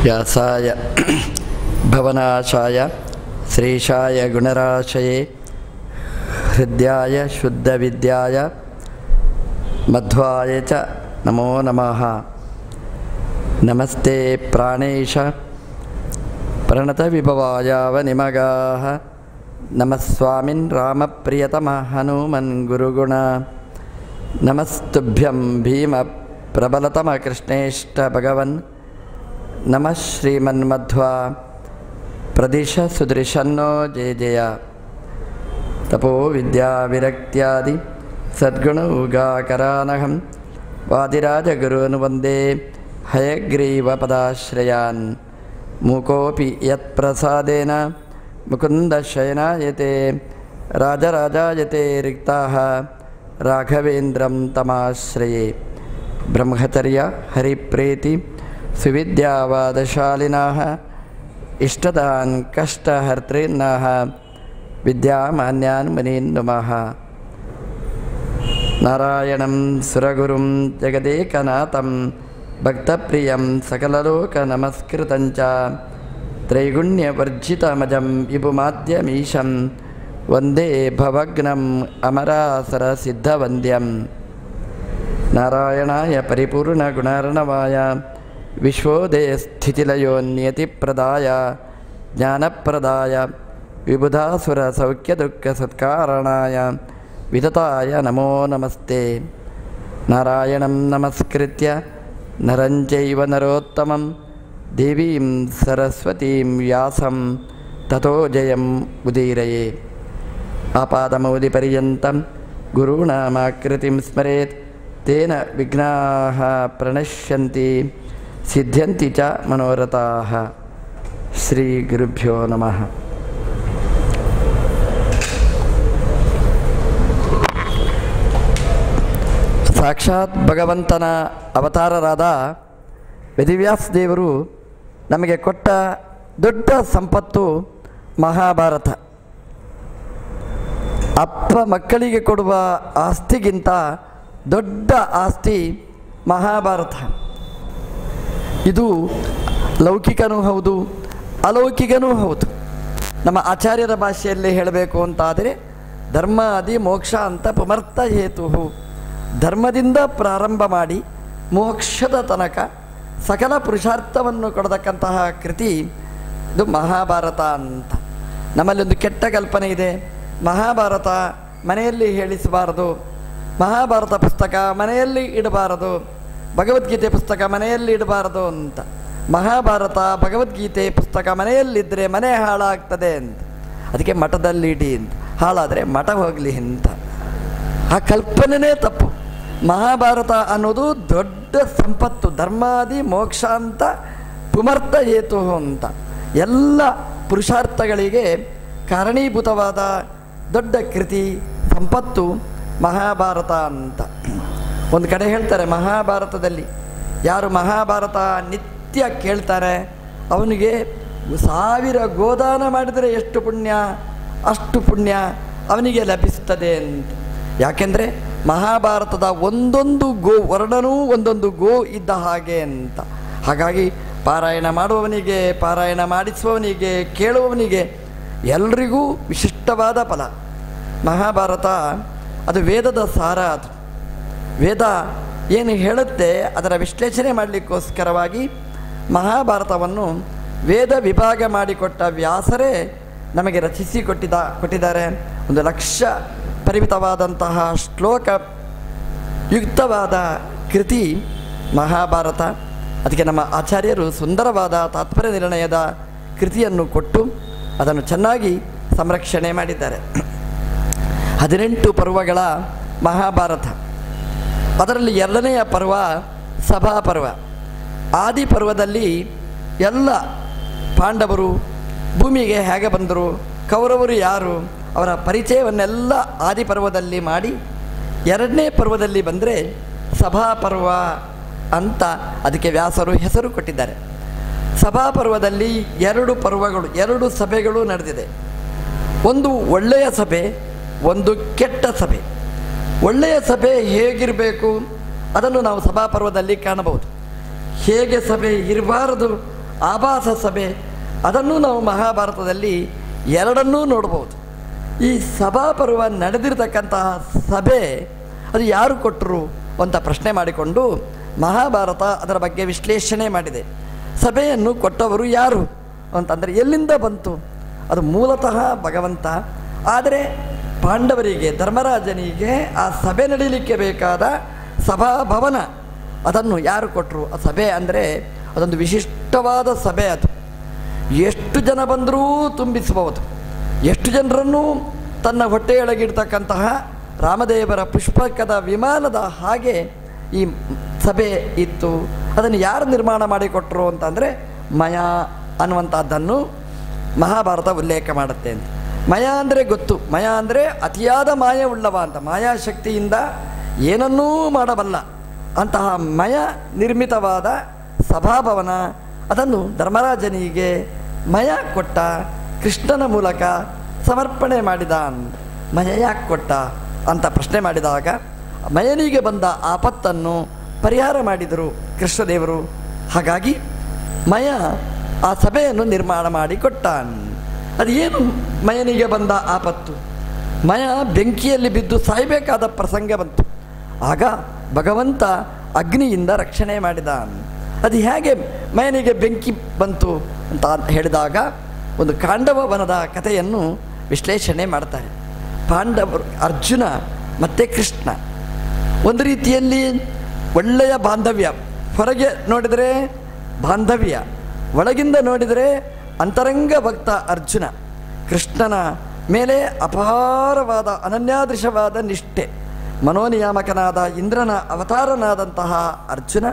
व्यासाय भवनाशाय श्रीशाय गुणराशये हृद्याय शुद्धविद्याय मध्वाय च नमो नमः नमस्ते प्राणेश प्रणतविभवायावनिमगाः नमः स्वामिन् रामप्रियतमः हनुमन् गुरुगुण नमस्तुभ्यं भीमप्रबलतमकृष्णेष्ट भगवन् नमः श्रीमन्मध्वा प्रदिश सुदृशन्नो जय जय तपो विद्याविरक्त्यादि सद्गुणौगाकरानहं वादिराजगुरून् वन्दे हयग्रीवपदाश्रयान् मूकोऽपि यत्प्रसादेन मुकुन्दशयनायते राजराजायते रिक्ताः राघवेन्द्रं तमाश्रये ब्रह्मचर्य हरिप्रीति सुविद्यावादशालिनाः इष्टदान् कष्टहर्तॄन्नाः विद्यामान्यान् मुनीन् नुमः नारायणं सुरगुरुं जगदेकनाथं भक्तप्रियं सकललोकनमस्कृतं च त्रैगुण्यवर्जितमजं विपुमाद्यमीशं वन्दे भवग्नम् अमरासरसिद्धवन्द्यं नारायणाय परिपूर्णगुणार्णवाय विश्वोदयस्थितिलयोन्यतिप्रदाय ज्ञानप्रदाय विबुधासुरसौख्यदुःखसत्कारणाय विदताय नमो नमस्ते नारायणं नमस्कृत्य नरञ्चैव नरोत्तमं देवीं सरस्वतीं व्यासं ततो जयम् उदीरये आपादमौलिपर्यन्तं गुरूणामाकृतिं स्मरेत् तेन विघ्नाः प्रणश्यन्ति सिद्ध्यन्ति च मनोरथाः ಶ್ರೀಗುರುಭ್ಯೋ ನಮಃ ಸಾಕ್ಷಾತ್ ಭಗವಂತನ ಅವತಾರರಾದ ವೇದಿವ್ಯಾಸ ದೇವರು ನಮಗೆ ಕೊಟ್ಟ ದೊಡ್ಡ ಸಂಪತ್ತು ಮಹಾಭಾರತ ಅಪ್ಪ ಮಕ್ಕಳಿಗೆ ಕೊಡುವ ಆಸ್ತಿಗಿಂತ ದೊಡ್ಡ ಆಸ್ತಿ ಮಹಾಭಾರತ ಇದು ಲೌಕಿಕನೂ ಹೌದು ಅಲೌಕಿಕನೂ ಹೌದು ನಮ್ಮ ಆಚಾರ್ಯರ ಭಾಷೆಯಲ್ಲಿ ಹೇಳಬೇಕು ಅಂತಾದರೆ ಧರ್ಮ ಅದಿ ಮೋಕ್ಷ ಅಂತ ಪುಮರ್ಥ ಹೇತು ಧರ್ಮದಿಂದ ಪ್ರಾರಂಭ ಮಾಡಿ ಮೋಕ್ಷದ ತನಕ ಸಕಲ ಪುರುಷಾರ್ಥವನ್ನು ಕೊಡತಕ್ಕಂತಹ ಕೃತಿ ಇದು ಮಹಾಭಾರತ ಅಂತ ನಮ್ಮಲ್ಲಿ ಒಂದು ಕೆಟ್ಟ ಕಲ್ಪನೆ ಇದೆ ಮಹಾಭಾರತ ಮನೆಯಲ್ಲಿ ಹೇಳಿಸಬಾರದು ಮಹಾಭಾರತ ಪುಸ್ತಕ ಮನೆಯಲ್ಲಿ ಇಡಬಾರದು ಭಗವದ್ಗೀತೆ ಪುಸ್ತಕ ಮನೆಯಲ್ಲಿ ಇಡಬಾರದು ಅಂತ ಮಹಾಭಾರತ ಭಗವದ್ಗೀತೆ ಪುಸ್ತಕ ಮನೆಯಲ್ಲಿದ್ದರೆ ಮನೆ ಹಾಳಾಗ್ತದೆ ಅಂತ ಅದಕ್ಕೆ ಮಠದಲ್ಲಿ ಇಡಿ ಅಂತ ಹಾಳಾದರೆ ಮಠ ಹೋಗಲಿ ಅಂತ ಆ ಕಲ್ಪನೆನೇ ತಪ್ಪು ಮಹಾಭಾರತ ಅನ್ನೋದು ದೊಡ್ಡ ಸಂಪತ್ತು ಧರ್ಮಾದಿ ಮೋಕ್ಷ ಅಂತ ಪುಮರ್ಥ ಹೇತು ಅಂತ ಎಲ್ಲ ಪುರುಷಾರ್ಥಗಳಿಗೆ ಕಾರಣೀಭೂತವಾದ ದೊಡ್ಡ ಕೃತಿ ಸಂಪತ್ತು ಮಹಾಭಾರತ ಅಂತ ಒಂದು ಕಡೆ ಹೇಳ್ತಾರೆ ಮಹಾಭಾರತದಲ್ಲಿ ಯಾರು ಮಹಾಭಾರತ ನಿತ್ಯ ಕೇಳ್ತಾರೆ ಅವನಿಗೆ ಸಾವಿರ ಗೋದಾನ ಮಾಡಿದರೆ ಎಷ್ಟು ಪುಣ್ಯ ಅಷ್ಟು ಪುಣ್ಯ ಅವನಿಗೆ ಲಭಿಸ್ತದೆ ಅಂತ ಯಾಕೆಂದರೆ ಮಹಾಭಾರತದ ಒಂದೊಂದು ಗೋ ವರ್ಣನೂ ಒಂದೊಂದು ಗೋ ಇದ್ದ ಹಾಗೆ ಅಂತ ಹಾಗಾಗಿ ಪಾರಾಯಣ ಮಾಡುವವನಿಗೆ ಪಾರಾಯಣ ಮಾಡಿಸುವವನಿಗೆ ಕೇಳುವವನಿಗೆ ಎಲ್ರಿಗೂ ವಿಶಿಷ್ಟವಾದ ಫಲ ಮಹಾಭಾರತ ಅದು ವೇದದ ಸಾರ ಅದು ವೇದ ಏನು ಹೇಳುತ್ತೆ ಅದರ ವಿಶ್ಲೇಷಣೆ ಮಾಡಲಿಕ್ಕೋಸ್ಕರವಾಗಿ ಮಹಾಭಾರತವನ್ನು ವೇದ ವಿಭಾಗ ಮಾಡಿಕೊಟ್ಟ ವ್ಯಾಸರೇ ನಮಗೆ ರಚಿಸಿ ಕೊಟ್ಟಿದ ಕೊಟ್ಟಿದ್ದಾರೆ ಒಂದು ಲಕ್ಷ ಪರಿಮಿತವಾದಂತಹ ಶ್ಲೋಕ ಯುಕ್ತವಾದ ಕೃತಿ ಮಹಾಭಾರತ ಅದಕ್ಕೆ ನಮ್ಮ ಆಚಾರ್ಯರು ಸುಂದರವಾದ ತಾತ್ಪರ್ಯ ನಿರ್ಣಯದ ಕೃತಿಯನ್ನು ಕೊಟ್ಟು ಅದನ್ನು ಚೆನ್ನಾಗಿ ಸಂರಕ್ಷಣೆ ಮಾಡಿದ್ದಾರೆ ಹದಿನೆಂಟು ಪರ್ವಗಳ ಮಹಾಭಾರತ ಅದರಲ್ಲಿ ಎರಡನೆಯ ಪರ್ವ ಸಭಾಪರ್ವ ಆದಿ ಪರ್ವದಲ್ಲಿ ಎಲ್ಲ ಪಾಂಡವರು ಭೂಮಿಗೆ ಹೇಗೆ ಬಂದರು ಕೌರವರು ಯಾರು ಅವರ ಪರಿಚಯವನ್ನೆಲ್ಲ ಆದಿ ಪರ್ವದಲ್ಲಿ ಮಾಡಿ ಎರಡನೇ ಪರ್ವದಲ್ಲಿ ಬಂದರೆ ಸಭಾಪರ್ವ ಅಂತ ಅದಕ್ಕೆ ವ್ಯಾಸರು ಹೆಸರು ಕೊಟ್ಟಿದ್ದಾರೆ ಸಭಾಪರ್ವದಲ್ಲಿ ಎರಡು ಪರ್ವಗಳು ಎರಡು ಸಭೆಗಳು ನಡೆದಿದೆ ಒಂದು ಒಳ್ಳೆಯ ಸಭೆ ಒಂದು ಕೆಟ್ಟ ಸಭೆ ಒಳ್ಳೆಯ ಸಭೆ ಹೇಗಿರಬೇಕು ಅದನ್ನು ನಾವು ಸಭಾಪರ್ವದಲ್ಲಿ ಕಾಣಬಹುದು ಹೇಗೆ ಸಭೆ ಇರಬಾರದು ಆಭಾಸ ಸಭೆ ಅದನ್ನು ನಾವು ಮಹಾಭಾರತದಲ್ಲಿ ಎರಡನ್ನೂ ನೋಡ್ಬೋದು ಈ ಸಭಾಪರ್ವ ನಡೆದಿರತಕ್ಕಂತಹ ಸಭೆ ಅದು ಯಾರು ಕೊಟ್ಟರು ಅಂತ ಪ್ರಶ್ನೆ ಮಾಡಿಕೊಂಡು ಮಹಾಭಾರತ ಅದರ ಬಗ್ಗೆ ವಿಶ್ಲೇಷಣೆ ಮಾಡಿದೆ ಸಭೆಯನ್ನು ಕೊಟ್ಟವರು ಯಾರು ಅಂತಂದರೆ ಎಲ್ಲಿಂದ ಬಂತು ಅದು ಮೂಲತಃ ಭಗವಂತ ಆದರೆ ಪಾಂಡವರಿಗೆ ಧರ್ಮರಾಜನಿಗೆ ಆ ಸಭೆ ನಡೀಲಿಕ್ಕೆ ಬೇಕಾದ ಸಭಾಭವನ ಅದನ್ನು ಯಾರು ಕೊಟ್ಟರು ಆ ಸಭೆ ಅಂದರೆ ಅದೊಂದು ವಿಶಿಷ್ಟವಾದ ಸಭೆ ಅದು ಎಷ್ಟು ಜನ ಬಂದರೂ ತುಂಬಿಸಬಹುದು ಎಷ್ಟು ಜನರನ್ನು ತನ್ನ ಹೊಟ್ಟೆಯೊಳಗಿಡ್ತಕ್ಕಂತಹ ರಾಮದೇವರ ಪುಷ್ಪಕದ ವಿಮಾನದ ಹಾಗೆ ಈ ಸಭೆ ಇತ್ತು ಅದನ್ನು ಯಾರು ನಿರ್ಮಾಣ ಮಾಡಿಕೊಟ್ರು ಅಂತಂದರೆ ಮಯ ಅನ್ನುವಂಥದ್ದನ್ನು ಮಹಾಭಾರತ ಉಲ್ಲೇಖ ಮಾಡುತ್ತೆ ಅಂತ ಮಯ ಅಂದರೆ ಗೊತ್ತು ಮಯ ಅಂದರೆ ಅತಿಯಾದ ಮಾಯ ಉಳ್ಳವ ಅಂತ ಮಾಯಾಶಕ್ತಿಯಿಂದ ಏನನ್ನೂ ಮಾಡಬಲ್ಲ ಅಂತಹ ಮಯ ನಿರ್ಮಿತವಾದ ಸಭಾಭವನ ಅದನ್ನು ಧರ್ಮರಾಜನಿಗೆ ಮಯ ಕೊಟ್ಟ ಕೃಷ್ಣನ ಮೂಲಕ ಸಮರ್ಪಣೆ ಮಾಡಿದ ಮಯ ಯಾಕೆ ಕೊಟ್ಟ ಅಂತ ಪ್ರಶ್ನೆ ಮಾಡಿದಾಗ ಮಯನಿಗೆ ಬಂದ ಆಪತ್ತನ್ನು ಪರಿಹಾರ ಮಾಡಿದರು ಕೃಷ್ಣದೇವರು ಹಾಗಾಗಿ ಮಯ ಆ ಸಭೆಯನ್ನು ನಿರ್ಮಾಣ ಮಾಡಿ ಕೊಟ್ಟ ಅದು ಏನು ಮಯನಿಗೆ ಬಂದ ಆಪತ್ತು ಮಯ ಬೆಂಕಿಯಲ್ಲಿ ಬಿದ್ದು ಸಾಯಬೇಕಾದ ಪ್ರಸಂಗ ಬಂತು ಆಗ ಭಗವಂತ ಅಗ್ನಿಯಿಂದ ರಕ್ಷಣೆ ಮಾಡಿದ ಅದು ಹೇಗೆ ಮಯನಿಗೆ ಬೆಂಕಿ ಬಂತು ಅಂತ ಹೇಳಿದಾಗ ಒಂದು ಕಾಂಡವ ವನದ ಕಥೆಯನ್ನು ವಿಶ್ಲೇಷಣೆ ಮಾಡ್ತಾರೆ ಪಾಂಡವರು ಅರ್ಜುನ ಮತ್ತು ಕೃಷ್ಣ ಒಂದು ರೀತಿಯಲ್ಲಿ ಒಳ್ಳೆಯ ಬಾಂಧವ್ಯ ಹೊರಗೆ ನೋಡಿದರೆ ಬಾಂಧವ್ಯ ಒಳಗಿಂದ ನೋಡಿದರೆ ಅಂತರಂಗ ಭಕ್ತ ಅರ್ಜುನ ಕೃಷ್ಣನ ಮೇಲೆ ಅಪಾರವಾದ ಅನನ್ಯಾದೃಶವಾದ ನಿಷ್ಠೆ ಮನೋನಿಯಾಮಕನಾದ ಇಂದ್ರನ ಅವತಾರನಾದಂತಹ ಅರ್ಜುನ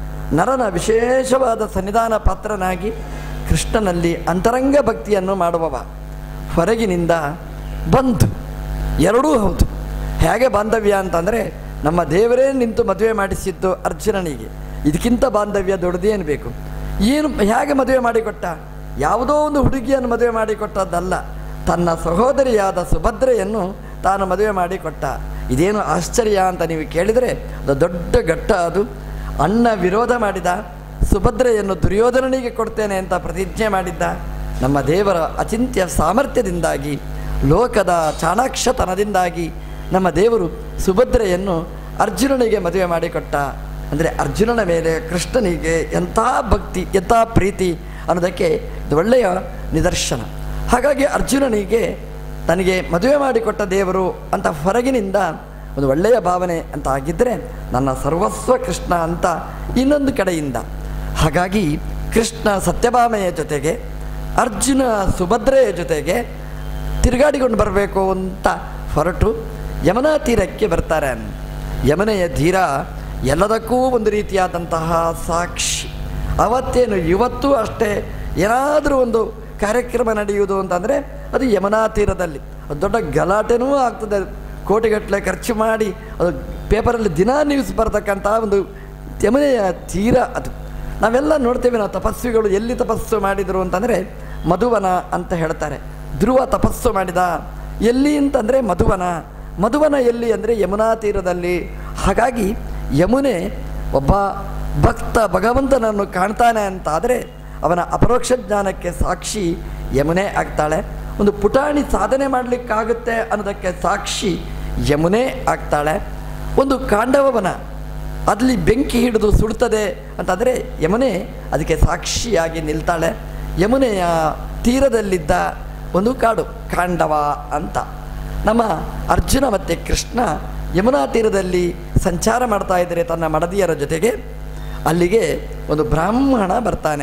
ನರನ ವಿಶೇಷವಾದ ಸನ್ನಿಧಾನ ಪಾತ್ರನಾಗಿ ಕೃಷ್ಣನಲ್ಲಿ ಅಂತರಂಗ ಭಕ್ತಿಯನ್ನು ಮಾಡುವವ ಹೊರಗಿನಿಂದ ಬಂಧು ಎರಡೂ ಹೌದು ಹೇಗೆ ಬಾಂಧವ್ಯ ಅಂತಂದರೆ ನಮ್ಮ ದೇವರೇ ನಿಂತು ಮದುವೆ ಮಾಡಿಸಿದ್ದು ಅರ್ಜುನನಿಗೆ ಇದಕ್ಕಿಂತ ಬಾಂಧವ್ಯ ದೊಡ್ಡದೇನು ಬೇಕು ಏನು ಹೇಗೆ ಮದುವೆ ಮಾಡಿಕೊಟ್ಟ ಯಾವುದೋ ಒಂದು ಹುಡುಗಿಯನ್ನು ಮದುವೆ ಮಾಡಿಕೊಟ್ಟದ್ದಲ್ಲ ತನ್ನ ಸಹೋದರಿಯಾದ ಸುಭದ್ರೆಯನ್ನು ತಾನು ಮದುವೆ ಮಾಡಿಕೊಟ್ಟ ಇದೇನು ಆಶ್ಚರ್ಯ ಅಂತ ನೀವು ಕೇಳಿದರೆ ಅದು ದೊಡ್ಡ ಘಟ್ಟ ಅದು ಅಣ್ಣ ವಿರೋಧ ಮಾಡಿದ ಸುಭದ್ರೆಯನ್ನು ದುರ್ಯೋಧನನಿಗೆ ಕೊಡ್ತೇನೆ ಅಂತ ಪ್ರತಿಜ್ಞೆ ಮಾಡಿದ್ದ ನಮ್ಮ ದೇವರ ಅಚಿಂತ್ಯ ಸಾಮರ್ಥ್ಯದಿಂದಾಗಿ ಲೋಕದ ಚಾಣಾಕ್ಷತನದಿಂದಾಗಿ ನಮ್ಮ ದೇವರು ಸುಭದ್ರೆಯನ್ನು ಅರ್ಜುನನಿಗೆ ಮದುವೆ ಮಾಡಿಕೊಟ್ಟ ಅಂದರೆ ಅರ್ಜುನನ ಮೇಲೆ ಕೃಷ್ಣನಿಗೆ ಎಂಥ ಭಕ್ತಿ ಎಂಥ ಪ್ರೀತಿ ಅನ್ನೋದಕ್ಕೆ ಇದು ಒಳ್ಳೆಯ ನಿದರ್ಶನ ಹಾಗಾಗಿ ಅರ್ಜುನನಿಗೆ ತನಗೆ ಮದುವೆ ಮಾಡಿಕೊಟ್ಟ ದೇವರು ಅಂತ ಹೊರಗಿನಿಂದ ಒಂದು ಒಳ್ಳೆಯ ಭಾವನೆ ಅಂತ ಆಗಿದ್ದರೆ ನನ್ನ ಸರ್ವಸ್ವ ಕೃಷ್ಣ ಅಂತ ಇನ್ನೊಂದು ಕಡೆಯಿಂದ ಹಾಗಾಗಿ ಕೃಷ್ಣ ಸತ್ಯಭಾಮೆಯ ಜೊತೆಗೆ ಅರ್ಜುನ ಸುಭದ್ರೆಯ ಜೊತೆಗೆ ತಿರುಗಾಡಿಕೊಂಡು ಬರಬೇಕು ಅಂತ ಹೊರಟು ಯಮುನಾ ತೀರಕ್ಕೆ ಬರ್ತಾರೆ ಯಮುನೆಯ ತೀರ ಎಲ್ಲದಕ್ಕೂ ಒಂದು ರೀತಿಯಾದಂತಹ ಸಾಕ್ಷಿ ಅವತ್ತೇನು ಇವತ್ತೂ ಅಷ್ಟೇ ಏನಾದರೂ ಒಂದು ಕಾರ್ಯಕ್ರಮ ನಡೆಯುವುದು ಅಂತಂದರೆ ಅದು ಯಮುನಾ ತೀರದಲ್ಲಿ ಅದು ದೊಡ್ಡ ಗಲಾಟೆನೂ ಆಗ್ತದೆ ಕೋಟಿಗಟ್ಟಲೆ ಖರ್ಚು ಮಾಡಿ ಅದು ಪೇಪರಲ್ಲಿ ದಿನಾ ನ್ಯೂಸ್ ಬರ್ತಕ್ಕಂಥ ಒಂದು ಯಮುನೆಯ ತೀರ ಅದು ನಾವೆಲ್ಲ ನೋಡ್ತೇವೆ ನಾವು ತಪಸ್ವಿಗಳು ಎಲ್ಲಿ ತಪಸ್ಸು ಮಾಡಿದರು ಅಂತಂದರೆ ಮಧುವನ ಅಂತ ಹೇಳ್ತಾರೆ ಧ್ರುವ ತಪಸ್ಸು ಮಾಡಿದ ಎಲ್ಲಿ ಅಂತಂದರೆ ಮಧುವನ ಮಧುವನ ಎಲ್ಲಿ ಅಂದರೆ ಯಮುನಾ ತೀರದಲ್ಲಿ ಹಾಗಾಗಿ ಯಮುನೆ ಒಬ್ಬ ಭಕ್ತ ಭಗವಂತನನ್ನು ಕಾಣ್ತಾನೆ ಅಂತಾದರೆ ಅವನ ಅಪರೋಕ್ಷ ಜ್ಞಾನಕ್ಕೆ ಸಾಕ್ಷಿ ಯಮುನೆ ಆಗ್ತಾಳೆ ಒಂದು ಪುಟಾಣಿ ಸಾಧನೆ ಮಾಡಲಿಕ್ಕಾಗುತ್ತೆ ಅನ್ನೋದಕ್ಕೆ ಸಾಕ್ಷಿ ಯಮುನೆ ಆಗ್ತಾಳೆ ಒಂದು ಕಾಂಡವವನ ಅಲ್ಲಿ ಬೆಂಕಿ ಹಿಡಿದು ಸುಡ್ತದೆ ಅಂತಂದರೆ ಯಮುನೆ ಅದಕ್ಕೆ ಸಾಕ್ಷಿಯಾಗಿ ನಿಲ್ತಾಳೆ ಯಮುನೆಯ ತೀರದಲ್ಲಿದ್ದ ಒಂದು ಕಾಡು ಕಾಂಡವ ಅಂತ ನಮ್ಮ ಅರ್ಜುನ ಮತ್ತು ಕೃಷ್ಣ ಯಮುನಾ ತೀರದಲ್ಲಿ ಸಂಚಾರ ಮಾಡ್ತಾ ಇದ್ದರೆ ತನ್ನ ಮಡದಿಯರ ಜೊತೆಗೆ ಅಲ್ಲಿಗೆ ಒಂದು ಬ್ರಾಹ್ಮಣ ಬರ್ತಾನೆ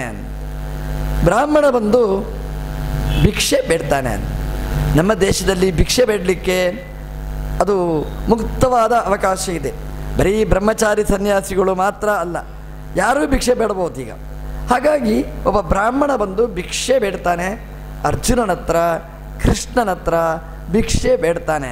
ಬ್ರಾಹ್ಮಣ ಬಂದು ಭಿಕ್ಷೆ ಬೇಡ್ತಾನೆ ನಮ್ಮ ದೇಶದಲ್ಲಿ ಭಿಕ್ಷೆ ಬೇಡಲಿಕ್ಕೆ ಅದು ಮುಕ್ತವಾದ ಅವಕಾಶ ಇದೆ ಬರೀ ಬ್ರಹ್ಮಚಾರಿ ಸನ್ಯಾಸಿಗಳು ಮಾತ್ರ ಅಲ್ಲ ಯಾರೂ ಭಿಕ್ಷೆ ಬೇಡಬಹುದು ಈಗ ಹಾಗಾಗಿ ಒಬ್ಬ ಬ್ರಾಹ್ಮಣ ಬಂದು ಭಿಕ್ಷೆ ಬೇಡ್ತಾನೆ ಅರ್ಜುನನ ಹತ್ರ ಕೃಷ್ಣನ ಹತ್ರ ಭಿಕ್ಷೆ ಬೇಡ್ತಾನೆ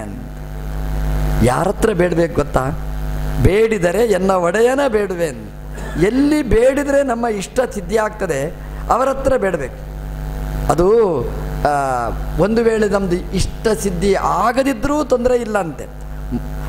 ಯಾರ ಹತ್ರ ಬೇಡಬೇಕು ಗೊತ್ತಾ ಬೇಡಿದರೆ ಎನ್ನ ಒಡೆಯನ ಬೇಡುವೆನ್ ಎಲ್ಲಿ ಬೇಡಿದರೆ ನಮ್ಮ ಇಷ್ಟ ಸಿದ್ಧಿ ಆಗ್ತದೆ ಅವರ ಹತ್ರ ಬೇಡಬೇಕು ಅದು ಆ, ಒಂದು ವೇಳೆ ನಮ್ಮದು ಇಷ್ಟ ಸಿದ್ಧಿ ಆಗದಿದ್ದರೂ ತೊಂದರೆ ಇಲ್ಲ ಅಂತೆ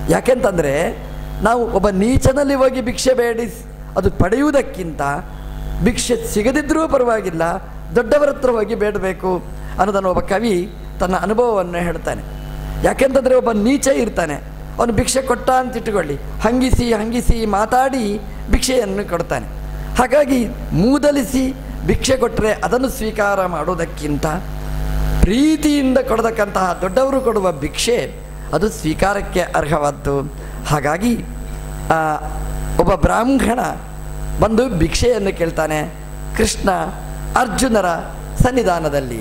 ಯಾಕೆಂತಂದರೆ ನಾವು ಒಬ್ಬ ನೀಚನಲ್ಲಿ ಹೋಗಿ ಭಿಕ್ಷೆ ಬೇಡಿ ಅದು ಪಡೆಯುವುದಕ್ಕಿಂತ ಭಿಕ್ಷೆ ಸಿಗದಿದ್ದರೂ ಪರವಾಗಿಲ್ಲ ದೊಡ್ಡವರ ಹತ್ರ ಹೋಗಿ ಬೇಡಬೇಕು ಅನ್ನೋದನ್ನು ಒಬ್ಬ ಕವಿ ತನ್ನ ಅನುಭವವನ್ನು ಹೇಳ್ತಾನೆ ಯಾಕೆಂತಂದರೆ ಒಬ್ಬ ನೀಚ ಇರ್ತಾನೆ ಅವನು ಭಿಕ್ಷೆ ಕೊಟ್ಟ ಅಂತ ಇಟ್ಟುಕೊಳ್ಳಿ ಹಂಗಿಸಿ ಹಂಗಿಸಿ ಮಾತಾಡಿ ಭಿಕ್ಷೆಯನ್ನು ಕೊಡ್ತಾನೆ ಹಾಗಾಗಿ ಮೂದಲಿಸಿ ಭಿಕ್ಷೆ ಕೊಟ್ಟರೆ ಅದನ್ನು ಸ್ವೀಕಾರ ಮಾಡೋದಕ್ಕಿಂತ ಪ್ರೀತಿಯಿಂದ ಕೊಡತಕ್ಕಂತಹ ದೊಡ್ಡವರು ಕೊಡುವ ಭಿಕ್ಷೆ ಅದು ಸ್ವೀಕಾರಕ್ಕೆ ಅರ್ಹವಾದ್ದು ಹಾಗಾಗಿ ಆ, ಒಬ್ಬ ಬ್ರಾಹ್ಮಣ ಬಂದು ಭಿಕ್ಷೆಯನ್ನು ಕೇಳ್ತಾನೆ ಕೃಷ್ಣ ಅರ್ಜುನರ ಸನ್ನಿಧಾನದಲ್ಲಿ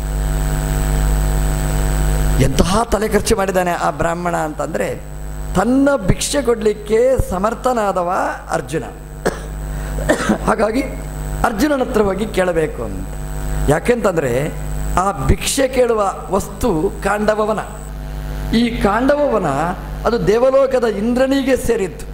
ಎಂತಹ ತಲೆ ಖರ್ಚು ಮಾಡಿದ್ದಾನೆ ಆ ಬ್ರಾಹ್ಮಣ ಅಂತಂದರೆ ತನ್ನ ಭಿಕ್ಷೆ ಕೊಡಲಿಕ್ಕೆ ಸಮರ್ಥನಾದವ ಅರ್ಜುನ ಹಾಗಾಗಿ ಅರ್ಜುನನ ಹತ್ರ ಹೋಗಿ ಕೇಳಬೇಕು ಅಂತ ಯಾಕೆಂತಂದರೆ ಆ ಭಿಕ್ಷೆ ಕೇಳುವ ವಸ್ತು ಕಾಂಡವವನ ಈ ಕಾಂಡವವನ ಅದು ದೇವಲೋಕದ ಇಂದ್ರನಿಗೆ ಸೇರಿತ್ತು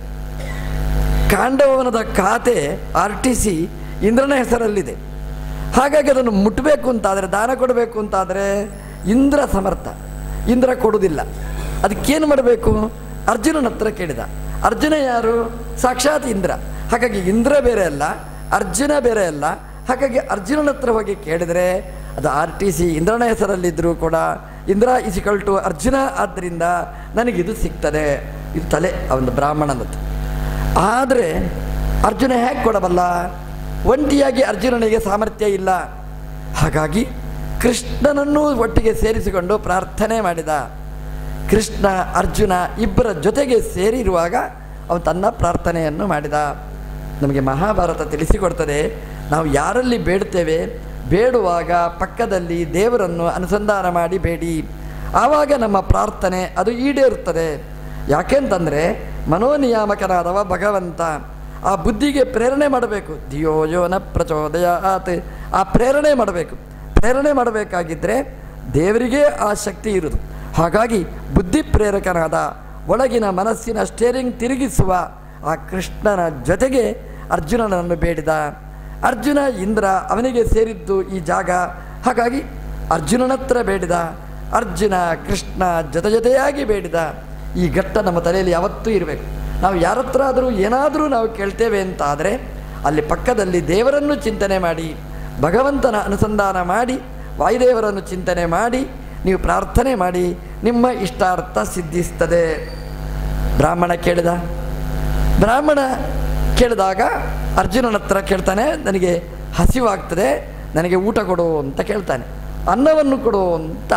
ಕಾಂಡವವನದ ಖಾತೆ ಆರ್ ಟಿ ಸಿ ಇಂದ್ರನ ಹೆಸರಲ್ಲಿದೆ ಹಾಗಾಗಿ ಅದನ್ನು ಮುಟ್ಟಬೇಕು ಅಂತಾದರೆ ದಾನ ಕೊಡಬೇಕು ಅಂತಾದರೆ ಇಂದ್ರ ಸಮರ್ಥ ಇಂದ್ರ ಕೊಡುವುದಿಲ್ಲ ಅದಕ್ಕೇನು ಮಾಡಬೇಕು ಅರ್ಜುನನ ಹತ್ರ ಕೇಳಿದ ಅರ್ಜುನ ಯಾರು ಸಾಕ್ಷಾತ್ ಇಂದ್ರ ಹಾಗಾಗಿ ಇಂದ್ರ ಬೇರೆ ಅಲ್ಲ ಅರ್ಜುನ ಬೇರೆ ಅಲ್ಲ ಹಾಗಾಗಿ ಅರ್ಜುನನ ಹತ್ರ ಹೋಗಿ ಕೇಳಿದರೆ ಅದು ಆರ್ ಟಿ ಸಿ ಇಂದ್ರನ ಹೆಸರಲ್ಲಿದ್ದರೂ ಕೂಡ ಇಂದ್ರ ಇಸಿಕಲ್ ಟು ಅರ್ಜುನ ಆದ್ದರಿಂದ ನನಗಿದು ಸಿಗ್ತದೆ ಇದು ತಲೆ ಅವನ ಬ್ರಾಹ್ಮಣನದ್ದು ಆದರೆ ಅರ್ಜುನ ಹೇಗೆ ಕೊಡಬಲ್ಲ ಒಂಟಿಯಾಗಿ ಅರ್ಜುನನಿಗೆ ಸಾಮರ್ಥ್ಯ ಇಲ್ಲ ಹಾಗಾಗಿ ಕೃಷ್ಣನನ್ನು ಒಟ್ಟಿಗೆ ಸೇರಿಸಿಕೊಂಡು ಪ್ರಾರ್ಥನೆ ಮಾಡಿದ ಕೃಷ್ಣ ಅರ್ಜುನ ಇಬ್ಬರ ಜೊತೆಗೆ ಸೇರಿರುವಾಗ ಅವನು ತನ್ನ ಪ್ರಾರ್ಥನೆಯನ್ನು ಮಾಡಿದ ನಮಗೆ ಮಹಾಭಾರತ ತಿಳಿಸಿಕೊಡ್ತದೆ ನಾವು ಯಾರಲ್ಲಿ ಬೇಡ್ತೇವೆ ಬೇಡುವಾಗ ಪಕ್ಕದಲ್ಲಿ ದೇವರನ್ನು ಅನುಸಂಧಾನ ಮಾಡಿ ಬೇಡಿ ಆವಾಗ ನಮ್ಮ ಪ್ರಾರ್ಥನೆ ಅದು ಈಡೇರುತ್ತದೆ ಯಾಕೆಂತಂದರೆ ಮನೋನಿಯಾಮಕನಾದವ ಭಗವಂತ ಆ ಬುದ್ಧಿಗೆ ಪ್ರೇರಣೆ ಮಾಡಬೇಕು ಧಿಯೋ ಯೋನ ಪ್ರಚೋದಯ ಆತ ಆ ಪ್ರೇರಣೆ ಮಾಡಬೇಕು ಪ್ರೇರಣೆ ಮಾಡಬೇಕಾಗಿದ್ದರೆ ದೇವರಿಗೆ ಆ ಶಕ್ತಿ ಇರುವುದು ಹಾಗಾಗಿ ಬುದ್ಧಿ ಪ್ರೇರಕನಾದ ಒಳಗಿನ ಮನಸ್ಸಿನ ಸ್ಟೇರಿಂಗ್ ತಿರುಗಿಸುವ ಆ ಕೃಷ್ಣನ ಜೊತೆಗೆ ಅರ್ಜುನನನ್ನು ಬೇಡಿದ ಅರ್ಜುನ ಇಂದ್ರ ಅವನಿಗೆ ಸೇರಿದ್ದು ಈ ಜಾಗ ಹಾಗಾಗಿ ಅರ್ಜುನನ ಹತ್ರ ಬೇಡಿದ ಅರ್ಜುನ ಕೃಷ್ಣ ಜೊತೆ ಜೊತೆಯಾಗಿ ಬೇಡಿದ ಈ ಘಟ್ಟ ನಮ್ಮ ತಲೆಯಲ್ಲಿ ಯಾವತ್ತೂ ಇರಬೇಕು ನಾವು ಯಾರ ಹತ್ರ ಆದರೂ ಏನಾದರೂ ನಾವು ಕೇಳ್ತೇವೆ ಅಂತ ಆದರೆ ಅಲ್ಲಿ ಪಕ್ಕದಲ್ಲಿ ದೇವರನ್ನು ಚಿಂತನೆ ಮಾಡಿ ಭಗವಂತನ ಅನುಸಂಧಾನ ಮಾಡಿ ವಾಯುದೇವರನ್ನು ಚಿಂತನೆ ಮಾಡಿ ನೀವು ಪ್ರಾರ್ಥನೆ ಮಾಡಿ ನಿಮ್ಮ ಇಷ್ಟಾರ್ಥ ಸಿದ್ಧಿಸ್ತದೆ ಬ್ರಾಹ್ಮಣ ಕೇಳಿದ ಬ್ರಾಹ್ಮಣ ಕೇಳಿದಾಗ ಅರ್ಜುನನ ಹತ್ರ ಕೇಳ್ತಾನೆ ನನಗೆ ಹಸಿವಾಗ್ತದೆ ನನಗೆ ಊಟ ಕೊಡು ಅಂತ ಕೇಳ್ತಾನೆ ಅನ್ನವನ್ನು ಕೊಡು ಅಂತ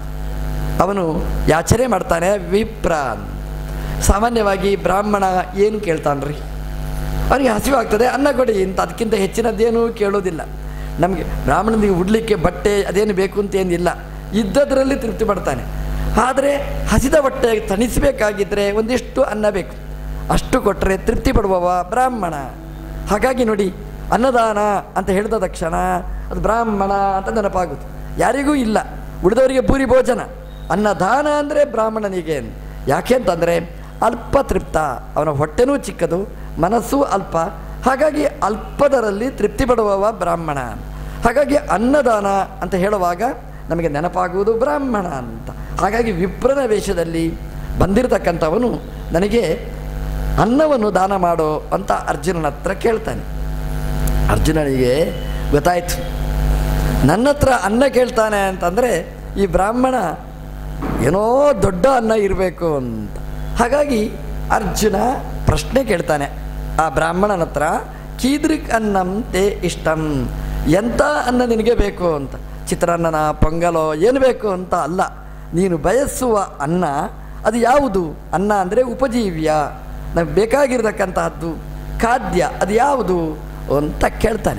ಅವನು ಯಾಚನೆ ಮಾಡ್ತಾನೆ ವಿಪ್ರ ಅಂತ. ಸಾಮಾನ್ಯವಾಗಿ ಬ್ರಾಹ್ಮಣ ಏನು ಕೇಳ್ತಾನ್ರಿ ಅವನಿಗೆ ಹಸಿವಾಗ್ತದೆ ಅನ್ನ ಕೊಡಿ ಅಂತ ಅದಕ್ಕಿಂತ ಹೆಚ್ಚಿನದ್ದೇನೂ ಕೇಳೋದಿಲ್ಲ ನಮಗೆ ಬ್ರಾಹ್ಮಣನಿಗೆ ಉಡ್ಲಿಕ್ಕೆ ಬಟ್ಟೆ ಅದೇನು ಬೇಕು ಅಂತ ಏನಿಲ್ಲ ಇದ್ದದರಲ್ಲಿ ತೃಪ್ತಿ ಪಡ್ತಾನೆ ಆದರೆ ಹಸಿದ ಹೊಟ್ಟೆ ತಣಿಸಬೇಕಾಗಿದ್ದರೆ ಒಂದಿಷ್ಟು ಅನ್ನ ಬೇಕು ಅಷ್ಟು ಕೊಟ್ಟರೆ ತೃಪ್ತಿ ಪಡುವವ ಬ್ರಾಹ್ಮಣ ಹಾಗಾಗಿ ನೋಡಿ ಅನ್ನದಾನ ಅಂತ ಹೇಳಿದ ತಕ್ಷಣ ಅದು ಬ್ರಾಹ್ಮಣ ಅಂತ ನೆನಪಾಗುತ್ತೆ ಯಾರಿಗೂ ಇಲ್ಲ ಉಳಿದವರಿಗೆ ಪೂರಿ ಭೋಜನ ಅನ್ನದಾನ ಅಂದರೆ ಬ್ರಾಹ್ಮಣನಿಗೆ ಯಾಕೆ ಅಂತಂದರೆ ಅಲ್ಪ ತೃಪ್ತ ಅವನ ಹೊಟ್ಟೆನೂ ಚಿಕ್ಕದು ಮನಸ್ಸು ಅಲ್ಪ ಹಾಗಾಗಿ ಅಲ್ಪದರಲ್ಲಿ ತೃಪ್ತಿ ಪಡುವವ ಬ್ರಾಹ್ಮಣ ಹಾಗಾಗಿ ಅನ್ನದಾನ ಅಂತ ಹೇಳುವಾಗ ನಮಗೆ ನೆನಪಾಗುವುದು ಬ್ರಾಹ್ಮಣ ಅಂತ ಹಾಗಾಗಿ ವಿಪ್ರನ ವೇಷದಲ್ಲಿ ಬಂದಿರತಕ್ಕಂಥವನು ನನಗೆ ಅನ್ನವನ್ನು ದಾನ ಮಾಡೋ ಅಂತ ಅರ್ಜುನನ ಹತ್ರ ಕೇಳ್ತಾನೆ ಅರ್ಜುನನಿಗೆ ಗೊತ್ತಾಯ್ತು ನನ್ನ ಹತ್ರ ಅನ್ನ ಕೇಳ್ತಾನೆ ಅಂತಂದರೆ ಈ ಬ್ರಾಹ್ಮಣ ಏನೋ ದೊಡ್ಡ ಅನ್ನ ಇರಬೇಕು ಅಂತ ಹಾಗಾಗಿ ಅರ್ಜುನ ಪ್ರಶ್ನೆ ಕೇಳ್ತಾನೆ ಆ ಬ್ರಾಹ್ಮಣನ ಹತ್ರ ಕೀದೃಕ್ ಅನ್ನಂ ತೇ ಇಷ್ಟಂ ಎಂಥ ಅನ್ನ ನಿನಗೆ ಬೇಕು ಅಂತ ಚಿತ್ರಾನ್ನನ ಪೊಂಗಲೋ ಏನು ಬೇಕು ಅಂತ ಅಲ್ಲ ನೀನು ಬಯಸುವ ಅನ್ನ ಅದು ಯಾವುದು ಅನ್ನ ಅಂದರೆ ಉಪಜೀವ್ಯ ನಮಗೆ ಬೇಕಾಗಿರ್ತಕ್ಕಂತಹದ್ದು ಖಾದ್ಯ ಅದು ಯಾವುದು ಅಂತ ಕೇಳ್ತಾನೆ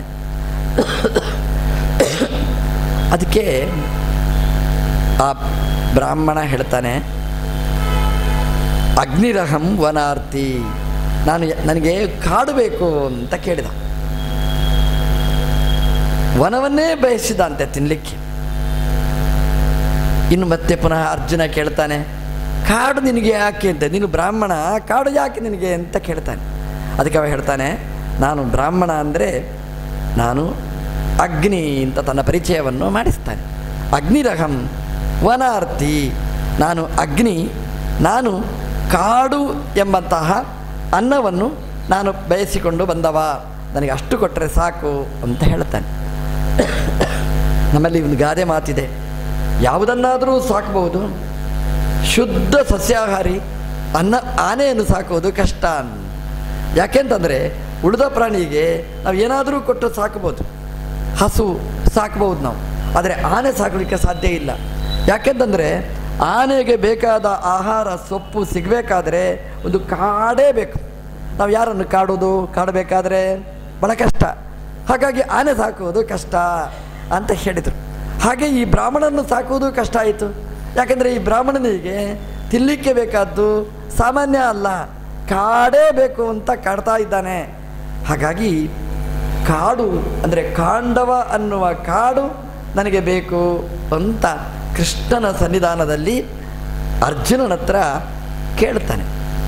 ಅದಕ್ಕೆ ಆ ಬ್ರಾಹ್ಮಣ ಹೇಳ್ತಾನೆ ಅಗ್ನಿರಹಂ ವನಾರ್ತಿ ನಾನು ಯ- ನನಗೆ ಕಾಡು ಬೇಕು ಅಂತ ಕೇಳಿದ ವನವನ್ನೇ ಬಯಸಿದ ಅಂತೆ ತಿನ್ನಲಿಕ್ಕೆ ಇನ್ನು ಮತ್ತೆ ಪುನಃ ಅರ್ಜುನ ಕೇಳ್ತಾನೆ ಕಾಡು ನಿನಗೆ ಯಾಕೆ ಅಂತ ನೀನು ಬ್ರಾಹ್ಮಣ ಕಾಡು ಯಾಕೆ ನಿನಗೆ ಅಂತ ಕೇಳ್ತಾನೆ ಅದಕ್ಕೆ ಅವ ಹೇಳ್ತಾನೆ ನಾನು ಬ್ರಾಹ್ಮಣ ಅಂದರೆ ನಾನು ಅಗ್ನಿ ಅಂತ ತನ್ನ ಪರಿಚಯವನ್ನು ಮಾಡಿಸ್ತಾನೆ ಅಗ್ನಿರಹಂ ವನಾರ್ತಿ ನಾನು ಅಗ್ನಿ ನಾನು ಕಾಡು ಎಂಬಂತಹ ಅನ್ನವನ್ನು ನಾನು ಬಯಸಿಕೊಂಡು ಬಂದವ ನನಗೆ ಅಷ್ಟು ಕೊಟ್ಟರೆ ಸಾಕು ಅಂತ ಹೇಳ್ತಾನೆ ನಮ್ಮಲ್ಲಿ ಒಂದು ಗಾದೆ ಮಾತಿದೆ ಯಾವುದನ್ನಾದರೂ ಸಾಕಬಹುದು ಶುದ್ಧ ಸಸ್ಯಾಹಾರಿ ಅನ್ನ ಆನೆಯನ್ನು ಸಾಕೋದು ಕಷ್ಟ ಅಂತ ಯಾಕೆಂತಂದರೆ ಉಳಿದ ಪ್ರಾಣಿಗೆ ನಾವು ಏನಾದರೂ ಕೊಟ್ಟು ಸಾಕ್ಬೋದು ಹಸು ಸಾಕ್ಬೋದು ನಾವು ಆದರೆ ಆನೆ ಸಾಕಲಿಕ್ಕೆ ಸಾಧ್ಯ ಇಲ್ಲ ಯಾಕೆಂತಂದರೆ ಆನೆಗೆ ಬೇಕಾದ ಆಹಾರ ಸೊಪ್ಪು ಸಿಗಬೇಕಾದ್ರೆ ಒಂದು ಕಾಡೇ ಬೇಕು ನಾವು ಯಾರನ್ನು ಕಾಡೋದು ಕಾಡಬೇಕಾದ್ರೆ ಭಾಳ ಕಷ್ಟ ಹಾಗಾಗಿ ಆನೆ ಸಾಕುವುದು ಕಷ್ಟ ಅಂತ ಹೇಳಿದರು ಹಾಗೆ ಈ ಬ್ರಾಹ್ಮಣನ್ನು ಸಾಕುವುದು ಕಷ್ಟ ಆಯಿತು ಯಾಕೆಂದರೆ ಈ ಬ್ರಾಹ್ಮಣನಿಗೆ ತಿನ್ನಲಿಕ್ಕೆ ಬೇಕಾದ್ದು ಸಾಮಾನ್ಯ ಅಲ್ಲ ಕಾಡೇ ಬೇಕು ಅಂತ ಕಾಡ್ತಾ ಇದ್ದಾನೆ ಹಾಗಾಗಿ ಕಾಡು ಅಂದರೆ ಕಾಂಡವ ಅನ್ನುವ ಕಾಡು ನನಗೆ ಬೇಕು ಅಂತ ಕೃಷ್ಣನ ಸನ್ನಿಧಾನದಲ್ಲಿ ಅರ್ಜುನನ ಹತ್ರ ಕೇಳ್ತಾನೆ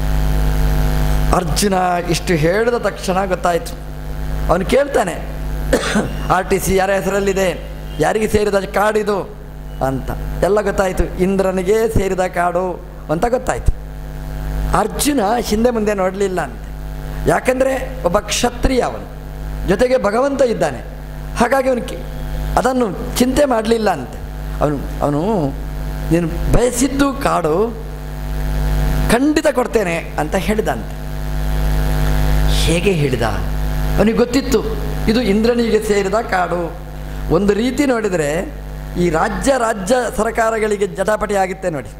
ಅರ್ಜುನ ಇಷ್ಟು ಹೇಳಿದ ತಕ್ಷಣ ಗೊತ್ತಾಯಿತು ಅವನು ಕೇಳ್ತಾನೆ ಆರ್ ಟಿ ಸಿ ಯಾರ ಹೆಸರಲ್ಲಿದೆ ಯಾರಿಗೆ ಸೇರಿದ ಕಾಡಿದು ಅಂತ ಎಲ್ಲ ಗೊತ್ತಾಯಿತು ಇಂದ್ರನಿಗೆ ಸೇರಿದ ಕಾಡು ಅಂತ ಗೊತ್ತಾಯಿತು ಅರ್ಜುನ ಹಿಂದೆ ಮುಂದೆ ನೋಡಲಿಲ್ಲ ಅಂತೆ ಯಾಕಂದರೆ ಒಬ್ಬ ಕ್ಷತ್ರಿಯ ಅವನು ಜೊತೆಗೆ ಭಗವಂತ ಇದ್ದಾನೆ ಹಾಗಾಗಿ ಅವನು ಕಿ- ಅದನ್ನು ಚಿಂತೆ ಮಾಡಲಿಲ್ಲ ಅಂತೆ ಅವನು ಅವನು ನೀನು ಬಯಸಿದ್ದು ಕಾಡು ಖಂಡಿತ ಕೊಡ್ತೇನೆ ಅಂತ ಹೇಳಿದಂತೆ ಹೇಗೆ ಹೇಳಿದ ಅವನಿಗೆ ಗೊತ್ತಿತ್ತು ಇದು ಇಂದ್ರನಿಗೆ ಸೇರಿದ ಕಾಡು ಒಂದು ರೀತಿ ನೋಡಿದರೆ ಈ ರಾಜ್ಯ ರಾಜ್ಯ ಸರ್ಕಾರಗಳಿಗೆ ಜಟಾಪಟಿ ಆಗುತ್ತೆ ನೋಡಿ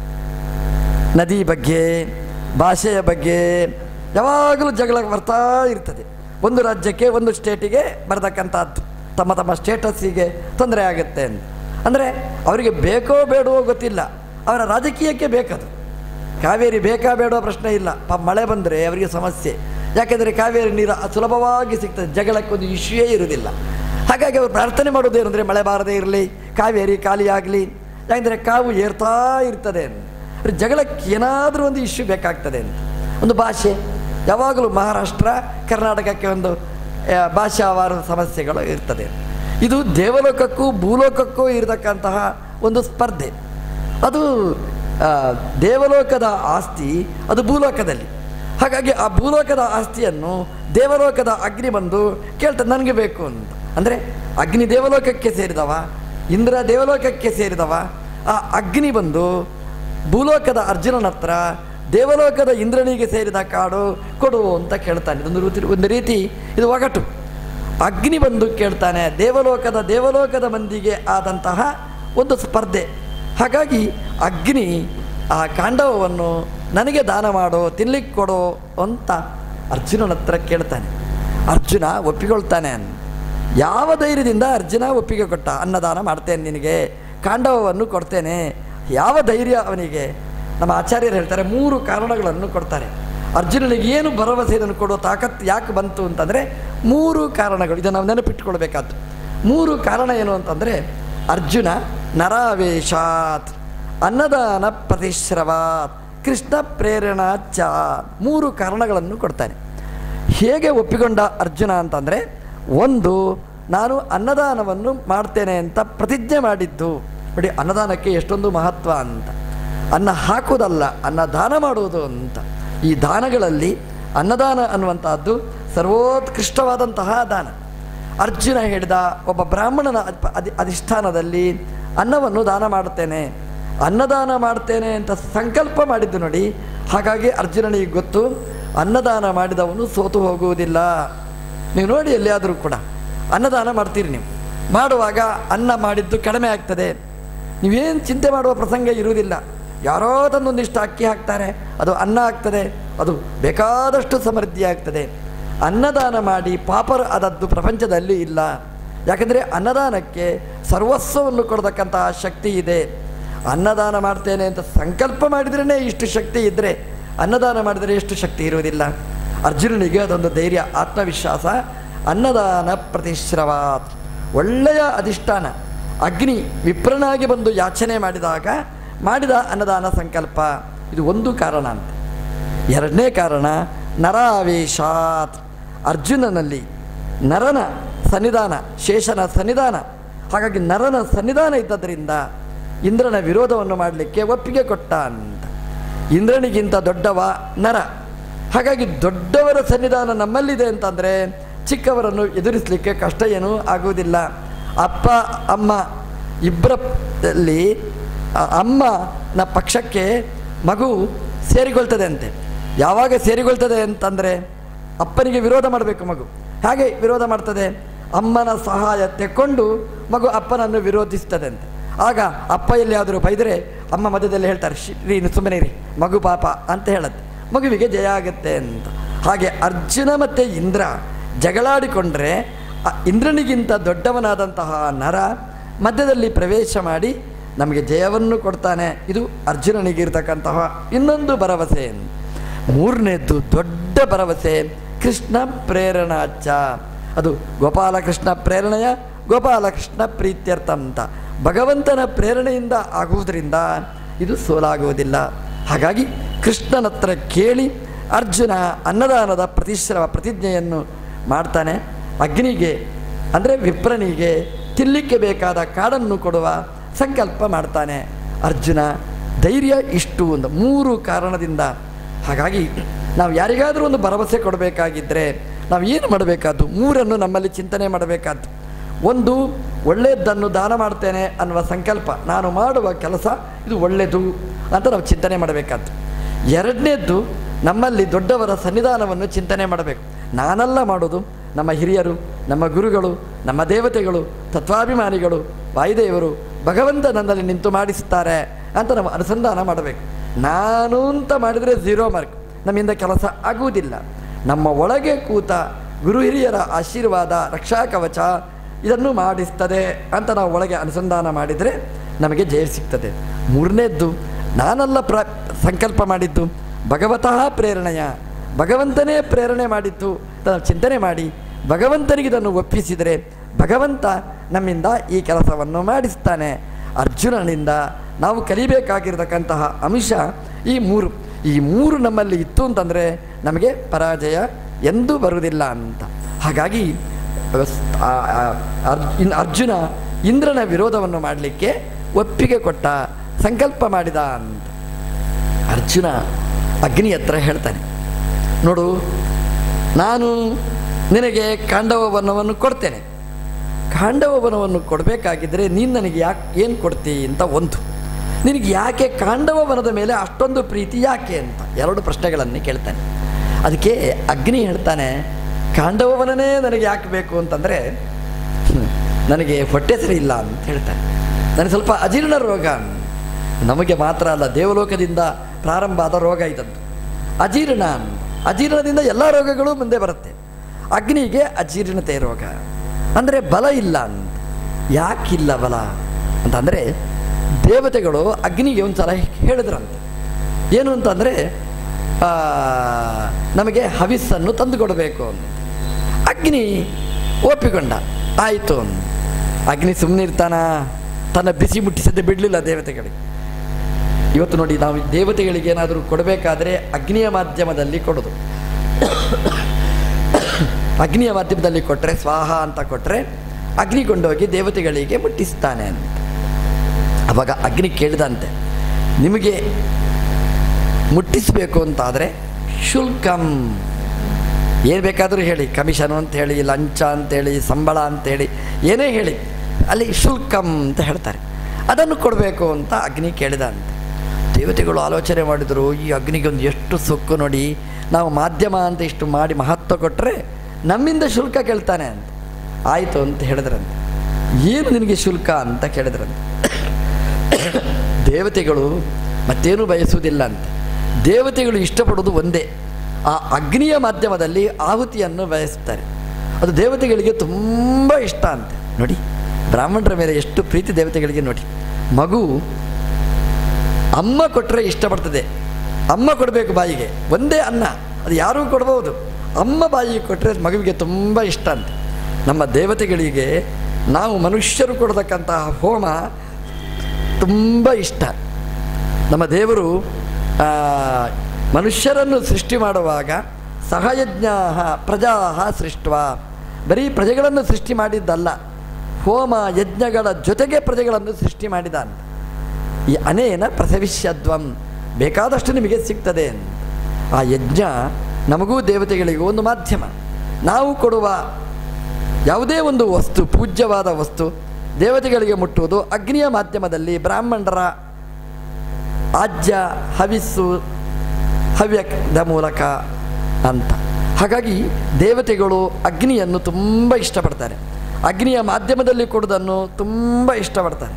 ನದಿ ಬಗ್ಗೆ ಭಾಷೆಯ ಬಗ್ಗೆ ಯಾವಾಗಲೂ ಜಗಳ ಬರ್ತಾ ಇರ್ತದೆ ಒಂದು ರಾಜ್ಯಕ್ಕೆ ಒಂದು ಸ್ಟೇಟಿಗೆ ಬರತಕ್ಕಂಥದ್ದು ತಮ್ಮ ತಮ್ಮ ಸ್ಟೇಟಸ್ಸಿಗೆ ತೊಂದರೆ ಆಗುತ್ತೆ ಅಂತ ಅಂದರೆ ಅವರಿಗೆ ಬೇಕೋ ಬೇಡವೋ ಗೊತ್ತಿಲ್ಲ ಅವರ ರಾಜಕೀಯಕ್ಕೆ ಬೇಕದು ಕಾವೇರಿ ಬೇಕಾ ಬೇಡೋ ಪ್ರಶ್ನೆ ಇಲ್ಲ ಪಾಪ ಮಳೆ ಬಂದರೆ ಅವರಿಗೆ ಸಮಸ್ಯೆ ಯಾಕೆಂದರೆ ಕಾವೇರಿ ನೀರು ಸುಲಭವಾಗಿ ಸಿಗ್ತದೆ ಜಗಳಕ್ಕೊಂದು ಇಶ್ಯೂಯೇ ಇರುವುದಿಲ್ಲ ಹಾಗಾಗಿ ಅವರು ಪ್ರಾರ್ಥನೆ ಮಾಡೋದೇನು ಅಂದರೆ ಮಳೆ ಬಾರದೇ ಇರಲಿ ಕಾವೇರಿ ಖಾಲಿಯಾಗಲಿ ಯಾಕೆಂದರೆ ಕಾವು ಏರ್ತಾ ಇರ್ತದೆ ಅಂತ ಅಂದ್ರೆ ಜಗಳಕ್ಕೆ ಏನಾದರೂ ಒಂದು ಇಶ್ಯೂ ಬೇಕಾಗ್ತದೆ ಅಂತ ಒಂದು ಭಾಷೆ ಯಾವಾಗಲೂ ಮಹಾರಾಷ್ಟ್ರ ಕರ್ನಾಟಕಕ್ಕೆ ಒಂದು ಆ, ಭಾಷಾವಾರ ಸಮಸ್ಯೆಗಳು ಇರ್ತದೆ ಇದು ದೇವಲೋಕಕ್ಕೂ ಭೂಲೋಕಕ್ಕೂ ಇರತಕ್ಕಂತಹ ಒಂದು ಸ್ಪರ್ಧೆ ಅದು ಆ, ದೇವಲೋಕದ ಆಸ್ತಿ ಅದು ಭೂಲೋಕದಲ್ಲಿ ಹಾಗಾಗಿ ಆ ಭೂಲೋಕದ ಆಸ್ತಿಯನ್ನು ದೇವಲೋಕದ ಅಗ್ನಿ ಬಂದು ಕೇಳ್ತದೆ ನನಗೆ ಬೇಕು ಅಂತ ಅಂದರೆ ಅಗ್ನಿ ದೇವಲೋಕಕ್ಕೆ ಸೇರಿದವ ಇಂದ್ರ ದೇವಲೋಕಕ್ಕೆ ಸೇರಿದವ ಆ ಅಗ್ನಿ ಬಂದು ಭೂಲೋಕದ ಅರ್ಜುನನ ಹತ್ರ ದೇವಲೋಕದ ಇಂದ್ರನಿಗೆ ಸೇರಿದ ಕಾಡು ಕೊಡು ಅಂತ ಕೇಳ್ತಾನೆ ಇದೊಂದು ರೀತಿ ಒಂದು ರೀತಿ ಇದು ಒಗಟು ಅಗ್ನಿ ಬಂದು ಕೇಳ್ತಾನೆ ದೇವಲೋಕದ ದೇವಲೋಕದ ಮಂದಿಗೆ ಆದಂತಹ ಒಂದು ಸ್ಪರ್ಧೆ ಹಾಗಾಗಿ ಅಗ್ನಿ ಆ ಕಾಂಡವವನ್ನು ನನಗೆ ದಾನ ಮಾಡೋ ತಿನ್ಲಿಕ್ಕೆ ಕೊಡೋ ಅಂತ ಅರ್ಜುನನ ಹತ್ರ ಕೇಳ್ತಾನೆ ಅರ್ಜುನ ಒಪ್ಪಿಕೊಳ್ತಾನೆ ಅನ್ ಯಾವ ಧೈರ್ಯದಿಂದ ಅರ್ಜುನ ಒಪ್ಪಿಗೆ ಕೊಟ್ಟ ಅನ್ನದಾನ ಮಾಡ್ತೇನೆ ನಿನಗೆ ಕಾಂಡವವನ್ನು ಕೊಡ್ತೇನೆ ಯಾವ ಧೈರ್ಯ ಅವನಿಗೆ ನಮ್ಮ ಆಚಾರ್ಯರು ಹೇಳ್ತಾರೆ ಮೂರು ಕಾರಣಗಳನ್ನು ಕೊಡ್ತಾರೆ ಅರ್ಜುನನಿಗೆ ಏನು ಭರವಸೆ ಇದನ್ನು ಕೊಡೋ ತಾಕತ್ತು ಯಾಕೆ ಬಂತು ಅಂತಂದರೆ ಮೂರು ಕಾರಣಗಳು ಇದನ್ನು ನಾವು ನೆನಪಿಟ್ಟುಕೊಳ್ಬೇಕಾದ್ದು ಮೂರು ಕಾರಣ ಏನು ಅಂತಂದರೆ ಅರ್ಜುನ ನರಾವೇಶಾತ್ ಅನ್ನದಾನ ಪ್ರತಿಶ್ರವಾತ್ ಕೃಷ್ಣ ಪ್ರೇರಣಾಚ ಮೂರು ಕಾರಣಗಳನ್ನು ಕೊಡ್ತಾನೆ ಹೇಗೆ ಒಪ್ಪಿಕೊಂಡ ಅರ್ಜುನ ಅಂತಂದರೆ ಒಂದು ನಾನು ಅನ್ನದಾನವನ್ನು ಮಾಡ್ತೇನೆ ಅಂತ ಪ್ರತಿಜ್ಞೆ ಮಾಡಿದ್ದು ನೋಡಿ ಅನ್ನದಾನಕ್ಕೆ ಎಷ್ಟೊಂದು ಮಹತ್ವ ಅಂತ ಅನ್ನ ಹಾಕುವುದಲ್ಲ ಅನ್ನ ದಾನ ಮಾಡುವುದು ಅಂತ ಈ ದಾನಗಳಲ್ಲಿ ಅನ್ನದಾನ ಅನ್ನುವಂತಹದ್ದು ಸರ್ವೋತ್ಕೃಷ್ಟವಾದಂತಹ ದಾನ ಅರ್ಜುನ ಹೇಳಿದ ಒಬ್ಬ ಬ್ರಾಹ್ಮಣನ ಅದ್- ಅಧಿ ಅಧಿಷ್ಠಾನದಲ್ಲಿ ಅನ್ನವನ್ನು ದಾನ ಮಾಡುತ್ತೇನೆ ಅನ್ನದಾನ ಮಾಡ್ತೇನೆ ಅಂತ ಸಂಕಲ್ಪ ಮಾಡಿದ್ದು ನೋಡಿ ಹಾಗಾಗಿ ಅರ್ಜುನನಿಗೆ ಗೊತ್ತು ಅನ್ನದಾನ ಮಾಡಿದವನು ಸೋತು ಹೋಗುವುದಿಲ್ಲ ನೀವು ನೋಡಿ ಎಲ್ಲಿಯಾದರೂ ಕೂಡ ಅನ್ನದಾನ ಮಾಡ್ತೀರಿ ನೀವು ಮಾಡುವಾಗ ಅನ್ನ ಮಾಡಿದ್ದು ಕಡಿಮೆ ಆಗ್ತದೆ ನೀವೇನು ಚಿಂತೆ ಮಾಡುವ ಪ್ರಸಂಗ ಇರುವುದಿಲ್ಲ ಯಾರೋ ತಂದೊಂದಿಷ್ಟು ಅಕ್ಕಿ ಹಾಕ್ತಾರೆ ಅದು ಅನ್ನ ಆಗ್ತದೆ ಅದು ಬೇಕಾದಷ್ಟು ಸಮೃದ್ಧಿ ಆಗ್ತದೆ ಅನ್ನದಾನ ಮಾಡಿ ಪಾಪರ ಆದದ್ದು ಪ್ರಪಂಚದಲ್ಲಿ ಇಲ್ಲ ಯಾಕಂದರೆ ಅನ್ನದಾನಕ್ಕೆ ಸರ್ವಸ್ವವನ್ನು ಕೊಡತಕ್ಕಂತಹ ಶಕ್ತಿ ಇದೆ ಅನ್ನದಾನ ಮಾಡ್ತೇನೆ ಅಂತ ಸಂಕಲ್ಪ ಮಾಡಿದ್ರೇ ಇಷ್ಟು ಶಕ್ತಿ ಇದ್ದರೆ ಅನ್ನದಾನ ಮಾಡಿದರೆ ಎಷ್ಟು ಶಕ್ತಿ ಇರುವುದಿಲ್ಲ ಅರ್ಜುನನಿಗೆ ಅದೊಂದು ಧೈರ್ಯ ಆತ್ಮವಿಶ್ವಾಸ ಅನ್ನದಾನ ಪ್ರತಿಶ್ರವಾತ್ ಒಳ್ಳೆಯ ಅಧಿಷ್ಠಾನ ಅಗ್ನಿ ವಿಪ್ರನಾಗಿ ಬಂದು ಯಾಚನೆ ಮಾಡಿದಾಗ ಮಾಡಿದ ಅನ್ನದಾನ ಸಂಕಲ್ಪ ಇದು ಒಂದು ಕಾರಣ ಅಂತ ಎರಡನೇ ಕಾರಣ ನರಾವೇಶಾತ್ ಅರ್ಜುನನಲ್ಲಿ ನರನ ಸನ್ನಿಧಾನ ಶೇಷನ ಸನ್ನಿಧಾನ ಹಾಗಾಗಿ ನರನ ಸನ್ನಿಧಾನ ಇದ್ದದರಿಂದ ಇಂದ್ರನ ವಿರೋಧವನ್ನು ಮಾಡಲಿಕ್ಕೆ ಒಪ್ಪಿಗೆ ಕೊಟ್ಟ ಅಂತ ಇಂದ್ರನಿಗಿಂತ ದೊಡ್ಡವ ನರ ಹಾಗಾಗಿ ದೊಡ್ಡವರ ಸನ್ನಿಧಾನ ನಮ್ಮಲ್ಲಿದೆ ಅಂತಂದರೆ ಚಿಕ್ಕವರನ್ನು ಎದುರಿಸಲಿಕ್ಕೆ ಕಷ್ಟ ಏನೂ ಆಗುವುದಿಲ್ಲ ಅಪ್ಪ ಅಮ್ಮ ಇಬ್ಬರಲ್ಲಿ ಆ ಅಮ್ಮನ ಪಕ್ಷಕ್ಕೆ ಮಗು ಸೇರಿಕೊಳ್ತದೆ ಅಂತೆ ಯಾವಾಗ ಸೇರಿಕೊಳ್ತದೆ ಅಂತಂದರೆ ಅಪ್ಪನಿಗೆ ವಿರೋಧ ಮಾಡಬೇಕು ಮಗು ಹಾಗೆ ವಿರೋಧ ಮಾಡ್ತದೆ ಅಮ್ಮನ ಸಹಾಯ ತೆಕ್ಕೊಂಡು ಮಗು ಅಪ್ಪನನ್ನು ವಿರೋಧಿಸ್ತದೆ ಅಂತೆ ಆಗ ಅಪ್ಪ ಎಲ್ಲಿಯಾದರೂ ಬೈದರೆ ಅಮ್ಮ ಮಧ್ಯದಲ್ಲಿ ಹೇಳ್ತಾರೆ "ಶಿ, ರೀ ನೀವು ಸುಮ್ಮನೆ ರೀ ಮಗು ಪಾಪ ಅಂತ ಹೇಳುತ್ತೆ ಮಗುವಿಗೆ ಜಯ ಆಗುತ್ತೆ ಅಂತ ಹಾಗೆ ಅರ್ಜುನ ಮತ್ತು ಇಂದ್ರ ಜಗಳಾಡಿಕೊಂಡ್ರೆ ಆ ಇಂದ್ರನಿಗಿಂತ ದೊಡ್ಡವನಾದಂತಹ ನರ ಮಧ್ಯದಲ್ಲಿ ಪ್ರವೇಶ ಮಾಡಿ ನಮಗೆ ಜಯವನ್ನು ಕೊಡ್ತಾನೆ ಇದು ಅರ್ಜುನನಿಗಿರ್ತಕ್ಕಂತಹ ಇನ್ನೊಂದು ಭರವಸೆ ಮೂರನೇದ್ದು ದೊಡ್ಡ ಭರವಸೆ ಕೃಷ್ಣ ಪ್ರೇರಣಾಚ ಅದು ಗೋಪಾಲಕೃಷ್ಣ ಪ್ರೇರಣೆಯ ಗೋಪಾಲಕೃಷ್ಣ ಪ್ರೀತ್ಯರ್ಥ ಅಂತ ಭಗವಂತನ ಪ್ರೇರಣೆಯಿಂದ ಆಗುವುದರಿಂದ ಇದು ಸೋಲಾಗುವುದಿಲ್ಲ ಹಾಗಾಗಿ ಕೃಷ್ಣನ ಹತ್ರ ಕೇಳಿ ಅರ್ಜುನ ಅನ್ನದಾನದ ಪ್ರತಿಶ್ರಮ ಪ್ರತಿಜ್ಞೆಯನ್ನು ಮಾಡ್ತಾನೆ ಅಗ್ನಿಗೆ ಅಂದರೆ ವಿಪ್ರನಿಗೆ ತಿನ್ನಲಿಕ್ಕೆ ಬೇಕಾದ ಕಾಡನ್ನು ಕೊಡುವ ಸಂಕಲ್ಪ ಮಾಡ್ತಾನೆ ಅರ್ಜುನ ಧೈರ್ಯ ಇಷ್ಟು ಒಂದು ಮೂರು ಕಾರಣದಿಂದ ಹಾಗಾಗಿ ನಾವು ಯಾರಿಗಾದರೂ ಒಂದು ಭರವಸೆ ಕೊಡಬೇಕಾಗಿದ್ದರೆ ನಾವು ಏನು ಮಾಡಬೇಕಾದ್ದು ಮೂರನ್ನು ನಮ್ಮಲ್ಲಿ ಚಿಂತನೆ ಮಾಡಬೇಕಾದ್ದು ಒಂದು ಒಳ್ಳೆಯದನ್ನು ದಾನ ಮಾಡ್ತೇನೆ ಅನ್ನುವ ಸಂಕಲ್ಪ ನಾನು ಮಾಡುವ ಕೆಲಸ ಇದು ಒಳ್ಳೆಯದು ಅಂತ ನಾವು ಚಿಂತನೆ ಮಾಡಬೇಕಾದ್ದು ಎರಡನೇದ್ದು ನಮ್ಮಲ್ಲಿ ದೊಡ್ಡವರ ಸನ್ನಿಧಾನವನ್ನು ಚಿಂತನೆ ಮಾಡಬೇಕು ನಾನಲ್ಲ ಮಾಡೋದು ನಮ್ಮ ಹಿರಿಯರು ನಮ್ಮ ಗುರುಗಳು ನಮ್ಮ ದೇವತೆಗಳು ತತ್ವಾಭಿಮಾನಿಗಳು ವಾಯುದೇವರು ಭಗವಂತ ನನ್ನಲ್ಲಿ ನಿಂತು ಮಾಡಿಸ್ತಾರೆ ಅಂತ ನಾವು ಅನುಸಂಧಾನ ಮಾಡಬೇಕು ನಾನು ಅಂತ ಮಾಡಿದರೆ ಝೀರೋ ಮಾರ್ಕ್ ನಮ್ಮಿಂದ ಕೆಲಸ ಆಗುವುದಿಲ್ಲ ನಮ್ಮ ಒಳಗೆ ಕೂತ ಗುರು ಹಿರಿಯರ ಆಶೀರ್ವಾದ ರಕ್ಷಾ ಕವಚ ಇದನ್ನು ಮಾಡಿಸ್ತದೆ ಅಂತ ನಾವು ಒಳಗೆ ಅನುಸಂಧಾನ ಮಾಡಿದರೆ ನಮಗೆ ಜಯ ಸಿಗ್ತದೆ ಮೂರನೇದ್ದು ನಾನಲ್ಲ ಪ್ರ ಸಂಕಲ್ಪ ಮಾಡಿದ್ದು ಭಗವತಃ ಪ್ರೇರಣೆಯ ಭಗವಂತನೇ ಪ್ರೇರಣೆ ಮಾಡಿದ್ದು ಅಂತ ನಾವು ಚಿಂತನೆ ಮಾಡಿ ಭಗವಂತನಿಗೆ ಇದನ್ನು ಒಪ್ಪಿಸಿದರೆ ಭಗವಂತ ನಮ್ಮಿಂದ ಈ ಕೆಲಸವನ್ನು ಮಾಡಿಸ್ತಾನೆ ಅರ್ಜುನನಿಂದ ನಾವು ಕಲಿಬೇಕಾಗಿರತಕ್ಕಂತಹ ಅಂಶ ಈ ಮೂರು ಈ ಮೂರು ನಮ್ಮಲ್ಲಿ ಇತ್ತು ಅಂತಂದರೆ ನಮಗೆ ಪರಾಜಯ ಎಂದೂ ಬರುವುದಿಲ್ಲ ಅಂತ ಹಾಗಾಗಿ ಆ- ಆ- ಅರ್- ಇನ್ ಅರ್ಜುನ ಇಂದ್ರನ ವಿರೋಧವನ್ನು ಮಾಡಲಿಕ್ಕೆ ಒಪ್ಪಿಗೆ ಕೊಟ್ಟ ಸಂಕಲ್ಪ ಮಾಡಿದ ಅಂತ ಅರ್ಜುನ ಅಗ್ನಿ ಹತ್ರ ಹೇಳ್ತಾನೆ ನೋಡು ನಾನು ನಿನಗೆ ಕಾಂಡವ ವನವನ್ನು ಕೊಡ್ತೇನೆ ಕಾಂಡವ ವನವನ್ನು ಕೊಡಬೇಕಾಗಿದ್ದರೆ ನೀನು ನನಗೆ ಯಾಕೆ ಏನು ಕೊಡ್ತಿ ಅಂತ ಒಂದು ನಿನಗೆ ಯಾಕೆ ಕಾಂಡವ ವನದ ಮೇಲೆ ಅಷ್ಟೊಂದು ಪ್ರೀತಿ ಯಾಕೆ ಅಂತ ಎರಡು ಪ್ರಶ್ನೆಗಳನ್ನು ಕೇಳ್ತಾನೆ ಅದಕ್ಕೆ ಅಗ್ನಿ ಹೇಳ್ತಾನೆ ಕಾಂಡವ ವನನೇ ನನಗೆ ಯಾಕೆ ಬೇಕು ಅಂತಂದರೆ ಹ್ಮ್, ನನಗೆ ಹೊಟ್ಟೆ ಸರಿ ಇಲ್ಲ ಅಂತ ಹೇಳ್ತಾನೆ ನನಗೆ ಸ್ವಲ್ಪ ಅಜೀರ್ಣ ರೋಗ ನಮಗೆ ಮಾತ್ರ ಅಲ್ಲ ದೇವಲೋಕದಿಂದ ಪ್ರಾರಂಭ ಆದ ರೋಗ ಇದ್ದದ್ದು ಅಜೀರ್ಣ ಅಂತ. ಅಜೀರ್ಣದಿಂದ ಎಲ್ಲ ರೋಗಗಳು ಮುಂದೆ ಬರುತ್ತೆ ಅಗ್ನಿಗೆ ಅಜೀರ್ಣತೆ ರೋಗ ಅಂದರೆ ಬಲ ಇಲ್ಲ ಅಂತ ಯಾಕಿಲ್ಲ ಬಲ ಅಂತಂದರೆ ದೇವತೆಗಳು ಅಗ್ನಿಗೆ ಒಂದು ಸಲ ಹೇಳಿದ್ರಂತೆ ಏನು ಅಂತಂದರೆ ನಮಗೆ ಹವಿಸ್ಸನ್ನು ತಂದು ಕೊಡಬೇಕು ಅಂತ ಅಗ್ನಿ ಒಪ್ಪಿಕೊಂಡ ಆಯಿತು ಅಂದ. ಅಗ್ನಿ ಸುಮ್ಮನೆ ಇರ್ತಾನ ತನ್ನ ಬಿಸಿ ಮುಟ್ಟಿಸದೆ ಬಿಡಲಿಲ್ಲ ದೇವತೆಗಳಿಗೆ ಇವತ್ತು ನೋಡಿ ನಾವು ದೇವತೆಗಳಿಗೆ ಏನಾದರೂ ಕೊಡಬೇಕಾದ್ರೆ ಅಗ್ನಿಯ ಮಾಧ್ಯಮದಲ್ಲಿ ಕೊಡೋದು ಅಗ್ನಿಯ ಮಾಧ್ಯಮದಲ್ಲಿ ಕೊಟ್ಟರೆ ಸ್ವಾಹ ಅಂತ ಕೊಟ್ಟರೆ ಅಗ್ನಿ ಕೊಂಡೋಗಿ ದೇವತೆಗಳಿಗೆ ಮುಟ್ಟಿಸ್ತಾನೆ ಅಂತ ಅವಾಗ ಅಗ್ನಿ ಕೇಳಿದಂತೆ ನಿಮಗೆ ಮುಟ್ಟಿಸಬೇಕು ಅಂತಾದರೆ ಶುಲ್ಕಂ ಏನು ಬೇಕಾದರೂ ಹೇಳಿ ಕಮಿಷನು ಅಂತ ಹೇಳಿ ಲಂಚ ಅಂತೇಳಿ ಸಂಬಳ ಅಂತೇಳಿ ಏನೇ ಹೇಳಿ ಅಲ್ಲಿ ಶುಲ್ಕಂ ಅಂತ ಹೇಳ್ತಾರೆ ಅದನ್ನು ಕೊಡಬೇಕು ಅಂತ ಅಗ್ನಿ ಕೇಳಿದ ಅಂತ ದೇವತೆಗಳು ಆಲೋಚನೆ ಮಾಡಿದರು ಈ ಅಗ್ನಿಗೆ ಒಂದು ಎಷ್ಟು ಸೊಕ್ಕು ನೋಡಿ ನಾವು ಮಾಧ್ಯಮ ಅಂತ ಇಷ್ಟು ಮಾಡಿ ಮಹತ್ವ ಕೊಟ್ಟರೆ ನಮ್ಮಿಂದ ಶುಲ್ಕ ಕೇಳ್ತಾನೆ ಅಂತ ಆಯಿತು ಅಂತ ಹೇಳಿದ್ರಂತೆ ಏನು ನಿನಗೆ ಶುಲ್ಕ ಅಂತ ಕೇಳಿದ್ರಂತೆ ದೇವತೆಗಳು ಮತ್ತೇನೂ ಬಯಸುವುದಿಲ್ಲ ಅಂತ ದೇವತೆಗಳು ಇಷ್ಟಪಡೋದು ಒಂದೇ ಆ ಅಗ್ನಿಯ ಮಾಧ್ಯಮದಲ್ಲಿ ಆಹುತಿಯನ್ನು ಬಯಸ್ತಾರೆ ಅದು ದೇವತೆಗಳಿಗೆ ತುಂಬ ಇಷ್ಟ ಅಂತೆ ನೋಡಿ ಬ್ರಾಹ್ಮಣರ ಮೇಲೆ ಎಷ್ಟು ಪ್ರೀತಿ ದೇವತೆಗಳಿಗೆ ನೋಡಿ ಮಗು ಅಮ್ಮ ಕೊಟ್ಟರೆ ಇಷ್ಟಪಡ್ತದೆ ಅಮ್ಮ ಕೊಡಬೇಕು ಬಾಯಿಗೆ ಒಂದೇ ಅನ್ನ ಅದು ಯಾರೂ ಕೊಡ್ಬೋದು ಅಮ್ಮ ಬಾಯಿಗೆ ಕೊಟ್ಟರೆ ಮಗುವಿಗೆ ತುಂಬ ಇಷ್ಟ ಅಂತ ನಮ್ಮ ದೇವತೆಗಳಿಗೆ ನಾವು ಮನುಷ್ಯರು ಕೊಡತಕ್ಕಂತಹ ಹೋಮ ತುಂಬ ಇಷ್ಟ ನಮ್ಮ ದೇವರು ಆ, ಮನುಷ್ಯರನ್ನು ಸೃಷ್ಟಿ ಮಾಡುವಾಗ ಸಹಯಜ್ಞ ಪ್ರಜಾ ಸೃಷ್ಟವ ಬರೀ ಪ್ರಜೆಗಳನ್ನು ಸೃಷ್ಟಿ ಮಾಡಿದ್ದಲ್ಲ ಹೋಮ ಯಜ್ಞಗಳ ಜೊತೆಗೆ ಪ್ರಜೆಗಳನ್ನು ಸೃಷ್ಟಿ ಮಾಡಿದ ಅಂತ ಈ ಅನೇನ ಪ್ರಸವಿಷ್ಯದ್ವಂ ಬೇಕಾದಷ್ಟು ನಿಮಗೆ ಸಿಗ್ತದೆ ಅಂತ ಆ ಯಜ್ಞ ನಮಗೂ ದೇವತೆಗಳಿಗೂ ಒಂದು ಮಾಧ್ಯಮ ನಾವು ಕೊಡುವ ಯಾವುದೇ ಒಂದು ವಸ್ತು ಪೂಜ್ಯವಾದ ವಸ್ತು ದೇವತೆಗಳಿಗೆ ಮುಟ್ಟುವುದು ಅಗ್ನಿಯ ಮಾಧ್ಯಮದಲ್ಲಿ ಬ್ರಾಹ್ಮಣರ ಆಜ್ಯ ಹವಿಸ್ಸು ಹವ್ಯದ ಮೂಲಕ ಅಂತ ಹಾಗಾಗಿ ದೇವತೆಗಳು ಅಗ್ನಿಯನ್ನು ತುಂಬ ಇಷ್ಟಪಡ್ತಾರೆ ಅಗ್ನಿಯ ಮಾಧ್ಯಮದಲ್ಲಿ ಕೊಡುವುದನ್ನು ತುಂಬ ಇಷ್ಟಪಡ್ತಾರೆ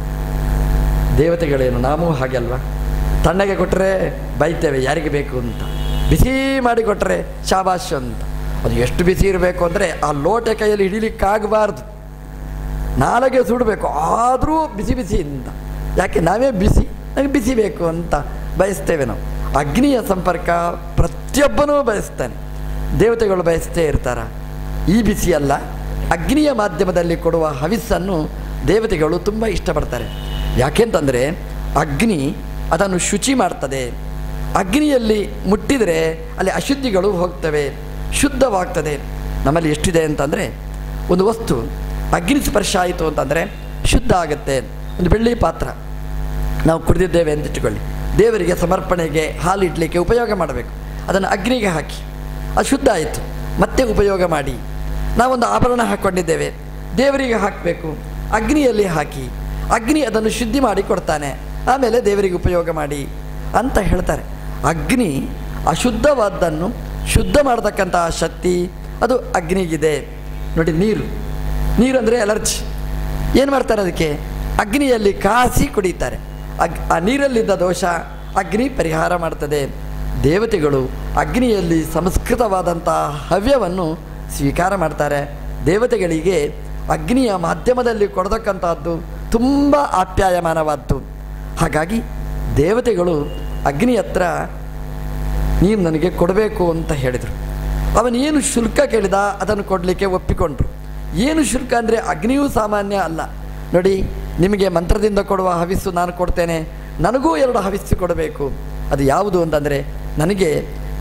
ದೇವತೆಗಳೇನು ನಾವು ಹಾಗೆ ಅಲ್ವಾ ತಣ್ಣಗೆ ಕೊಟ್ಟರೆ ಬೈತೇವೆ ಯಾರಿಗೆ ಬೇಕು ಅಂತ ಬಿಸಿ ಮಾಡಿ ಕೊಟ್ಟರೆ ಶಾಬಾಷ್ ಅಂತ ಅದು ಎಷ್ಟು ಬಿಸಿ ಇರಬೇಕು ಅಂದರೆ ಆ ಲೋಟೆ ಕೈಯಲ್ಲಿ ಹಿಡಿಲಿಕ್ಕಾಗಬಾರ್ದು ನಾಲಗೆ ಸುಡಬೇಕು ಆದರೂ ಬಿಸಿ ಬಿಸಿ ಅಂತ ಯಾಕೆ ನಾವೇ ಬಿಸಿ ನನಗೆ ಬಿಸಿ ಬೇಕು ಅಂತ ಬಯಸ್ತೇವೆ ನಾವು ಅಗ್ನಿಯ ಸಂಪರ್ಕ ಪ್ರತಿಯೊಬ್ಬನೂ ಬಯಸ್ತಾನೆ ದೇವತೆಗಳು ಬಯಸ್ತೇ ಇರ್ತಾರ ಈ ಬಿಸಿ ಅಲ್ಲ ಅಗ್ನಿಯ ಮಾಧ್ಯಮದಲ್ಲಿ ಕೊಡುವ ಹವಿಸ್ಸನ್ನು ದೇವತೆಗಳು ತುಂಬ ಇಷ್ಟಪಡ್ತಾರೆ ಯಾಕೆಂತಂದರೆ ಅಗ್ನಿ ಅದನ್ನು ಶುಚಿ ಮಾಡ್ತದೆ ಅಗ್ನಿಯಲ್ಲಿ ಮುಟ್ಟಿದರೆ ಅಲ್ಲಿ ಅಶುದ್ಧಿಗಳು ಹೋಗ್ತವೆ ಶುದ್ಧವಾಗ್ತದೆ ನಮ್ಮಲ್ಲಿ ಎಷ್ಟಿದೆ ಅಂತಂದರೆ ಒಂದು ವಸ್ತು ಅಗ್ನಿ ಸ್ಪರ್ಶ ಆಯಿತು ಅಂತಂದರೆ ಶುದ್ಧ ಆಗುತ್ತೆ ಒಂದು ಬೆಳ್ಳಿ ಪಾತ್ರ ನಾವು ಕುಡಿದಿದ್ದೇವೆ ಅಂತ ಇಟ್ಟುಕೊಳ್ಳಿ ದೇವರಿಗೆ ಸಮರ್ಪಣೆಗೆ ಹಾಲು ಇಡಲಿಕ್ಕೆ ಉಪಯೋಗ ಮಾಡಬೇಕು ಅದನ್ನು ಅಗ್ನಿಗೆ ಹಾಕಿ ಅದು ಶುದ್ಧ ಆಯಿತು ಮತ್ತೆ ಉಪಯೋಗ ಮಾಡಿ ನಾವೊಂದು ಆಭರಣ ಹಾಕ್ಕೊಂಡಿದ್ದೇವೆ ದೇವರಿಗೆ ಹಾಕಬೇಕು ಅಗ್ನಿಯಲ್ಲಿ ಹಾಕಿ ಅಗ್ನಿ ಅದನ್ನು ಶುದ್ಧಿ ಮಾಡಿ ಕೊಡ್ತಾನೆ ಆಮೇಲೆ ದೇವರಿಗೆ ಉಪಯೋಗ ಮಾಡಿ ಅಂತ ಹೇಳ್ತಾರೆ ಅಗ್ನಿ ಅಶುದ್ಧವಾದ್ದನ್ನು ಶುದ್ಧ ಮಾಡತಕ್ಕಂತಹ ಶಕ್ತಿ ಅದು ಅಗ್ನಿಗಿದೆ ನೋಡಿ ನೀರು ನೀರು ಅಂದರೆ ಅಲರ್ಜಿ ಏನು ಮಾಡ್ತಾರೆ ಅದಕ್ಕೆ ಅಗ್ನಿಯಲ್ಲಿ ಕಾಸಿ ಕುಡಿತಾರೆ ಅಗ್ ಆ ನೀರಲ್ಲಿದ್ದ ದೋಷ ಅಗ್ನಿ ಪರಿಹಾರ ಮಾಡ್ತದೆ ದೇವತೆಗಳು ಅಗ್ನಿಯಲ್ಲಿ ಸಂಸ್ಕೃತವಾದಂತಹ ಹವ್ಯವನ್ನು ಸ್ವೀಕಾರ ಮಾಡ್ತಾರೆ ದೇವತೆಗಳಿಗೆ ಅಗ್ನಿಯ ಮಾಧ್ಯಮದಲ್ಲಿ ಕೊಡತಕ್ಕಂಥದ್ದು ತುಂಬ ಆಪ್ಯಾಯಮಾನವಾದ್ದು ಹಾಗಾಗಿ ದೇವತೆಗಳು ಅಗ್ನಿ ಹತ್ರ ನೀನು ನನಗೆ ಕೊಡಬೇಕು ಅಂತ ಹೇಳಿದರು ಅವನು ಏನು ಶುಲ್ಕ ಕೇಳಿದ ಅದನ್ನು ಕೊಡಲಿಕ್ಕೆ ಒಪ್ಪಿಕೊಂಡ್ರು ಏನು ಶುಲ್ಕ ಅಂದರೆ ಅಗ್ನಿಯೂ ಸಾಮಾನ್ಯ ಅಲ್ಲ ನೋಡಿ ನಿಮಗೆ ಮಂತ್ರದಿಂದ ಕೊಡುವ ಹವಿಸ್ಸು ನಾನು ಕೊಡ್ತೇನೆ ನನಗೂ ಎರಡು ಹವಿಸ್ಸು ಕೊಡಬೇಕು ಅದು ಯಾವುದು ಅಂತಂದರೆ ನನಗೆ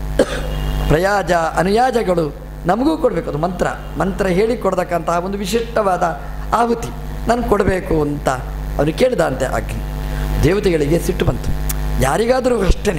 ಪ್ರಯಾಜ ಅನುಯಾಜಗಳು ನಮಗೂ ಕೊಡಬೇಕು ಅದು ಮಂತ್ರ ಮಂತ್ರ ಹೇಳಿ ಕೊಡ್ತಕ್ಕಂತಹ ಒಂದು ವಿಶಿಷ್ಟವಾದ ಆಹುತಿ ನಾನು ಕೊಡಬೇಕು ಅಂತ ಅವನು ಕೇಳಿದ ಅಂತೆ ಅಗ್ನಿ ದೇವತೆಗಳಿಗೆ ಸಿಟ್ಟು ಬಂತು ಯಾರಿಗಾದರೂ ಅಷ್ಟೇ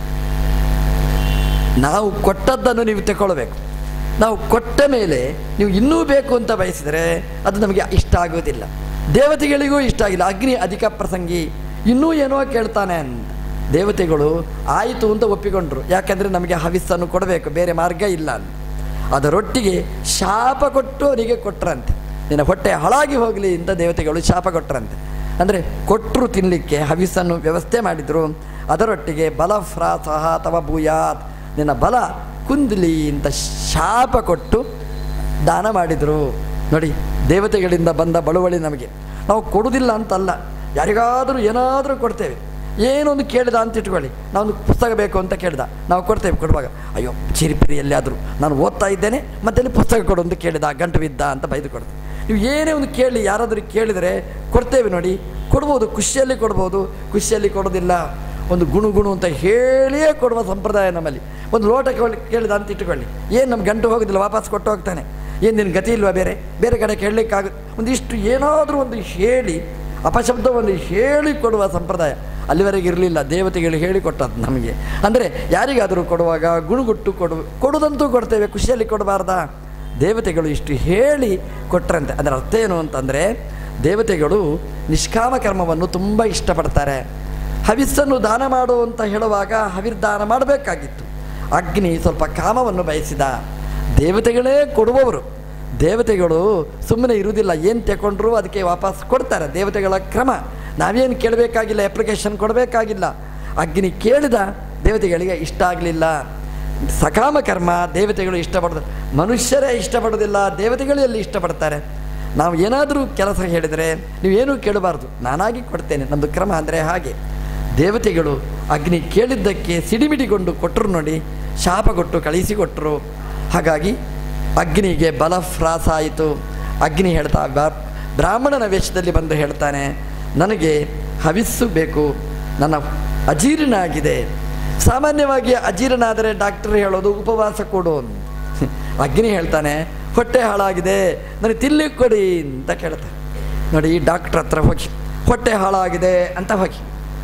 ನಾವು ಕೊಟ್ಟದ್ದನ್ನು ನೀವು ತಗೊಳ್ಬೇಕು ನಾವು ಕೊಟ್ಟ ಮೇಲೆ ನೀವು ಇನ್ನೂ ಬೇಕು ಅಂತ ಬಯಸಿದರೆ ಅದು ನಮಗೆ ಇಷ್ಟ ಆಗೋದಿಲ್ಲ ದೇವತೆಗಳಿಗೂ ಇಷ್ಟ ಆಗಿಲ್ಲ ಅಗ್ನಿ ಅಧಿಕ ಪ್ರಸಂಗಿ ಇನ್ನೂ ಏನೋ ಕೇಳ್ತಾನೆ ಅಂತ ದೇವತೆಗಳು ಆಯಿತು ಅಂತ ಒಪ್ಪಿಕೊಂಡ್ರು ಯಾಕೆಂದರೆ ನಮಗೆ ಹವಿಸ್ಸನ್ನು ಕೊಡಬೇಕು ಬೇರೆ ಮಾರ್ಗ ಇಲ್ಲ ಅಂತ ಅದರೊಟ್ಟಿಗೆ ಶಾಪ ಕೊಟ್ಟು ಅವನಿಗೆ ಕೊಟ್ರಂತೆ ನಿನ್ನ ಹೊಟ್ಟೆ ಹಾಳಾಗಿ ಹೋಗಲಿ ಅಂತ ದೇವತೆಗಳು ಶಾಪ ಕೊಟ್ರಂತೆ ಅಂದರೆ ಕೊಟ್ಟರು ತಿನ್ನಲಿಕ್ಕೆ ಹವಿಸ್ಸನ್ನು ವ್ಯವಸ್ಥೆ ಮಾಡಿದರು ಅದರೊಟ್ಟಿಗೆ ಬಲಫ್ರಾಸಹ ಅಥವಾ ಭೂಯಾತ್ ನಿನ್ನ ಬಲ ಕುಂದಲಿ ಅಂತ ಶಾಪ ಕೊಟ್ಟು ದಾನ ಮಾಡಿದರು ನೋಡಿ ದೇವತೆಗಳಿಂದ ಬಂದ ಬಳುವಳಿ ನಮಗೆ ನಾವು ಕೊಡುವುದಿಲ್ಲ ಅಂತಲ್ಲ ಯಾರಿಗಾದರೂ ಏನಾದರೂ ಕೊಡ್ತೇವೆ ಏನೊಂದು ಕೇಳಿದ ಅಂತ ಇಟ್ಕೊಳ್ಳಿ ನಾವೊಂದು ಪುಸ್ತಕ ಬೇಕು ಅಂತ ಕೇಳಿದ ನಾವು ಕೊಡ್ತೇವೆ ಕೊಡುವಾಗ ಅಯ್ಯೋ ಚಿರಿಪಿರಿ ಎಲ್ಲಿಯಾದರೂ ನಾನು ಓದ್ತಾ ಇದ್ದೇನೆ ಮತ್ತೆ ಪುಸ್ತಕ ಕೊಡು ಅಂತ ಕೇಳಿದ ಗಂಟು ಬಿದ್ದ ಅಂತ ಬೈದು ಕೊಡ್ತೇವೆ ನೀವು ಏನೇ ಒಂದು ಕೇಳಿ ಯಾರಾದರೂ ಕೇಳಿದರೆ ಕೊಡ್ತೇವೆ ನೋಡಿ ಕೊಡ್ಬೋದು ಖುಷಿಯಲ್ಲಿ ಕೊಡ್ಬೋದು ಖುಷಿಯಲ್ಲಿ ಕೊಡೋದಿಲ್ಲ ಒಂದು ಗುಣು ಗುಣು ಅಂತ ಹೇಳಿಯೇ ಕೊಡುವ ಸಂಪ್ರದಾಯ ನಮ್ಮಲ್ಲಿ ಒಂದು ಲೋಟ ಕೇಳಿ ಕೇಳಿದ ಅಂತ ಇಟ್ಟುಕೊಳ್ಳಿ ಏನು ನಮ್ಮ ಗಂಟು ಹೋಗೋದಿಲ್ಲ ವಾಪಸ್ ಕೊಟ್ಟು ಹೋಗ್ತಾನೆ ಏನು ನಿನ್ನ ಗತಿ ಇಲ್ವಾ ಬೇರೆ ಬೇರೆ ಕಡೆ ಕೇಳಲಿಕ್ಕಾಗ ಒಂದಿಷ್ಟು ಏನಾದರೂ ಒಂದು ಹೇಳಿ ಅಪಶಬ್ದವನ್ನು ಹೇಳಿ ಕೊಡುವ ಸಂಪ್ರದಾಯ ಅಲ್ಲಿವರೆಗೆ ಇರಲಿಲ್ಲ ದೇವತೆಗಳು ಹೇಳಿಕೊಟ್ಟದ್ದು ನಮಗೆ ಅಂದರೆ ಯಾರಿಗಾದರೂ ಕೊಡುವಾಗ ಗುಣಗುಟ್ಟು ಕೊಡು ಕೊಡುವುದಂತೂ ಕೊಡ್ತೇವೆ ಖುಷಿಯಲ್ಲಿ ಕೊಡಬಾರ್ದಾ ದೇವತೆಗಳು ಇಷ್ಟು ಹೇಳಿ ಕೊಟ್ಟರಂತೆ ಅದರ ಅರ್ಥ ಏನು ಅಂತಂದರೆ ದೇವತೆಗಳು ನಿಷ್ಕಾಮ ಕರ್ಮವನ್ನು ತುಂಬ ಇಷ್ಟಪಡ್ತಾರೆ ಹವಿಸ್ಸನ್ನು ದಾನ ಮಾಡು ಅಂತ ಹೇಳುವಾಗ ಹವಿರ್ದಾನ ಮಾಡಬೇಕಾಗಿತ್ತು ಅಗ್ನಿ ಸ್ವಲ್ಪ ಕಾಮವನ್ನು ಬಯಸಿದ ದೇವತೆಗಳೇ ಕೊಡುವವರು ದೇವತೆಗಳು ಸುಮ್ಮನೆ ಇರುವುದಿಲ್ಲ ಏನು ತಗೊಂಡ್ರು ಅದಕ್ಕೆ ವಾಪಸ್ ಕೊಡ್ತಾರೆ ದೇವತೆಗಳ ಕ್ರಮ ನಾವೇನು ಕೇಳಬೇಕಾಗಿಲ್ಲ ಅಪ್ಲಿಕೇಶನ್ ಕೊಡಬೇಕಾಗಿಲ್ಲ ಅಗ್ನಿ ಕೇಳಿದ ದೇವತೆಗಳಿಗೆ ಇಷ್ಟ ಆಗಲಿಲ್ಲ ಸಕಾಮ ಕರ್ಮ ದೇವತೆಗಳು ಇಷ್ಟಪಡೋದು ಮನುಷ್ಯರೇ ಇಷ್ಟಪಡೋದಿಲ್ಲ ದೇವತೆಗಳು ಎಲ್ಲಿ ಇಷ್ಟಪಡ್ತಾರೆ ನಾವು ಏನಾದರೂ ಕೆಲಸ ಹೇಳಿದರೆ ನೀವೇನೂ ಕೇಳಬಾರ್ದು ನಾನಾಗಿ ಕೊಡ್ತೇನೆ ನಮ್ಮದು ಕ್ರಮ ಅಂದರೆ ಹಾಗೆ ದೇವತೆಗಳು ಅಗ್ನಿ ಕೇಳಿದ್ದಕ್ಕೆ ಸಿಡಿಮಿಡಿಗೊಂಡು ಕೊಟ್ಟರು ನೋಡಿ ಶಾಪ ಕೊಟ್ಟು ಕಳಿಸಿಕೊಟ್ಟರು ಹಾಗಾಗಿ ಅಗ್ನಿಗೆ ಬಲಫ್ರಾಸ ಆಯಿತು ಅಗ್ನಿ ಹೇಳ್ತಾ ಬ- ಬ್ರಾಹ್ಮಣನ ವೇಷದಲ್ಲಿ ಬಂದು ಹೇಳ್ತಾನೆ ನನಗೆ ಹವಿಸ್ಸು ಬೇಕು ನನ್ನ ಅಜೀರ್ಣ ಆಗಿದೆ ಸಾಮಾನ್ಯವಾಗಿ ಅಜೀರ್ಣ ಆದರೆ ಡಾಕ್ಟರ್ ಹೇಳೋದು ಉಪವಾಸ ಕೊಡು ಅಂತ. ಅಗ್ನಿ ಹೇಳ್ತಾನೆ ಹೊಟ್ಟೆ ಹಾಳಾಗಿದೆ ನನಗೆ ತಿನ್ಲಿಕ್ಕೆ ಕೊಡಿ ಅಂತ ಕೇಳ್ತಾರೆ ನೋಡಿ ಡಾಕ್ಟ್ರ್ ಹತ್ರ ಹೋಗಿ ಹೊಟ್ಟೆ ಹಾಳಾಗಿದೆ ಅಂತ ಹೋಗಿ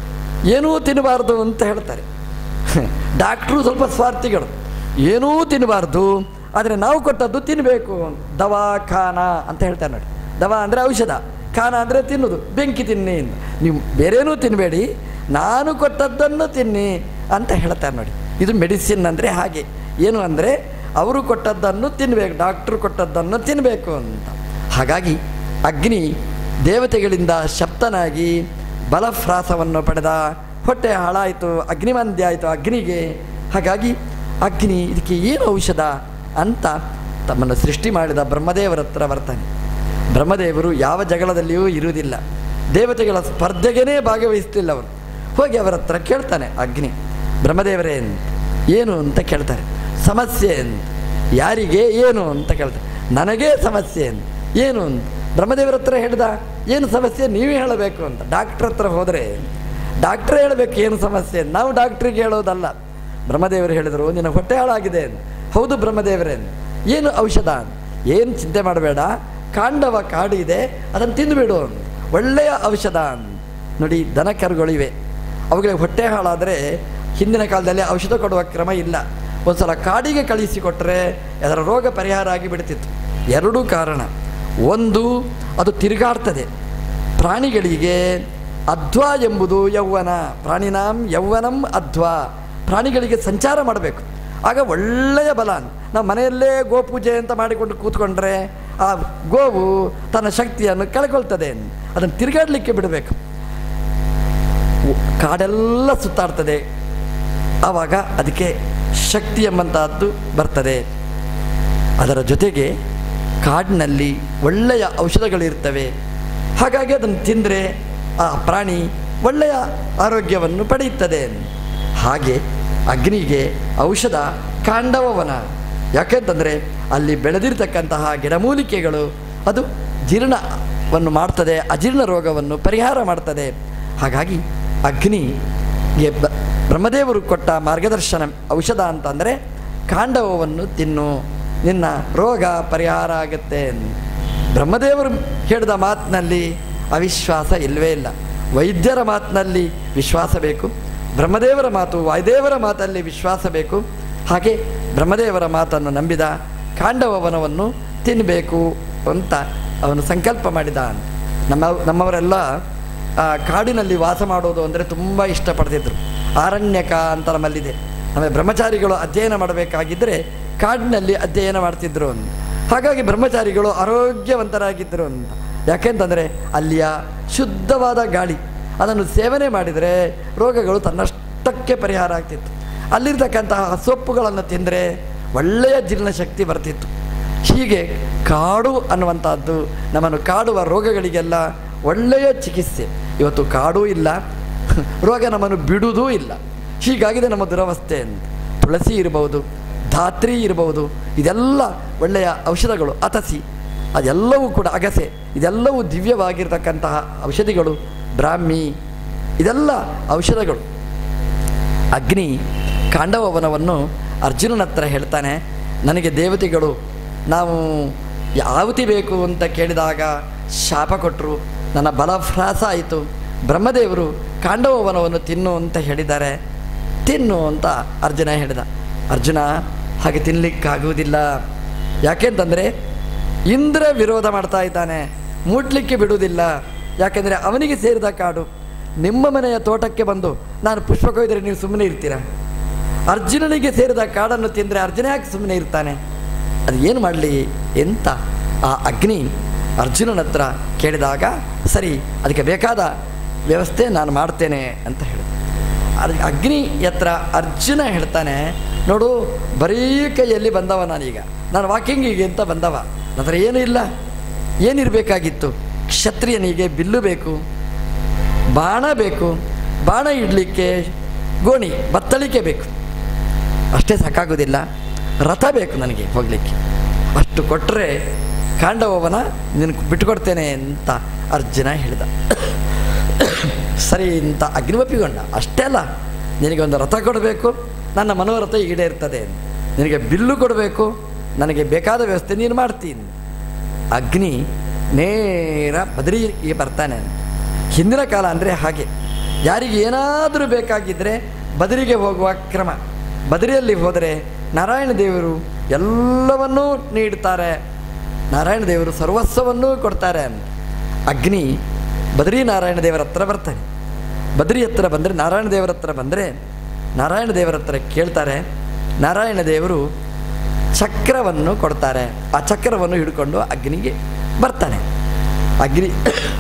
ಏನೂ ತಿನ್ನಬಾರ್ದು ಅಂತ ಹೇಳ್ತಾರೆ ಡಾಕ್ಟ್ರು ಸ್ವಲ್ಪ ಸ್ವಾರ್ಥಿಗಳು ಏನೂ ತಿನ್ನಬಾರ್ದು ಆದರೆ ನಾವು ಕೊಟ್ಟದ್ದು ತಿನ್ನಬೇಕು ದವಾಖಾನ ಅಂತ ಹೇಳ್ತಾರೆ ನೋಡಿ ದವಾ ಅಂದರೆ ಔಷಧ ಖಾನ ಅಂದರೆ ತಿನ್ನೋದು ಬೆಂಕಿ ತಿನ್ನಿ ಅಂತ. ನೀವು ಬೇರೇನೂ ತಿನ್ನಬೇಡಿ ನಾನು ಕೊಟ್ಟದ್ದನ್ನು ತಿನ್ನಿ ಅಂತ ಹೇಳ್ತಾರೆ ನೋಡಿ ಇದು ಮೆಡಿಸಿನ್ ಅಂದರೆ ಹಾಗೆ ಏನು ಅಂದರೆ ಅವರು ಕೊಟ್ಟದ್ದನ್ನು ತಿನ್ನಬೇಕು ಡಾಕ್ಟ್ರು ಕೊಟ್ಟದ್ದನ್ನು ತಿನ್ನಬೇಕು ಅಂತ ಹಾಗಾಗಿ ಅಗ್ನಿ ದೇವತೆಗಳಿಂದ ಶಬ್ದನಾಗಿ ಬಲಫ್ರಾಸವನ್ನು ಪಡೆದ ಹೊಟ್ಟೆ ಹಾಳಾಯಿತು ಅಗ್ನಿಮಂದ್ಯ ಆಯಿತು ಅಗ್ನಿಗೆ ಹಾಗಾಗಿ ಅಗ್ನಿ ಇದಕ್ಕೆ ಏನು ಔಷಧ ಅಂತ ತಮ್ಮನ್ನು ಸೃಷ್ಟಿ ಮಾಡಿದ ಬ್ರಹ್ಮದೇವರ ಹತ್ರ ಬರ್ತಾನೆ ಬ್ರಹ್ಮದೇವರು ಯಾವ ಜಗಳದಲ್ಲಿಯೂ ಇರುವುದಿಲ್ಲ ದೇವತೆಗಳ ಸ್ಪರ್ಧೆಗೇ ಭಾಗವಹಿಸ್ತಿಲ್ಲ ಅವರು ಹೋಗಿ ಅವರ ಹತ್ರ ಕೇಳ್ತಾನೆ ಅಗ್ನಿ ಬ್ರಹ್ಮದೇವರೇ ಅಂತ ಏನು ಅಂತ ಕೇಳ್ತಾರೆ ಸಮಸ್ಯೆ ಅಂತ ಯಾರಿಗೆ ಏನು ಅಂತ ಕೇಳ್ತಾರೆ ನನಗೇ ಸಮಸ್ಯೆ ಅಂತ ಏನು ಅಂತ ಬ್ರಹ್ಮದೇವರ ಹತ್ರ ಹೇಳ್ದ ಏನು ಸಮಸ್ಯೆ ನೀವೇ ಹೇಳಬೇಕು ಅಂತ ಡಾಕ್ಟ್ರ್ ಹತ್ರ ಹೋದರೆ ಡಾಕ್ಟ್ರೇ ಹೇಳಬೇಕು ಏನು ಸಮಸ್ಯೆ ಅಂತ. ನಾವು ಡಾಕ್ಟ್ರಿಗೆ ಹೇಳೋದಲ್ಲ ಬ್ರಹ್ಮದೇವರು ಹೇಳಿದರು ನಿನ್ನ ಹೊಟ್ಟೆ ಹಾಳಾಗಿದೆ ಅಂತ. ಹೌದು ಬ್ರಹ್ಮದೇವರೇ ಅಂತ. ಏನು ಔಷಧ ಅಂತ. ಏನು ಚಿಂತೆ ಮಾಡಬೇಡ ಕಾಂಡವ ಕಾಡು ಇದೆ ಅದನ್ನು ತಿಂದುಬಿಡು ಅಂತ. ಒಳ್ಳೆಯ ಔಷಧ ಅಂತ. ನೋಡಿ ದನ ಕರುಗಳಿವೆ ಅವುಗಳಿಗೆ ಹೊಟ್ಟೆ ಹಾಳಾದರೆ ಹಿಂದಿನ ಕಾಲದಲ್ಲಿ ಔಷಧ ಕೊಡುವ ಕ್ರಮ ಇಲ್ಲ ಒಂದ್ಸಲ ಕಾಡಿಗೆ ಕಳಿಸಿಕೊಟ್ರೆ ಅದರ ರೋಗ ಪರಿಹಾರ ಆಗಿ ಬಿಡ್ತಿತ್ತು ಎರಡೂ ಕಾರಣ ಒಂದು ಅದು ತಿರುಗಾಡ್ತದೆ ಪ್ರಾಣಿಗಳಿಗೆ ಅಧ್ವ ಎಂಬುದು ಯೌವನ ಪ್ರಾಣಿನಾಂ ಯೌವನಂ ಅಧ್ವ ಪ್ರಾಣಿಗಳಿಗೆ ಸಂಚಾರ ಮಾಡಬೇಕು ಆಗ ಒಳ್ಳೆಯ ಬಲ ನಾವು ಮನೆಯಲ್ಲೇ ಗೋಪೂಜೆ ಅಂತ ಮಾಡಿಕೊಂಡು ಕೂತ್ಕೊಂಡ್ರೆ ಆ ಗೋವು ತನ್ನ ಶಕ್ತಿಯನ್ನು ಕಳ್ಕೊಳ್ತದೆ ಅದನ್ನು ತಿರುಗಾಡಲಿಕ್ಕೆ ಬಿಡಬೇಕು ಕಾಡೆಲ್ಲ ಸುತ್ತಾಡ್ತದೆ ಆವಾಗ ಅದಕ್ಕೆ ಶಕ್ತಿ ಎಂಬಂತಹದ್ದು ಬರ್ತದೆ ಅದರ ಜೊತೆಗೆ ಕಾಡಿನಲ್ಲಿ ಒಳ್ಳೆಯ ಔಷಧಗಳಿರ್ತವೆ ಹಾಗಾಗಿ ಅದನ್ನು ತಿಂದರೆ ಆ ಪ್ರಾಣಿ ಒಳ್ಳೆಯ ಆರೋಗ್ಯವನ್ನು ಪಡೆಯುತ್ತದೆ ಹಾಗೆ ಅಗ್ನಿಗೆ ಔಷಧ ಕಾಂಡವವನ ಯಾಕೆಂತಂದರೆ ಅಲ್ಲಿ ಬೆಳೆದಿರ್ತಕ್ಕಂತಹ ಗಿಡಮೂಲಿಕೆಗಳು ಅದು ಜೀರ್ಣವನ್ನು ಮಾಡ್ತದೆ ಅಜೀರ್ಣ ರೋಗವನ್ನು ಪರಿಹಾರ ಮಾಡ್ತದೆ ಹಾಗಾಗಿ ಅಗ್ನಿಗೆ ಬ ಬ್ರಹ್ಮದೇವರು ಕೊಟ್ಟ ಮಾರ್ಗದರ್ಶನ ಔಷಧ ಅಂತಂದರೆ ಕಾಂಡವವನ್ನು ತಿನ್ನು ನಿನ್ನ ರೋಗ ಪರಿಹಾರ ಆಗುತ್ತೆ ಬ್ರಹ್ಮದೇವರು ಹೇಳಿದ ಮಾತಿನಲ್ಲಿ ಅವಿಶ್ವಾಸ ಇಲ್ಲವೇ ಇಲ್ಲ ವೈದ್ಯರ ಮಾತಿನಲ್ಲಿ ವಿಶ್ವಾಸ ಬೇಕು ಬ್ರಹ್ಮದೇವರ ಮಾತು ವಾಯುದೇವರ ಮಾತಲ್ಲಿ ವಿಶ್ವಾಸ ಬೇಕು ಹಾಗೆ ಬ್ರಹ್ಮದೇವರ ಮಾತನ್ನು ನಂಬಿದ ಕಾಂಡವವನವನ್ನು ತಿನ್ನಬೇಕು ಅಂತ ಅವನು ಸಂಕಲ್ಪ ಮಾಡಿದ ನಮ್ಮ ನಮ್ಮವರೆಲ್ಲ ಆ, ಕಾಡಿನಲ್ಲಿ ವಾಸ ಮಾಡೋದು ಅಂದರೆ ತುಂಬ ಇಷ್ಟಪಡ್ತಿದ್ರು ಆರಣ್ಯಕ ಅಂತ ನಮ್ಮಲ್ಲಿದೆ ಆಮೇಲೆ ಬ್ರಹ್ಮಚಾರಿಗಳು ಅಧ್ಯಯನ ಮಾಡಬೇಕಾಗಿದ್ದರೆ ಕಾಡಿನಲ್ಲಿ ಅಧ್ಯಯನ ಮಾಡ್ತಿದ್ರು ಅಂತ ಹಾಗಾಗಿ ಬ್ರಹ್ಮಚಾರಿಗಳು ಆರೋಗ್ಯವಂತರಾಗಿದ್ದರು ಅಂತ ಯಾಕೆಂತಂದರೆ ಅಲ್ಲಿಯ ಶುದ್ಧವಾದ ಗಾಳಿ ಅದನ್ನು ಸೇವನೆ ಮಾಡಿದರೆ ರೋಗಗಳು ತನ್ನಷ್ಟಕ್ಕೆ ಪರಿಹಾರ ಆಗ್ತಿತ್ತು ಅಲ್ಲಿರ್ತಕ್ಕಂತಹ ಸೊಪ್ಪುಗಳನ್ನು ತಿಂದರೆ ಒಳ್ಳೆಯ ಜೀರ್ಣಶಕ್ತಿ ಬರ್ತಿತ್ತು ಹೀಗೆ ಕಾಡು ಅನ್ನುವಂಥದ್ದು ನಮ್ಮನ್ನು ಕಾಡುವ ರೋಗಗಳಿಗೆಲ್ಲ ಒಳ್ಳೆಯ ಚಿಕಿತ್ಸೆ ಇವತ್ತು ಕಾಡೂ ಇಲ್ಲ ರೋಗ ನಮ್ಮನ್ನು ಬಿಡುವುದೂ ಇಲ್ಲ ಹೀಗಾಗಿದೆ ನಮ್ಮ ದುರವಸ್ಥೆ ಅಂತ ತುಳಸಿ ಇರಬಹುದು ಧಾತ್ರಿ ಇರಬಹುದು ಇದೆಲ್ಲ ಒಳ್ಳೆಯ ಔಷಧಗಳು ಅತಸಿ ಅದೆಲ್ಲವೂ ಕೂಡ ಅಗಸೆ ಇದೆಲ್ಲವೂ ದಿವ್ಯವಾಗಿರ್ತಕ್ಕಂತಹ ಔಷಧಿಗಳು ಬ್ರಾಹ್ಮಿ ಇದೆಲ್ಲ ಔಷಧಗಳು ಅಗ್ನಿ ಕಾಂಡವವನವನ್ನು ಅರ್ಜುನನ ಹತ್ರ ಹೇಳ್ತಾನೆ ನನಗೆ ದೇವತೆಗಳು ನಾವು ಯಾವತಿ ಬೇಕು ಅಂತ ಕೇಳಿದಾಗ ಶಾಪ ಕೊಟ್ಟರು ನನ್ನ ಬಲಭ್ರಾಸ ಆಯಿತು ಬ್ರಹ್ಮದೇವರು ಕಾಂಡವವನವನ್ನು ತಿನ್ನು ಅಂತ ಹೇಳಿದ್ದಾರೆ ತಿನ್ನು ಅಂತ ಅರ್ಜುನ ಹೇಳಿದ ಅರ್ಜುನ ಹಾಗೆ ತಿನ್ನಲಿಕ್ಕಾಗುವುದಿಲ್ಲ ಯಾಕೆಂತಂದರೆ ಇಂದ್ರ ವಿರೋಧ ಮಾಡ್ತಾ ಇದ್ದಾನೆ ಮುಟ್ಲಿಕ್ಕೆ ಬಿಡುವುದಿಲ್ಲ ಯಾಕೆಂದರೆ ಅವನಿಗೆ ಸೇರಿದ ಕಾಡು ನಿಮ್ಮ ಮನೆಯ ತೋಟಕ್ಕೆ ಬಂದು ನಾನು ಪುಷ್ಪ ಕೊಯ್ದರೆ ನೀವು ಸುಮ್ಮನೆ ಇರ್ತೀರಾ ಅರ್ಜುನನಿಗೆ ಸೇರಿದ ಕಾಡನ್ನು ತಿಂದರೆ ಅರ್ಜುನ ಯಾಕೆ ಸುಮ್ಮನೆ ಇರ್ತಾನೆ ಅದು ಏನು ಮಾಡಲಿ ಎಂತ ಆ ಅಗ್ನಿ ಅರ್ಜುನನ ಹತ್ರ ಕೇಳಿದಾಗ ಸರಿ ಅದಕ್ಕೆ ಬೇಕಾದ ವ್ಯವಸ್ಥೆ ನಾನು ಮಾಡ್ತೇನೆ ಅಂತ ಹೇಳಿದ ಅರ್ ಅಗ್ನಿ ಹತ್ರ ಅರ್ಜುನ ಹೇಳ್ತಾನೆ ನೋಡು ಬರೀ ಕೈಯಲ್ಲಿ ಬಂದವ ನಾನೀಗ ನಾನು ವಾಕಿಂಗಿಗೆ ಅಂತ ಬಂದವ ನನ್ನ ಹತ್ರ ಏನೂ ಇಲ್ಲ ಏನಿರಬೇಕಾಗಿತ್ತು ಕ್ಷತ್ರಿಯನಿಗೆ ಬಿಲ್ಲು ಬೇಕು ಬಾಣ ಬೇಕು ಬಾಣ ಇಡಲಿಕ್ಕೆ ಗೋಣಿ ಬತ್ತಳಿಕೆ ಬೇಕು ಅಷ್ಟೇ ಸಾಕಾಗೋದಿಲ್ಲ ರಥ ಬೇಕು ನನಗೆ ಹೋಗಲಿಕ್ಕೆ ಅಷ್ಟು ಕೊಟ್ಟರೆ ಕಾಂಡವವನ ನಿನಗೆ ಬಿಟ್ಟುಕೊಡ್ತೇನೆ ಅಂತ ಅರ್ಜುನ ಹೇಳಿದ ಸರಿ ಅಂತ ಅಗ್ನಿ ಒಪ್ಪಿಕೊಂಡ ಅಷ್ಟೇ ಅಲ್ಲ ನಿನಗೆ ಒಂದು ರಥ ಕೊಡಬೇಕು ನನ್ನ ಮನೋರಥ ಈಡೇರ್ತದೆ ನಿನಗೆ ಬಿಲ್ಲು ಕೊಡಬೇಕು ನನಗೆ ಬೇಕಾದ ವ್ಯವಸ್ಥೆ ನೀನು ಮಾಡ್ತೀನಿ ಅಗ್ನಿ ನೇರ ಬದರಿಗೆ ಬರ್ತಾನೆ ಹಿಂದಿನ ಕಾಲ ಅಂದರೆ ಹಾಗೆ ಯಾರಿಗೆ ಏನಾದರೂ ಬೇಕಾಗಿದ್ದರೆ ಬದರಿಗೆ ಹೋಗುವ ಕ್ರಮ ಬದರಿಯಲ್ಲಿ ಹೋದರೆ ನಾರಾಯಣ ದೇವರು ಎಲ್ಲವನ್ನೂ ನೀಡ್ತಾರೆ ನಾರಾಯಣ ದೇವರು ಸರ್ವಸ್ವವನ್ನೂ ಕೊಡ್ತಾರೆ ಅಗ್ನಿ ಬದ್ರಿ ನಾರಾಯಣ ದೇವರ ಹತ್ರ ಬರ್ತಾನೆ ಬದ್ರಿ ಹತ್ರ ಬಂದರೆ ನಾರಾಯಣ ದೇವರ ಹತ್ರ ಬಂದರೆ ನಾರಾಯಣ ದೇವರ ಹತ್ರ ಕೇಳ್ತಾರೆ ನಾರಾಯಣ ದೇವರು ಚಕ್ರವನ್ನು ಕೊಡ್ತಾರೆ ಆ ಚಕ್ರವನ್ನು ಹಿಡ್ಕೊಂಡು ಅಗ್ನಿಗೆ ಬರ್ತಾನೆ ಅಗ್ನಿ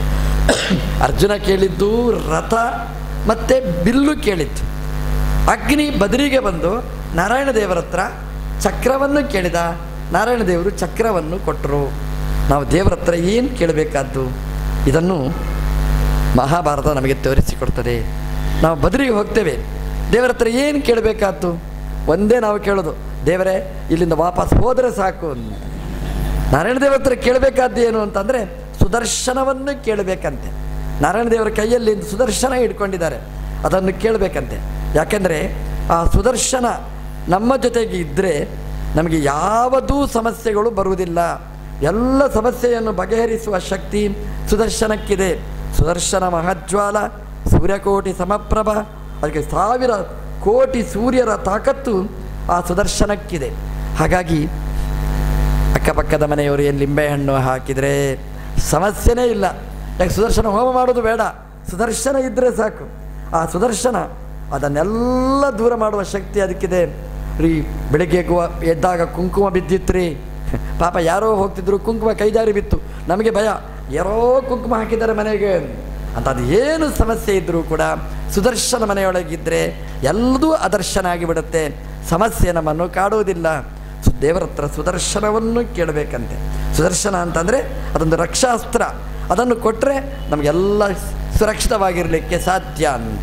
ಅರ್ಜುನ ಕೇಳಿದ್ದು ರಥ ಮತ್ತು ಬಿಲ್ಲು ಕೇಳಿತ್ತು ಅಗ್ನಿ ಬದರಿಗೆ ಬಂದು ನಾರಾಯಣ ದೇವರ ಹತ್ರ ಚಕ್ರವನ್ನು ಕೇಳಿದ ನಾರಾಯಣ ದೇವರು ಚಕ್ರವನ್ನು ಕೊಟ್ಟರು ನಾವು ದೇವರ ಹತ್ರ ಏನು ಕೇಳಬೇಕಾದ್ದು ಇದನ್ನು ಮಹಾಭಾರತ ನಮಗೆ ತೋರಿಸಿಕೊಡ್ತದೆ ನಾವು ಬದರಿಗೆ ಹೋಗ್ತೇವೆ ದೇವರ ಹತ್ರ ಏನು ಕೇಳಬೇಕಾದ್ದು ಒಂದೇ ನಾವು ಕೇಳೋದು ದೇವರೇ ಇಲ್ಲಿಂದ ವಾಪಸ್ ಹೋದರೆ ಸಾಕು ಅಂತ ನಾರಾಯಣ ದೇವರ ಹತ್ರ ಕೇಳಬೇಕಾದ್ದು ಏನು ಅಂತಂದರೆ ಸುದರ್ಶನವನ್ನು ಕೇಳಬೇಕಂತೆ ನಾರಾಯಣ ದೇವರ ಕೈಯಲ್ಲಿ ಸುದರ್ಶನ ಇಟ್ಕೊಂಡಿದ್ದಾರೆ ಅದನ್ನು ಕೇಳಬೇಕಂತೆ ಯಾಕೆಂದರೆ ಆ ಸುದರ್ಶನ ನಮ್ಮ ಜೊತೆಗೆ ಇದ್ದರೆ ನಮಗೆ ಯಾವುದೂ ಸಮಸ್ಯೆಗಳು ಬರುವುದಿಲ್ಲ ಎಲ್ಲ ಸಮಸ್ಯೆಯನ್ನು ಬಗೆಹರಿಸುವ ಶಕ್ತಿ ಸುದರ್ಶನಕ್ಕಿದೆ ಸುದರ್ಶನ ಮಹಜ್ವಾಲ ಸೂರ್ಯಕೋಟಿ ಸಮಪ್ರಭ ಅದಕ್ಕೆ ಸಾವಿರ ಕೋಟಿ ಸೂರ್ಯರ ತಾಕತ್ತು ಆ ಸುದರ್ಶನಕ್ಕಿದೆ ಹಾಗಾಗಿ ಅಕ್ಕಪಕ್ಕದ ಮನೆಯವರು ಏನು ಲಿಂಬೆಹಣ್ಣು ಹಾಕಿದರೆ ಸಮಸ್ಯೆನೇ ಇಲ್ಲ ಯಾಕೆ ಸುದರ್ಶನ ಹೋಮ ಮಾಡೋದು ಬೇಡ ಸುದರ್ಶನ ಇದ್ದರೆ ಸಾಕು ಆ ಸುದರ್ಶನ ಅದನ್ನೆಲ್ಲ ದೂರ ಮಾಡುವ ಶಕ್ತಿ ಅದಕ್ಕಿದೆ ರೀ ಬೆಳಗ್ಗೆ ಗು- ಎದ್ದಾಗ ಕುಂಕುಮ ಬಿದ್ದಿತ್ತು ರೀ ಪಾಪ ಯಾರೋ ಹೋಗ್ತಿದ್ರು ಕುಂಕುಮ ಕೈಜಾರಿ ಬಿತ್ತು ನಮಗೆ ಭಯ ಯಾರೋ ಕುಂಕುಮ ಹಾಕಿದ್ದಾರೆ ಮನೆಗೆ ಅಂತ ಅದು ಏನು ಸಮಸ್ಯೆ ಇದ್ದರೂ ಕೂಡ ಸುದರ್ಶನ ಮನೆಯೊಳಗಿದ್ದರೆ ಎಲ್ಲದೂ ಅದರ್ಶನ ಆಗಿಬಿಡುತ್ತೆ ಸಮಸ್ಯೆ ನಮ್ಮನ್ನು ಕಾಡುವುದಿಲ್ಲ ಸು- ದೇವರ ಹತ್ರ ಸುದರ್ಶನವನ್ನು ಕೇಳಬೇಕಂತೆ ಸುದರ್ಶನ ಅಂತಂದರೆ ಅದೊಂದು ರಕ್ಷಾಸ್ತ್ರ ಅದನ್ನು ಕೊಟ್ಟರೆ ನಮಗೆಲ್ಲ ಸುರಕ್ಷಿತವಾಗಿರಲಿಕ್ಕೆ ಸಾಧ್ಯ ಅಂತ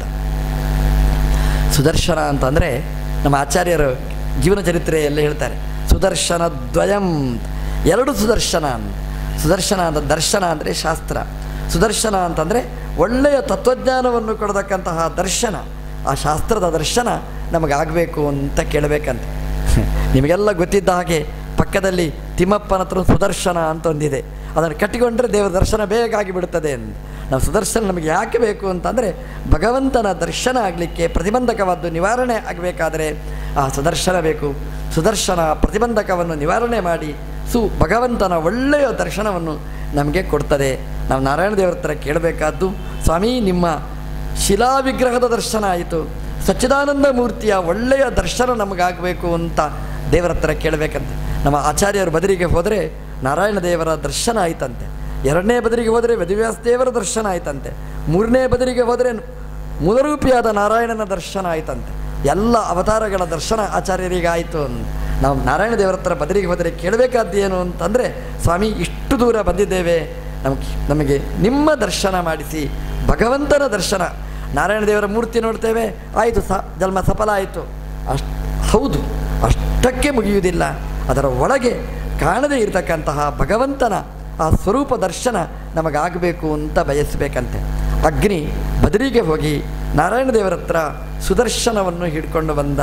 ಸುದರ್ಶನ ಅಂತಂದರೆ ನಮ್ಮ ಆಚಾರ್ಯರು ಜೀವನ ಚರಿತ್ರೆಯಲ್ಲಿ ಹೇಳ್ತಾರೆ ಸುದರ್ಶನ ದ್ವಯಂ ಎರಡು ಸುದರ್ಶನ ಅಂತ. ಸುದರ್ಶನ ಅಂತ ದರ್ಶನ ಅಂದರೆ ಶಾಸ್ತ್ರ ಸುದರ್ಶನ ಅಂತಂದರೆ ಒಳ್ಳೆಯ ತತ್ವಜ್ಞಾನವನ್ನು ಕೊಡತಕ್ಕಂತಹ ದರ್ಶನ ಆ ಶಾಸ್ತ್ರದ ದರ್ಶನ ನಮಗಾಗಬೇಕು ಅಂತ ಕೇಳಬೇಕಂತೆ ನಿಮಗೆಲ್ಲ ಗೊತ್ತಿದ್ದ ಹಾಗೆ ಪಕ್ಕದಲ್ಲಿ ತಿಮ್ಮಪ್ಪನ ಹತ್ರ ಸುದರ್ಶನ ಅಂತ ಒಂದಿದೆ ಅದನ್ನು ಕಟ್ಟಿಕೊಂಡ್ರೆ ದೇವರ ದರ್ಶನ ಬೇಗ ಆಗಿಬಿಡುತ್ತದೆ ಅಂತ ನಾವು ಸುದರ್ಶನ ನಮಗೆ ಯಾಕೆ ಬೇಕು ಅಂತಂದರೆ ಭಗವಂತನ ದರ್ಶನ ಆಗಲಿಕ್ಕೆ ಪ್ರತಿಬಂಧಕವಾದ್ದು ನಿವಾರಣೆ ಆಗಬೇಕಾದರೆ ಆ ಸುದರ್ಶನ ಬೇಕು ಸುದರ್ಶನ ಪ್ರತಿಬಂಧಕವನ್ನು ನಿವಾರಣೆ ಮಾಡಿ ಸು ಭಗವಂತನ ಒಳ್ಳೆಯ ದರ್ಶನವನ್ನು ನಮಗೆ ಕೊಡ್ತದೆ ನಾವು ನಾರಾಯಣ ದೇವರ ಹತ್ರ ಕೇಳಬೇಕಾದ್ದು ಸ್ವಾಮಿ ನಿಮ್ಮ ಶಿಲಾ ವಿಗ್ರಹದ ದರ್ಶನ ಆಯಿತು ಸಚ್ಚಿದಾನಂದ ಮೂರ್ತಿಯ ಒಳ್ಳೆಯ ದರ್ಶನ ನಮಗಾಗಬೇಕು ಅಂತ ದೇವರ ಹತ್ರ ಕೇಳಬೇಕಂತೆ ನಮ್ಮ ಆಚಾರ್ಯರು ಬದರಿಗೆ ಹೋದರೆ ನಾರಾಯಣ ದೇವರ ದರ್ಶನ ಆಯ್ತಂತೆ ಎರಡನೇ ಬದರಿಗೆ ಹೋದರೆ ವೇದವ್ಯಾಸ ದೇವರ ದರ್ಶನ ಆಯ್ತಂತೆ ಮೂರನೇ ಬದರಿಗೆ ಹೋದರೆ ಮೂಲರೂಪಿಯಾದ ನಾರಾಯಣನ ದರ್ಶನ ಆಯ್ತಂತೆ ಎಲ್ಲ ಅವತಾರಗಳ ದರ್ಶನ ಆಚಾರ್ಯರಿಗೆ ಆಯಿತು ಅಂತ ನಾವು ನಾರಾಯಣ ದೇವರ ಹತ್ರ ಬದರಿಗೆ ಹೋದರೆ ಕೇಳಬೇಕಾದ್ದು ಏನು ಅಂತಂದರೆ ಸ್ವಾಮಿ ಇಷ್ಟು ದೂರ ಬಂದಿದ್ದೇವೆ ನಮಗೆ ನಮಗೆ ನಿಮ್ಮ ದರ್ಶನ ಮಾಡಿಸಿ ಭಗವಂತನ ದರ್ಶನ ನಾರಾಯಣ ದೇವರ ಮೂರ್ತಿ ನೋಡ್ತೇವೆ ಆಯಿತು ಸ ಜನ್ಮ ಸಫಲ ಆಯಿತು ಅಷ್ಟು ಹೌದು ಅಷ್ಟಕ್ಕೆ ಮುಗಿಯುವುದಿಲ್ಲ ಅದರ ಒಳಗೆ ಕಾಣದೇ ಇರತಕ್ಕಂತಹ ಭಗವಂತನ ಆ ಸ್ವರೂಪ ದರ್ಶನ ನಮಗಾಗಬೇಕು ಅಂತ ಬಯಸಬೇಕಂತೆ ಅಗ್ನಿ ಬದರಿಗೆ ಹೋಗಿ ನಾರಾಯಣ ದೇವರ ಹತ್ರ ಸುದರ್ಶನವನ್ನು ಹಿಡ್ಕೊಂಡು ಬಂದ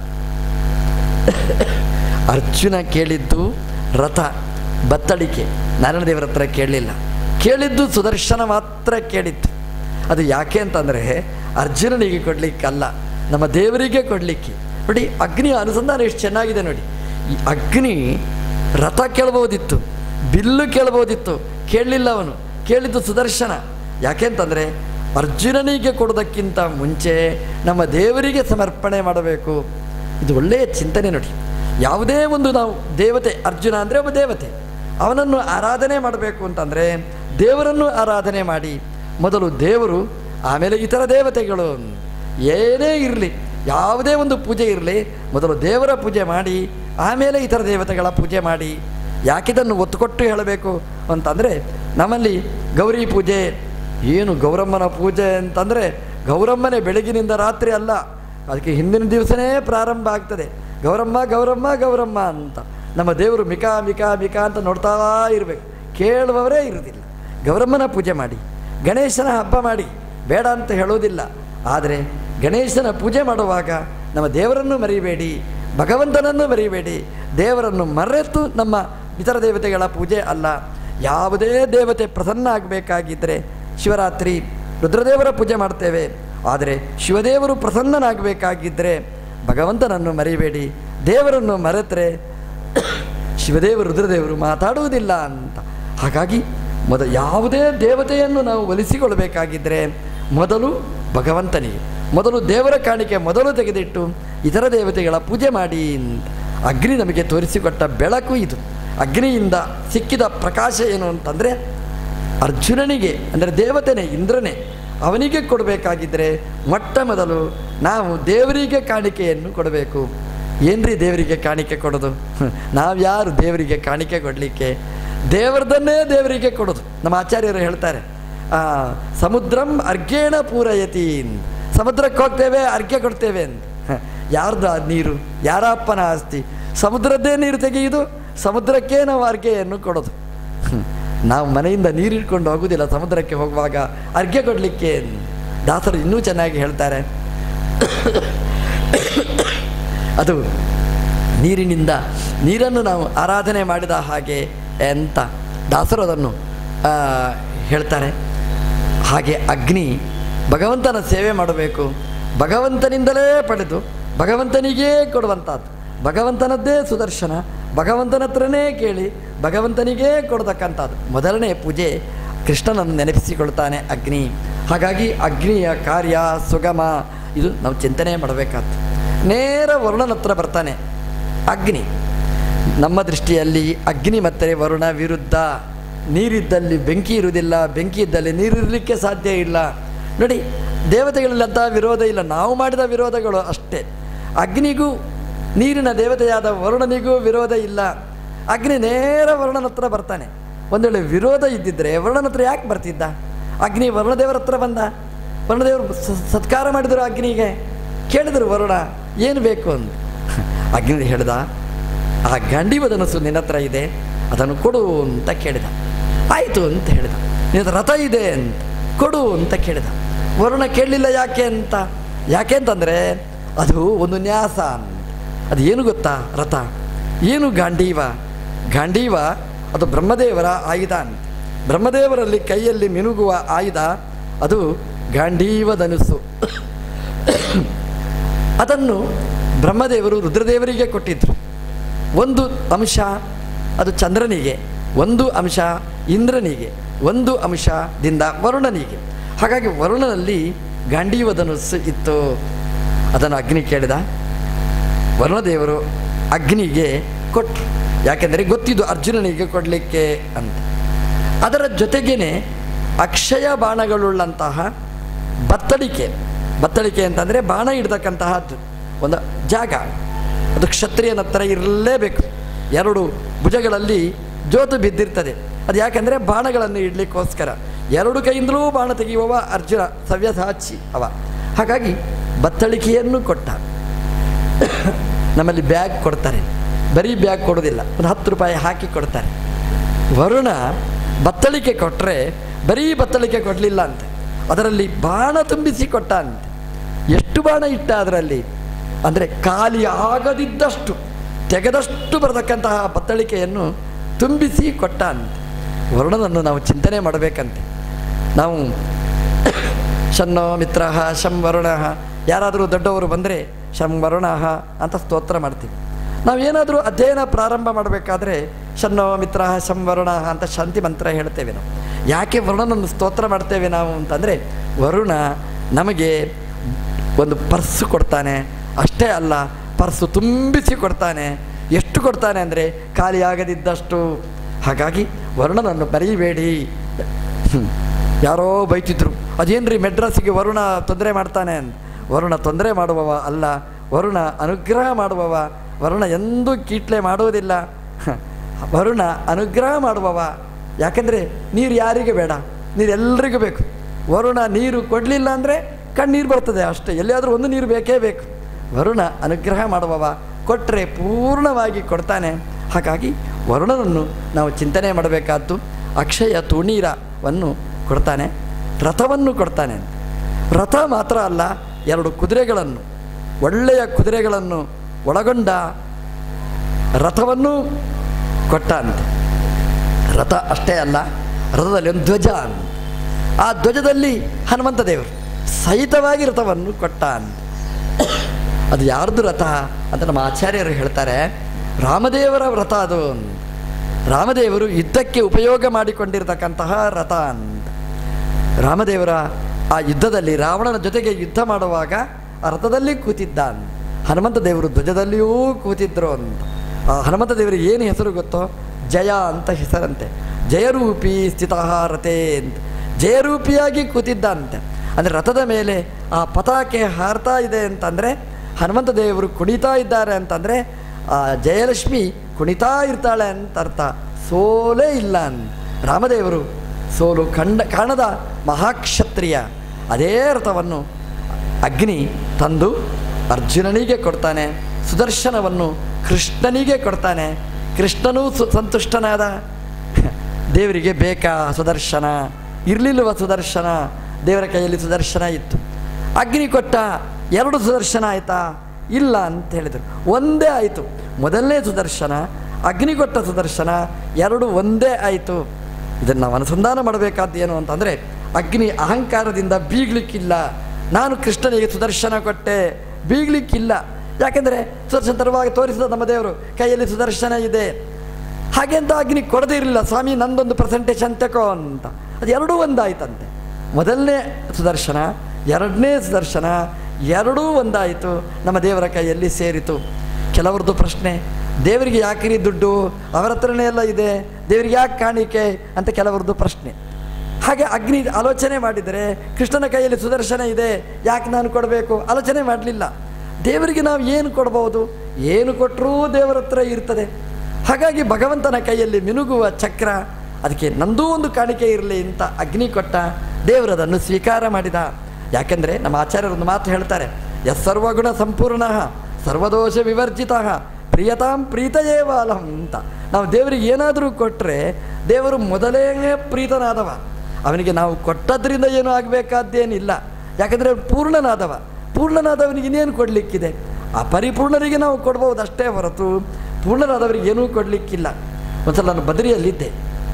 ಅರ್ಜುನ ಕೇಳಿದ್ದು ರಥ ಬತ್ತಳಿಕೆ ನಾರಾಯಣ ದೇವರ ಹತ್ರ ಕೇಳಲಿಲ್ಲ ಕೇಳಿದ್ದು ಸುದರ್ಶನ ಮಾತ್ರ ಕೇಳಿತ್ತು ಅದು ಯಾಕೆ ಅಂತಂದರೆ ಅರ್ಜುನನಿಗೆ ಕೊಡಲಿಕ್ಕಲ್ಲ ನಮ್ಮ ದೇವರಿಗೆ ಕೊಡಲಿಕ್ಕೆ ನೋಡಿ ಅಗ್ನಿಯ ಅನುಸಂಧಾನ ಎಷ್ಟು ಚೆನ್ನಾಗಿದೆ ನೋಡಿ ಈ ಅಗ್ನಿ ರಥ ಕೇಳ್ಬೋದಿತ್ತು ಬಿಲ್ಲು ಕೇಳ್ಬೋದಿತ್ತು ಕೇಳಲಿಲ್ಲ ಅವನು ಕೇಳಿದ್ದು ಸುದರ್ಶನ ಯಾಕೆಂತಂದರೆ ಅರ್ಜುನನಿಗೆ ಕೊಡೋದಕ್ಕಿಂತ ಮುಂಚೆ ನಮ್ಮ ದೇವರಿಗೆ ಸಮರ್ಪಣೆ ಮಾಡಬೇಕು ಇದು ಒಳ್ಳೆಯ ಚಿಂತನೆ ನೋಡಿ ಯಾವುದೇ ಒಂದು ನಾವು ದೇವತೆ ಅರ್ಜುನ ಅಂದರೆ ಒಬ್ಬ ದೇವತೆ ಅವನನ್ನು ಆರಾಧನೆ ಮಾಡಬೇಕು ಅಂತಂದರೆ ದೇವರನ್ನು ಆರಾಧನೆ ಮಾಡಿ ಮೊದಲು ದೇವರು ಆಮೇಲೆ ಇತರ ದೇವತೆಗಳು ಏನೇ ಇರಲಿ ಯಾವುದೇ ಒಂದು ಪೂಜೆ ಇರಲಿ ಮೊದಲು ದೇವರ ಪೂಜೆ ಮಾಡಿ ಆಮೇಲೆ ಇತರ ದೇವತೆಗಳ ಪೂಜೆ ಮಾಡಿ ಯಾಕಿದನ್ನು ಒತ್ತು ಕೊಟ್ಟು ಹೇಳಬೇಕು ಅಂತಂದರೆ ನಮ್ಮಲ್ಲಿ ಗೌರಿ ಪೂಜೆ ಏನು ಗೌರಮ್ಮನ ಪೂಜೆ ಅಂತಂದರೆ ಗೌರಮ್ಮನೇ ಬೆಳಗಿನಿಂದ ರಾತ್ರಿ ಅಲ್ಲ ಅದಕ್ಕೆ ಹಿಂದಿನ ದಿವಸನೇ ಪ್ರಾರಂಭ ಆಗ್ತದೆ ಗೌರಮ್ಮ ಗೌರಮ್ಮ ಗೌರಮ್ಮ ಅಂತ ನಮ್ಮ ದೇವರು ಮಿಕಾ ಮಿಕಾ ಮಿಕಾ ಅಂತ ನೋಡ್ತಾ ಇರಬೇಕು ಕೇಳುವವರೇ ಇರುವುದಿಲ್ಲ ಗೌರಮ್ಮನ ಪೂಜೆ ಮಾಡಿ ಗಣೇಶನ ಹಬ್ಬ ಮಾಡಿ ಬೇಡ ಅಂತ ಹೇಳೋದಿಲ್ಲ ಆದರೆ ಗಣೇಶನ ಪೂಜೆ ಮಾಡುವಾಗ ನಮ್ಮ ದೇವರನ್ನು ಮರಿಬೇಡಿ ಭಗವಂತನನ್ನು ಮರಿಬೇಡಿ ದೇವರನ್ನು ಮರೆತು ನಮ್ಮ ಇತರ ದೇವತೆಗಳ ಪೂಜೆ ಅಲ್ಲ ಯಾವುದೇ ದೇವತೆ ಪ್ರಸನ್ನ ಆಗಬೇಕಾಗಿದ್ದರೆ ಶಿವರಾತ್ರಿ ರುದ್ರದೇವರ ಪೂಜೆ ಮಾಡ್ತೇವೆ ಆದರೆ ಶಿವದೇವರು ಪ್ರಸನ್ನನಾಗಬೇಕಾಗಿದ್ದರೆ ಭಗವಂತನನ್ನು ಮರಿಬೇಡಿ ದೇವರನ್ನು ಮರೆತರೆ ಶಿವದೇವರು ರುದ್ರದೇವರು ಮಾತಾಡುವುದಿಲ್ಲ ಅಂತ ಹಾಗಾಗಿ ಮೊದ ಯಾವುದೇ ದೇವತೆಯನ್ನು ನಾವು ಒಲಿಸಿಕೊಳ್ಳಬೇಕಾಗಿದ್ದರೆ ಮೊದಲು ಭಗವಂತನಿಗೆ ಮೊದಲು ದೇವರ ಕಾಣಿಕೆ ಮೊದಲು ತೆಗೆದಿಟ್ಟು ಇತರ ದೇವತೆಗಳ ಪೂಜೆ ಮಾಡಿ ಅಂತ ಅಗ್ನಿ ನಮಗೆ ತೋರಿಸಿಕೊಟ್ಟ ಬೆಳಕು ಇದು ಅಗ್ನಿಯಿಂದ ಸಿಕ್ಕಿದ ಪ್ರಕಾಶ ಏನು ಅಂತಂದರೆ ಅರ್ಜುನನಿಗೆ ಅಂದರೆ ದೇವತೆನೇ ಇಂದ್ರನೇ ಅವನಿಗೆ ಕೊಡಬೇಕಾಗಿದ್ದರೆ ಮೊಟ್ಟ ಮೊದಲು ನಾವು ದೇವರಿಗೆ ಕಾಣಿಕೆಯನ್ನು ಕೊಡಬೇಕು ಏನ್ರಿ ದೇವರಿಗೆ ಕಾಣಿಕೆ ಕೊಡೋದು ನಾವ್ಯಾರು ದೇವರಿಗೆ ಕಾಣಿಕೆ ಕೊಡಲಿಕ್ಕೆ ದೇವರದನ್ನೇ ದೇವರಿಗೆ ಕೊಡೋದು ನಮ್ಮ ಆಚಾರ್ಯರು ಹೇಳ್ತಾರೆ ಆ, ಸಮುದ್ರಂ ಅರ್ಘ್ಯೇಣ ಪೂರಯತಿ ಅಂತ. ಸಮುದ್ರಕ್ಕೆ ಹೋಗ್ತೇವೆ ಅರ್ಘ್ಯ ಕೊಡ್ತೇವೆ ಅಂತ ಹ, ಯಾರ್ದು ಆ ನೀರು ಯಾರ ಅಪ್ಪನ ಆಸ್ತಿ ಸಮುದ್ರದ್ದೇ ನೀರು ತೆಗೆಯುವುದು ಸಮುದ್ರಕ್ಕೆ ನಾವು ಅರ್ಘ್ಯೆಯನ್ನು ಕೊಡೋದು ಹ್ಮ್. ನಾವು ಮನೆಯಿಂದ ನೀರು ಇಟ್ಕೊಂಡು ಹೋಗುವುದಿಲ್ಲ ಸಮುದ್ರಕ್ಕೆ ಹೋಗುವಾಗ ಅರ್ಘ್ಯ ಕೊಡಲಿಕ್ಕೆ ದಾಸರು ಇನ್ನೂ ಚೆನ್ನಾಗಿ ಹೇಳ್ತಾರೆ ಅದು ನೀರಿನಿಂದ ನೀರನ್ನು ನಾವು ಆರಾಧನೆ ಮಾಡಿದ ಹಾಗೆ ಅಂತ ದಾಸರು ಅದನ್ನು ಆ, ಹೇಳ್ತಾರೆ ಹಾಗೆ ಅಗ್ನಿ ಭಗವಂತನ ಸೇವೆ ಮಾಡಬೇಕು ಭಗವಂತನಿಂದಲೇ ಪಡೆದು ಭಗವಂತನಿಗೇ ಕೊಡುವಂಥದ್ದು ಭಗವಂತನದ್ದೇ ಸುದರ್ಶನ ಭಗವಂತನ ಹತ್ರನೇ ಕೇಳಿ ಭಗವಂತನಿಗೇ ಕೊಡತಕ್ಕಂಥದ್ದು ಮೊದಲನೇ ಪೂಜೆ ಕೃಷ್ಣನನ್ನು ನೆನಪಿಸಿಕೊಳ್ತಾನೆ ಅಗ್ನಿ ಹಾಗಾಗಿ ಅಗ್ನಿಯ ಕಾರ್ಯ ಸುಗಮ ಇದು ನಾವು ಚಿಂತನೆ ಮಾಡಬೇಕಾದ್ದು ನೇರ ವರುಣನ ಹತ್ರ ಬರ್ತಾನೆ ಅಗ್ನಿ ನಮ್ಮ ದೃಷ್ಟಿಯಲ್ಲಿ ಅಗ್ನಿ ಮತ್ತು ವರುಣ ವಿರುದ್ಧ ನೀರಿದ್ದಲ್ಲಿ ಬೆಂಕಿ ಇರುವುದಿಲ್ಲ ಬೆಂಕಿ ಇದ್ದಲ್ಲಿ ನೀರಿರಲಿಕ್ಕೆ ಸಾಧ್ಯ ಇಲ್ಲ ನೋಡಿ ದೇವತೆಗಳಲ್ಲಂಥ ವಿರೋಧ ಇಲ್ಲ ನಾವು ಮಾಡಿದ ವಿರೋಧಗಳು ಅಷ್ಟೇ ಅಗ್ನಿಗೂ ನೀರಿನ ದೇವತೆಯಾದ ವರುಣನಿಗೂ ವಿರೋಧ ಇಲ್ಲ ಅಗ್ನಿ ನೇರ ವರುಣನ ಹತ್ರ ಬರ್ತಾನೆ ಒಂದು ವೇಳೆ ವಿರೋಧ ಇದ್ದಿದ್ದರೆ ವರುಣನ ಹತ್ರ ಯಾಕೆ ಬರ್ತಿದ್ದ ಅಗ್ನಿ ವರುಣದೇವರ ಹತ್ರ ಬಂದ ವರುಣದೇವರು ಸ- ಸತ್ಕಾರ ಮಾಡಿದರು ಅಗ್ನಿಗೆ ಕೇಳಿದರು ವರುಣ ಏನು ಬೇಕು ಅಂತ ಅಗ್ನಿ ಹೇಳ್ದ ಆ ಗಾಂಡೀವ ಧನಸ್ಸು ನಿನ್ನ ಹತ್ರ ಇದೆ ಅದನ್ನು ಕೊಡು ಅಂತ ಕೇಳಿದ ಆಯಿತು ಅಂತ ಹೇಳಿದ ನಿನ್ನ ರಥ ಇದೆ ಅಂತ ಕೊಡು ಅಂತ ಕೇಳಿದ ವರುಣ ಕೇಳಲಿಲ್ಲ ಯಾಕೆ ಅಂತ ಯಾಕೆ ಅಂತಂದರೆ ಅದು ಒಂದು ನ್ಯಾಸ ಅಂತ ಅದು ಏನು ಗೊತ್ತಾ ರಥ ಏನು ಗಾಂಡೀವ ಗಾಂಡೀವ ಅದು ಬ್ರಹ್ಮದೇವರ ಆಯುಧ ಅಂತ ಬ್ರಹ್ಮದೇವರಲ್ಲಿ ಕೈಯಲ್ಲಿ ಮಿನುಗುವ ಆಯುಧ ಅದು ಗಾಂಡೀವ ಧನುಸ್ಸು ಅದನ್ನು ಬ್ರಹ್ಮದೇವರು ರುದ್ರದೇವರಿಗೆ ಕೊಟ್ಟಿದ್ದರು ಒಂದು ಅಂಶ ಅದು ಚಂದ್ರನಿಗೆ ಒಂದು ಅಂಶ ಇಂದ್ರನಿಗೆ ಒಂದು ಅಂಶದಿಂದ ವರುಣನಿಗೆ ಹಾಗಾಗಿ ವರುಣನಲ್ಲಿ ಗಾಂಡೀವ ಧನುಸ್ಸು ಇತ್ತು ಅದನ್ನು ಅಗ್ನಿ ಕೇಳಿದ ವರುಣದೇವರು ಅಗ್ನಿಗೆ ಕೊಟ್ಟರು ಯಾಕೆಂದರೆ ಗೊತ್ತಿದ್ದು ಅರ್ಜುನನಿಗೆ ಕೊಡಲಿಕ್ಕೆ ಅಂತ ಅದರ ಜೊತೆಗೇನೆ ಅಕ್ಷಯ ಬಾಣಗಳುಳ್ಳಂತಹ ಬತ್ತಳಿಕೆ ಬತ್ತಳಿಕೆ ಅಂತಂದರೆ ಬಾಣ ಇಡ್ತಕ್ಕಂತಹದ್ದು ಒಂದು ಜಾಗ ಅದು ಕ್ಷತ್ರಿಯನ ಹತ್ರ ಇರಲೇಬೇಕು ಎರಡು ಭುಜಗಳಲ್ಲಿ ಜೋತು ಬಿದ್ದಿರ್ತದೆ ಅದು ಯಾಕೆಂದರೆ ಬಾಣಗಳನ್ನು ಇಡಲಿಕ್ಕೋಸ್ಕರ ಎರಡು ಕೈಯಿಂದಲೂ ಬಾಣ ತೆಗೆಯುವವ ಅರ್ಜುನ ಸವ್ಯಸಾಚಿ ಅವ ಹಾಗಾಗಿ ಬತ್ತಳಿಕೆಯನ್ನು ಕೊಟ್ಟ ನಮ್ಮಲ್ಲಿ ಬ್ಯಾಗ್ ಕೊಡ್ತಾರೆ ಬರೀ ಬ್ಯಾಗ್ ಕೊಡೋದಿಲ್ಲ ಒಂದು ಹತ್ತು ರೂಪಾಯಿ ಹಾಕಿ ಕೊಡ್ತಾರೆ ವರುಣ ಬತ್ತಳಿಕೆ ಕೊಟ್ಟರೆ ಬರೀ ಬತ್ತಳಿಕೆ ಕೊಡಲಿಲ್ಲ ಅಂತೆ ಅದರಲ್ಲಿ ಬಾಣ ತುಂಬಿಸಿ ಕೊಟ್ಟ ಅಂತೆ ಎಷ್ಟು ಬಾಣ ಇಟ್ಟ ಅದರಲ್ಲಿ ಅಂದರೆ ಖಾಲಿ ಆಗದಿದ್ದಷ್ಟು ತೆಗೆದಷ್ಟು ಬರತಕ್ಕಂತಹ ಬತ್ತಳಿಕೆಯನ್ನು ತುಂಬಿಸಿ ಕೊಟ್ಟ ಅಂತೆ ವರುಣನನ್ನು ನಾವು ಚಿಂತನೆ ಮಾಡಬೇಕಂತೆ ನಾವು ಶನ್ನೋ ಮಿತ್ರ ಶಂ ವರುಣ ಯಾರಾದರೂ ದೊಡ್ಡವರು ಬಂದರೆ ಶಂ ವರುಣ ಅಂತ ಸ್ತೋತ್ರ ಮಾಡ್ತೀವಿ ನಾವೇನಾದರೂ ಅಧ್ಯಯನ ಪ್ರಾರಂಭ ಮಾಡಬೇಕಾದ್ರೆ ಶನ್ನೋ ಮಿತ್ರ ಶಂ ವರುಣ ಅಂತ ಶಾಂತಿ ಮಂತ್ರ ಹೇಳ್ತೇವೆ ನಾವು ಯಾಕೆ ವರುಣನನ್ನು ಸ್ತೋತ್ರ ಮಾಡ್ತೇವೆ ನಾವು ಅಂತಂದರೆ ವರುಣ ನಮಗೆ ಒಂದು ಪರ್ಸು ಕೊಡ್ತಾನೆ ಅಷ್ಟೇ ಅಲ್ಲ ಪರ್ಸು ತುಂಬಿಸಿ ಕೊಡ್ತಾನೆ ಎಷ್ಟು ಕೊಡ್ತಾನೆ ಅಂದರೆ ಖಾಲಿಯಾಗದಿದ್ದಷ್ಟು ಹಾಗಾಗಿ ವರುಣನನ್ನು ಬರೀಬೇಡಿ ಹ್ಮ್. ಯಾರೋ ಬೈತಿದ್ರು ಅದೇನ್ರಿ ಮೆಡ್ರಾಸಿಗೆ ವರುಣ ತೊಂದರೆ ಮಾಡ್ತಾನೆ ಅಂತ ವರುಣ ತೊಂದರೆ ಮಾಡುವವ ಅಲ್ಲ ವರುಣ ಅನುಗ್ರಹ ಮಾಡುವವ ವರುಣ ಎಂದೂ ಕೀಟ್ಲೆ ಮಾಡುವುದಿಲ್ಲ ಹ. ವರುಣ ಅನುಗ್ರಹ ಮಾಡುವವ ಯಾಕೆಂದರೆ ನೀರು ಯಾರಿಗೆ ಬೇಡ ನೀರು ಎಲ್ರಿಗೂ ಬೇಕು ವರುಣ ನೀರು ಕೊಡಲಿಲ್ಲ ಅಂದರೆ ಕಣ್ಣೀರು ಬರ್ತದೆ ಅಷ್ಟೇ ಎಲ್ಲಿಯಾದರೂ ಒಂದು ನೀರು ಬೇಕೇ ಬೇಕು ವರುಣ ಅನುಗ್ರಹ ಮಾಡುವವ ಕೊಟ್ಟರೆ ಪೂರ್ಣವಾಗಿ ಕೊಡ್ತಾನೆ ಹಾಗಾಗಿ ವರುಣನನ್ನು ನಾವು ಚಿಂತನೆ ಮಾಡಬೇಕಾದ್ದು ಅಕ್ಷಯ ತುಣೀರವನ್ನು ಕೊಡ್ತಾನೆ ರಥವನ್ನು ಕೊಡ್ತಾನೆ ರಥ ಮಾತ್ರ ಅಲ್ಲ ಎರಡು ಕುದುರೆಗಳನ್ನು ಒಳ್ಳೆಯ ಕುದುರೆಗಳನ್ನು ಒಳಗೊಂಡ ರಥವನ್ನು ಕೊಟ್ಟ ಅಂತ ರಥ ಅಷ್ಟೇ ಅಲ್ಲ ರಥದಲ್ಲಿ ಒಂದು ಧ್ವಜ ಅಂತ ಆ ಧ್ವಜದಲ್ಲಿ ಹನುಮಂತ ದೇವರು ಸಹಿತವಾಗಿ ರಥವನ್ನು ಕೊಟ್ಟ ಅಂತ ಅದು ಯಾರ್ದು ರಥ ಅಂತ ನಮ್ಮ ಆಚಾರ್ಯರು ಹೇಳ್ತಾರೆ ರಾಮದೇವರ ವ್ರತ ಅದು ರಾಮದೇವರು ಯುದ್ಧಕ್ಕೆ ಉಪಯೋಗ ಮಾಡಿಕೊಂಡಿರ್ತಕ್ಕಂತಹ ರಥ ಅಂತ ರಾಮದೇವರ ಆ ಯುದ್ಧದಲ್ಲಿ ರಾವಣನ ಜೊತೆಗೆ ಯುದ್ಧ ಮಾಡುವಾಗ ಆ ರಥದಲ್ಲಿ ಕೂತಿದ್ದಾನೆ ಹನುಮಂತ ದೇವರು ಧ್ವಜದಲ್ಲಿಯೂ ಕೂತಿದ್ರು ಅಂತ ಆ ಹನುಮಂತ ದೇವರಿಗೆ ಏನು ಹೆಸರು ಗೊತ್ತೋ ಜಯ ಅಂತ ಹೆಸರಂತೆ ಜಯರೂಪಿ ಸ್ಥಿತ ರಥೇ ಅಂತ ಜಯರೂಪಿಯಾಗಿ ಕೂತಿದ್ದಂತೆ ಅಂದರೆ ರಥದ ಮೇಲೆ ಆ ಪತಾಕೆ ಹಾರ್ತಾ ಇದೆ ಅಂತಂದರೆ ಹನುಮಂತ ದೇವರು ಕುಣಿತಾ ಇದ್ದಾರೆ ಅಂತಂದರೆ ಆ ಜಯಲಕ್ಷ್ಮಿ ಕುಣಿತಾ ಇರ್ತಾಳೆ ಅಂತ ಅರ್ಥ ಸೋಲೇ ಇಲ್ಲ ಅಂತ ರಾಮದೇವರು ಸೋಲು ಕಂಡ ಕಾಣದ ಮಹಾಕ್ಷತ್ರಿಯ ಅದೇ ರಥವನ್ನು ಅಗ್ನಿ ತಂದು ಅರ್ಜುನನಿಗೆ ಕೊಡ್ತಾನೆ ಸುದರ್ಶನವನ್ನು ಕೃಷ್ಣನಿಗೆ ಕೊಡ್ತಾನೆ ಕೃಷ್ಣನೂ ಸು ಸಂತುಷ್ಟನಾದ ದೇವರಿಗೆ ಬೇಕಾ ಸುದರ್ಶನ ಇರಲಿಲ್ಲವ ಸುದರ್ಶನ ದೇವರ ಕೈಯಲ್ಲಿ ಸುದರ್ಶನ ಇತ್ತು ಅಗ್ನಿ ಕೊಟ್ಟ ಎರಡು ಸುದರ್ಶನ ಆಯಿತಾ ಇಲ್ಲ ಅಂತ ಹೇಳಿದರು ಒಂದೇ ಆಯಿತು ಮೊದಲನೇ ಸುದರ್ಶನ ಅಗ್ನಿ ಕೊಟ್ಟ ಸುದರ್ಶನ ಎರಡು ಒಂದೇ ಆಯಿತು ಇದನ್ನು ನಾವು ಅನುಸಂಧಾನ ಮಾಡಬೇಕಾದ್ದು ಏನು ಅಂತಂದರೆ ಅಗ್ನಿ ಅಹಂಕಾರದಿಂದ ಬೀಗ್ಲಿಕ್ಕಿಲ್ಲ ನಾನು ಕೃಷ್ಣನಿಗೆ ಸುದರ್ಶನ ಕೊಟ್ಟೆ ಬೀಗ್ಲಿಕ್ಕಿಲ್ಲ ಯಾಕೆಂದರೆ ಸುದರ್ಶನ ತರುವಾಗ ತೋರಿಸಿದ ನಮ್ಮ ದೇವರು ಕೈಯಲ್ಲಿ ಸುದರ್ಶನ ಇದೆ ಹಾಗೆ ಅಂತ ಅಗ್ನಿ ಕೊಡದೇ ಇರಲಿಲ್ಲ ಸ್ವಾಮಿ ನಂದೊಂದು ಪ್ರೆಸೆಂಟೇಷನ್ ತಗೋ ಅಂತ ಅದು ಎರಡೂ ಒಂದಾಯ್ತಂತೆ ಮೊದಲನೇ ಸುದರ್ಶನ ಎರಡನೇ ಸುದರ್ಶನ ಎರಡೂ ಒಂದಾಯಿತು ನಮ್ಮ ದೇವರ ಕೈಯಲ್ಲಿ ಸೇರಿತು ಕೆಲವ್ರದ್ದು ಪ್ರಶ್ನೆ ದೇವರಿಗೆ ಯಾಕ್ರಿ ದುಡ್ಡು ಅವರ ಹತ್ರನೇ ಎಲ್ಲ ಇದೆ ದೇವರಿಗೆ ಯಾಕೆ ಕಾಣಿಕೆ ಅಂತ ಕೆಲವ್ರದ್ದು ಪ್ರಶ್ನೆ ಹಾಗೆ ಅಗ್ನಿ ಆಲೋಚನೆ ಮಾಡಿದರೆ ಕೃಷ್ಣನ ಕೈಯಲ್ಲಿ ಸುದರ್ಶನ ಇದೆ ಯಾಕೆ ನಾನು ಕೊಡಬೇಕು ಆಲೋಚನೆ ಮಾಡಲಿಲ್ಲ ದೇವರಿಗೆ ನಾವು ಏನು ಕೊಡ್ಬೋದು ಏನು ಕೊಟ್ಟರೂ ದೇವರ ಹತ್ರ ಇರ್ತದೆ ಹಾಗಾಗಿ ಭಗವಂತನ ಕೈಯಲ್ಲಿ ಮಿನುಗುವ ಚಕ್ರ ಅದಕ್ಕೆ ನಂದೂ ಒಂದು ಕಾಣಿಕೆ ಇರಲಿ ಅಂತ ಅಗ್ನಿ ಕೊಟ್ಟ ದೇವರದನ್ನು ಸ್ವೀಕಾರ ಮಾಡಿದ ಯಾಕೆಂದರೆ ನಮ್ಮ ಆಚಾರ್ಯರೊಂದು ಮಾತು ಹೇಳ್ತಾರೆ ಎಸ್ ಸರ್ವಗುಣ ಸಂಪೂರ್ಣ ಸರ್ವದೋಷ ವಿವರ್ಜಿತ ಪ್ರಿಯತಾಂ ಪ್ರೀತಯೇವಾಲಂ ಅಂತ ನಾವು ದೇವರಿಗೆ ಏನಾದರೂ ಕೊಟ್ಟರೆ ದೇವರು ಮೊದಲೇ ಪ್ರೀತನಾದವ ಅವನಿಗೆ ನಾವು ಕೊಟ್ಟದ್ರಿಂದ ಏನೂ ಆಗಬೇಕಾದ್ದೇನಿಲ್ಲ ಯಾಕಂದರೆ ಅವ್ನು ಪೂರ್ಣನಾದವ ಪೂರ್ಣನಾದವನಿಗೆ ಇನ್ನೇನು ಕೊಡಲಿಕ್ಕಿದೆ ಆ ಪರಿಪೂರ್ಣರಿಗೆ ನಾವು ಕೊಡ್ಬೋದು ಅಷ್ಟೇ ಹೊರತು ಪೂರ್ಣನಾದವರಿಗೆ ಏನೂ ಕೊಡಲಿಕ್ಕಿಲ್ಲ ಒಂದ್ಸಲ ನಾನು ಬದರಿಯಲ್ಲಿದ್ದೆ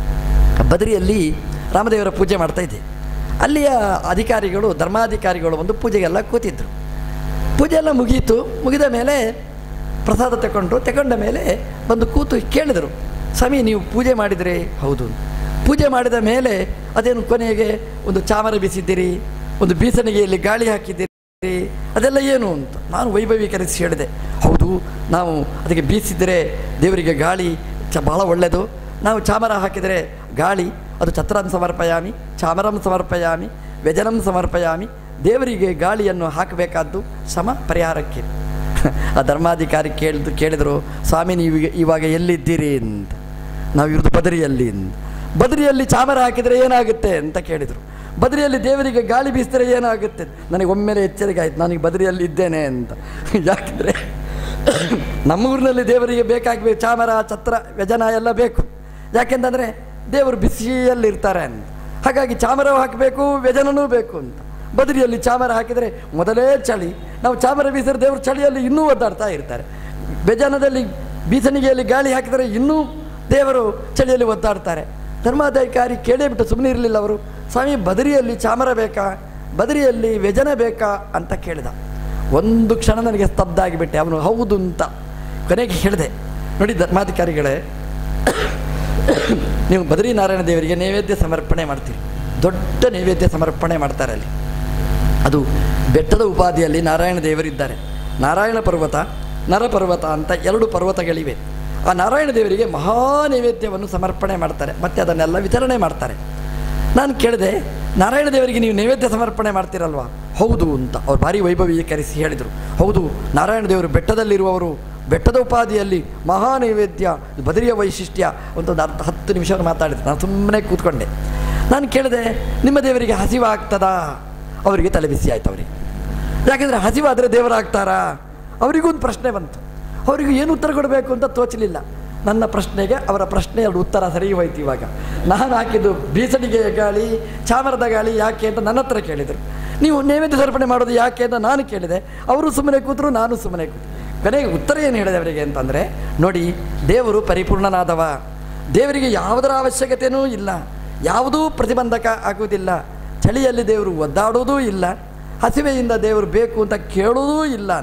ಬದರಿಯಲ್ಲಿ ರಾಮದೇವರ ಪೂಜೆ ಮಾಡ್ತಾ ಇದ್ದೆ ಅಲ್ಲಿಯ ಅಧಿಕಾರಿಗಳು ಧರ್ಮಾಧಿಕಾರಿಗಳು ಒಂದು ಪೂಜೆಗೆಲ್ಲ ಕೂತಿದ್ರು ಪೂಜೆ ಎಲ್ಲ ಮುಗೀತು ಮುಗಿದ ಮೇಲೆ ಪ್ರಸಾದ ತಗೊಂಡ್ರು ತಗೊಂಡ ಮೇಲೆ ಬಂದು ಕೂತು ಕೇಳಿದರು ಸ್ವಾಮಿ ನೀವು ಪೂಜೆ ಮಾಡಿದರೆ ಹೌದು ಪೂಜೆ ಮಾಡಿದ ಮೇಲೆ ಅದೇನು ಕೊನೆಗೆ ಒಂದು ಚಾಮರ ಬೀಸಿದ್ದೀರಿ ಒಂದು ಬೀಸಣಿಗೆಯಲ್ಲಿ ಗಾಳಿ ಹಾಕಿದ್ದೀರಿ ಅದೆಲ್ಲ ಏನು ಅಂತ ನಾನು ವೈಭವೀಕರಿಸಿ ಹೇಳಿದೆ ಹೌದು ನಾವು ಅದಕ್ಕೆ ಬೀಸಿದರೆ ದೇವರಿಗೆ ಗಾಳಿ ಚ ಭಾಳ ಒಳ್ಳೆಯದು ನಾವು ಚಾಮರ ಹಾಕಿದರೆ ಗಾಳಿ ಅದು ಛತ್ರಂ ಸಮರ್ಪಯಾಮಿ ಚಾಮರಂ ಸಮರ್ಪಯಾಮಿ ವ್ಯಜನಂ ಸಮರ್ಪಯಾಮಿ ದೇವರಿಗೆ ಗಾಳಿಯನ್ನು ಹಾಕಬೇಕಾದ್ದು ಸಮ ಪರಿಹಾರಕ್ಕೆ ಆ ಧರ್ಮಾಧಿಕಾರಿ ಕೇಳಿದ್ರು ಕೇಳಿದರು ಸ್ವಾಮಿ ನೀವು ಈಗ- ಇವಾಗ ಎಲ್ಲಿದ್ದೀರಿ ಅಂತ ನಾವು ಇರೋದು ಬದರಿಯಲ್ಲಿ ಅಂತ. ಬದರಿಯಲ್ಲಿ ಚಾಮರ ಹಾಕಿದರೆ ಏನಾಗುತ್ತೆ ಅಂತ ಕೇಳಿದರು ಬದರಿಯಲ್ಲಿ ದೇವರಿಗೆ ಗಾಳಿ ಬೀಸಿದರೆ ಏನಾಗುತ್ತೆ ನನಗೆ ಒಮ್ಮೆಲೆ ಎಚ್ಚರಿಕೆ ಆಯ್ತು ನನಗೆ ಬದರಿಯಲ್ಲಿ ಇದ್ದೇನೆ ಅಂತ ಯಾಕೆಂದರೆ ನಮ್ಮ ಊರಿನಲ್ಲಿ ದೇವರಿಗೆ ಬೇಕಾಗಬೇಕು ಚಾಮರ ಛತ್ರ ವ್ಯಜನ ಎಲ್ಲ ಬೇಕು ಯಾಕೆಂತಂದರೆ ದೇವರು ಬಿಸಿಯಲ್ಲಿರ್ತಾರೆ ಅಂತ ಹಾಗಾಗಿ ಚಾಮರವು ಹಾಕಬೇಕು ವ್ಯಜನನೂ ಬೇಕು ಅಂತ ಬದರಿಯಲ್ಲಿ ಚಾಮರ ಹಾಕಿದರೆ ಮೊದಲೇ ಚಳಿ ನಾವು ಚಾಮರ ಬೀಸಿದ್ರೆ ದೇವರು ಚಳಿಯಲ್ಲಿ ಇನ್ನೂ ಒದ್ದಾಡ್ತಾ ಇರ್ತಾರೆ ವ್ಯಜನದಲ್ಲಿ ಬೀಸಣಿಗೆಯಲ್ಲಿ ಗಾಳಿ ಹಾಕಿದರೆ ಇನ್ನೂ ದೇವರು ಚಳಿಯಲ್ಲಿ ಒದ್ದಾಡ್ತಾರೆ ಧರ್ಮಾಧಿಕಾರಿ ಕೇಳೇ ಬಿಟ್ಟು ಸುಮ್ಮನೆ ಇರಲಿಲ್ಲ ಅವರು ಸ್ವಾಮಿ ಬದರಿಯಲ್ಲಿ ಚಾಮರ ಬೇಕಾ ಬದರಿಯಲ್ಲಿ ವ್ಯಜನ ಬೇಕಾ ಅಂತ ಕೇಳಿದ ಒಂದು ಕ್ಷಣ ನನಗೆ ಸ್ತಬ್ಧ ಆಗಿಬಿಟ್ಟೆ ಅವನು ಹೌದು ಅಂತ ಕೊನೆಗೆ ಹೇಳಿದೆ ನೋಡಿ ಧರ್ಮಾಧಿಕಾರಿಗಳೇ ನೀವು ಬದ್ರಿನಾರಾಯಣ ದೇವರಿಗೆ ನೈವೇದ್ಯ ಸಮರ್ಪಣೆ ಮಾಡ್ತೀರಿ ದೊಡ್ಡ ನೈವೇದ್ಯ ಸಮರ್ಪಣೆ ಮಾಡ್ತಾರೆ ಅಲ್ಲಿ ಅದು ಬೆಟ್ಟದ ಉಪಾಧಿಯಲ್ಲಿ ನಾರಾಯಣ ದೇವರಿದ್ದಾರೆ ನಾರಾಯಣ ಪರ್ವತ ನರಪರ್ವತ ಅಂತ ಎರಡು ಪರ್ವತಗಳಿವೆ ಆ ನಾರಾಯಣ ದೇವರಿಗೆ ಮಹಾ ನೈವೇದ್ಯವನ್ನು ಸಮರ್ಪಣೆ ಮಾಡ್ತಾರೆ ಮತ್ತು ಅದನ್ನೆಲ್ಲ ವಿತರಣೆ ಮಾಡ್ತಾರೆ ನಾನು ಕೇಳಿದೆ ನಾರಾಯಣ ದೇವರಿಗೆ ನೀವು ನೈವೇದ್ಯ ಸಮರ್ಪಣೆ ಮಾಡ್ತೀರಲ್ವಾ ಹೌದು ಅಂತ ಅವ್ರು ಭಾರಿ ವೈಭವೀಕರಿಸಿ ಹೇಳಿದರು ಹೌದು ನಾರಾಯಣ ದೇವರು ಬೆಟ್ಟದಲ್ಲಿರುವವರು ಬೆಟ್ಟದ ಉಪಾಧಿಯಲ್ಲಿ ಮಹಾ ನೈವೇದ್ಯ ಬದರಿಯ ವೈಶಿಷ್ಟ್ಯ ಅಂತ ಒಂದು ಅರ್ಧ ಹತ್ತು ನಿಮಿಷ ಮಾತಾಡಿದ್ರು ನಾನು ಸುಮ್ಮನೆ ಕೂತ್ಕೊಂಡೆ ನಾನು ಕೇಳಿದೆ ನಿಮ್ಮ ದೇವರಿಗೆ ಹಸಿವಾಗ್ತದಾ ಅವರಿಗೆ ತಲೆ ಬಿಸಿ ಆಯ್ತು ಅವರಿಗೆ ಯಾಕೆಂದರೆ ಹಸಿವಾದರೆ ದೇವರಾಗ್ತಾರಾ ಅವರಿಗೂ ಒಂದು ಪ್ರಶ್ನೆ ಬಂತು ಅವರಿಗೂ ಏನು ಉತ್ತರ ಕೊಡಬೇಕು ಅಂತ ತೋಚಲಿಲ್ಲ ನನ್ನ ಪ್ರಶ್ನೆಗೆ ಅವರ ಪ್ರಶ್ನೆ ಎರಡು ಉತ್ತರ ಸರಿ ಹೋಯ್ತು ಇವಾಗ ನಾನು ಹಾಕಿದ್ದು ಬೀಸಣಿಗೆಯ ಗಾಳಿ ಚಾಮರದ ಗಾಳಿ ಯಾಕೆ ಅಂತ ನನ್ನ ಹತ್ರ ಕೇಳಿದರು ನೀವು ನೈವೇದ್ಯ ಸಮರ್ಪಣೆ ಮಾಡೋದು ಯಾಕೆ ಅಂತ ನಾನು ಕೇಳಿದೆ ಅವರು ಸುಮ್ಮನೆ ಕೂತರು ನಾನು ಸುಮ್ಮನೆ ಕೂತು ಕೊನೆಗೆ ಉತ್ತರ ಏನು ಹೇಳಿದೆ ಅವರಿಗೆ ಅಂತಂದರೆ ನೋಡಿ ದೇವರು ಪರಿಪೂರ್ಣನಾದವ ದೇವರಿಗೆ ಯಾವುದರ ಅವಶ್ಯಕತೆಯೂ ಇಲ್ಲ ಯಾವುದೂ ಪ್ರತಿಬಂಧಕ ಆಗುವುದಿಲ್ಲ ಚಳಿಯಲ್ಲಿ ದೇವರು ಒದ್ದಾಡೋದೂ ಇಲ್ಲ ಹಸಿವೆಯಿಂದ ದೇವರು ಬೇಕು ಅಂತ ಕೇಳೋದೂ ಇಲ್ಲ ಅಂತ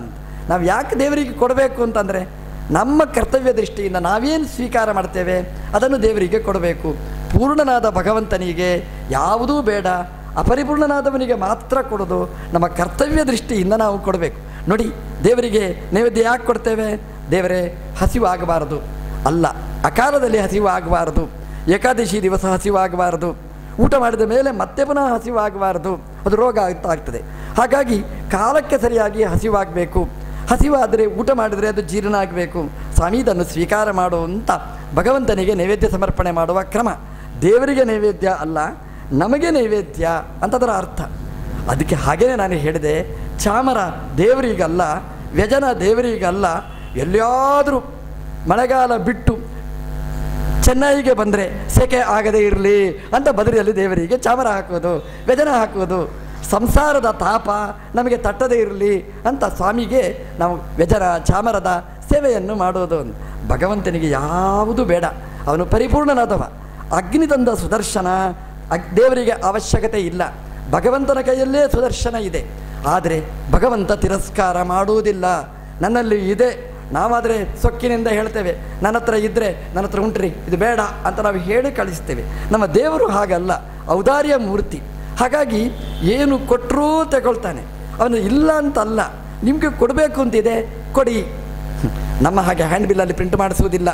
ನಾವು ಯಾಕೆ ದೇವರಿಗೆ ಕೊಡಬೇಕು ಅಂತಂದರೆ ನಮ್ಮ ಕರ್ತವ್ಯ ದೃಷ್ಟಿಯಿಂದ ನಾವೇನು ಸ್ವೀಕಾರ ಮಾಡ್ತೇವೆ ಅದನ್ನು ದೇವರಿಗೆ ಕೊಡಬೇಕು ಪೂರ್ಣನಾದ ಭಗವಂತನಿಗೆ ಯಾವುದೂ ಬೇಡ ಅಪರಿಪೂರ್ಣನಾದವನಿಗೆ ಮಾತ್ರ ಕೊಡೋದು ನಮ್ಮ ಕರ್ತವ್ಯ ದೃಷ್ಟಿಯಿಂದ ನಾವು ಕೊಡಬೇಕು ನೋಡಿ ದೇವರಿಗೆ ನೈವೇದ್ಯ ಯಾಕೆ ಕೊಡ್ತೇವೆ ದೇವರೇ ಹಸಿವಾಗಬಾರದು ಅಲ್ಲ ಅಕಾಲದಲ್ಲಿ ಹಸಿವಾಗಬಾರದು ಏಕಾದಶಿ ದಿವಸ ಹಸಿವಾಗಬಾರದು ಊಟ ಮಾಡಿದ ಮೇಲೆ ಮತ್ತೆ ಪುನಃ ಹಸಿವಾಗಬಾರದು ಅದು ರೋಗ ಆಗ್ತಾ ಆಗ್ತದೆ ಹಾಗಾಗಿ ಕಾಲಕ್ಕೆ ಸರಿಯಾಗಿ ಹಸಿವಾಗಬೇಕು ಹಸಿವಾದರೆ ಊಟ ಮಾಡಿದರೆ ಅದು ಜೀರ್ಣ ಆಗಬೇಕು ಸ್ವಾಮಿ ಇದನ್ನು ಸ್ವೀಕಾರ ಮಾಡುವಂಥ ಭಗವಂತನಿಗೆ ನೈವೇದ್ಯ ಸಮರ್ಪಣೆ ಮಾಡುವ ಕ್ರಮ ದೇವರಿಗೆ ನೈವೇದ್ಯ ಅಲ್ಲ ನಮಗೆ ನೈವೇದ್ಯ ಅಂತದರ ಅರ್ಥ ಅದಕ್ಕೆ ಹಾಗೇನೆ ನಾನು ಹೇಳಿದೆ ಚಾಮರ ದೇವರಿಗಲ್ಲ ವ್ಯಜನ ದೇವರಿಗಲ್ಲ ಎಲ್ಲಿಯಾದರೂ ಮಳೆಗಾಲ ಬಿಟ್ಟು ಚೆನ್ನೈಗೆ ಬಂದರೆ ಸೆಕೆ ಆಗದೇ ಇರಲಿ ಅಂತ ಬದರಿಯಲ್ಲಿ ದೇವರಿಗೆ ಚಾಮರ ಹಾಕುವುದು ವ್ಯಜನ ಹಾಕುವುದು ಸಂಸಾರದ ತಾಪ ನಮಗೆ ತಟ್ಟದೇ ಇರಲಿ ಅಂತ ಸ್ವಾಮಿಗೆ ನಾವು ವ್ಯಜನ ಚಾಮರದ ಸೇವೆಯನ್ನು ಮಾಡುವುದು ಭಗವಂತನಿಗೆ ಯಾವುದು ಬೇಡ ಅವನು ಪರಿಪೂರ್ಣನಾದವ ಅಗ್ನಿ ತಂದ ಸುದರ್ಶನ ಅಗ್ ದೇವರಿಗೆ ಅವಶ್ಯಕತೆ ಇಲ್ಲ ಭಗವಂತನ ಕೈಯಲ್ಲೇ ಸುದರ್ಶನ ಇದೆ ಆದರೆ ಭಗವಂತ ತಿರಸ್ಕಾರ ಮಾಡುವುದಿಲ್ಲ ನನ್ನಲ್ಲಿ ಇದೆ ನಾವಾದರೆ ಸೊಕ್ಕಿನಿಂದ ಹೇಳ್ತೇವೆ ನನ್ನ ಹತ್ರ ಇದ್ದರೆ ನನ್ನ ಹತ್ರ ಉಂಟ್ರಿ ಇದು ಬೇಡ ಅಂತ ನಾವು ಹೇಳಿ ಕಳಿಸ್ತೇವೆ ನಮ್ಮ ದೇವರು ಹಾಗಲ್ಲ ಔದಾರ್ಯ ಮೂರ್ತಿ ಹಾಗಾಗಿ ಏನು ಕೊಟ್ಟರೂ ತಗೊಳ್ತಾನೆ ಅವನು ಇಲ್ಲ ಅಂತಲ್ಲ ನಿಮಗೆ ಕೊಡಬೇಕು ಅಂತಿದೆ ಕೊಡಿ ನಮ್ಮ ಹಾಗೆ ಹ್ಯಾಂಡ್ ಬಿಲ್ಲಲ್ಲಿ ಪ್ರಿಂಟ್ ಮಾಡಿಸುವುದಿಲ್ಲ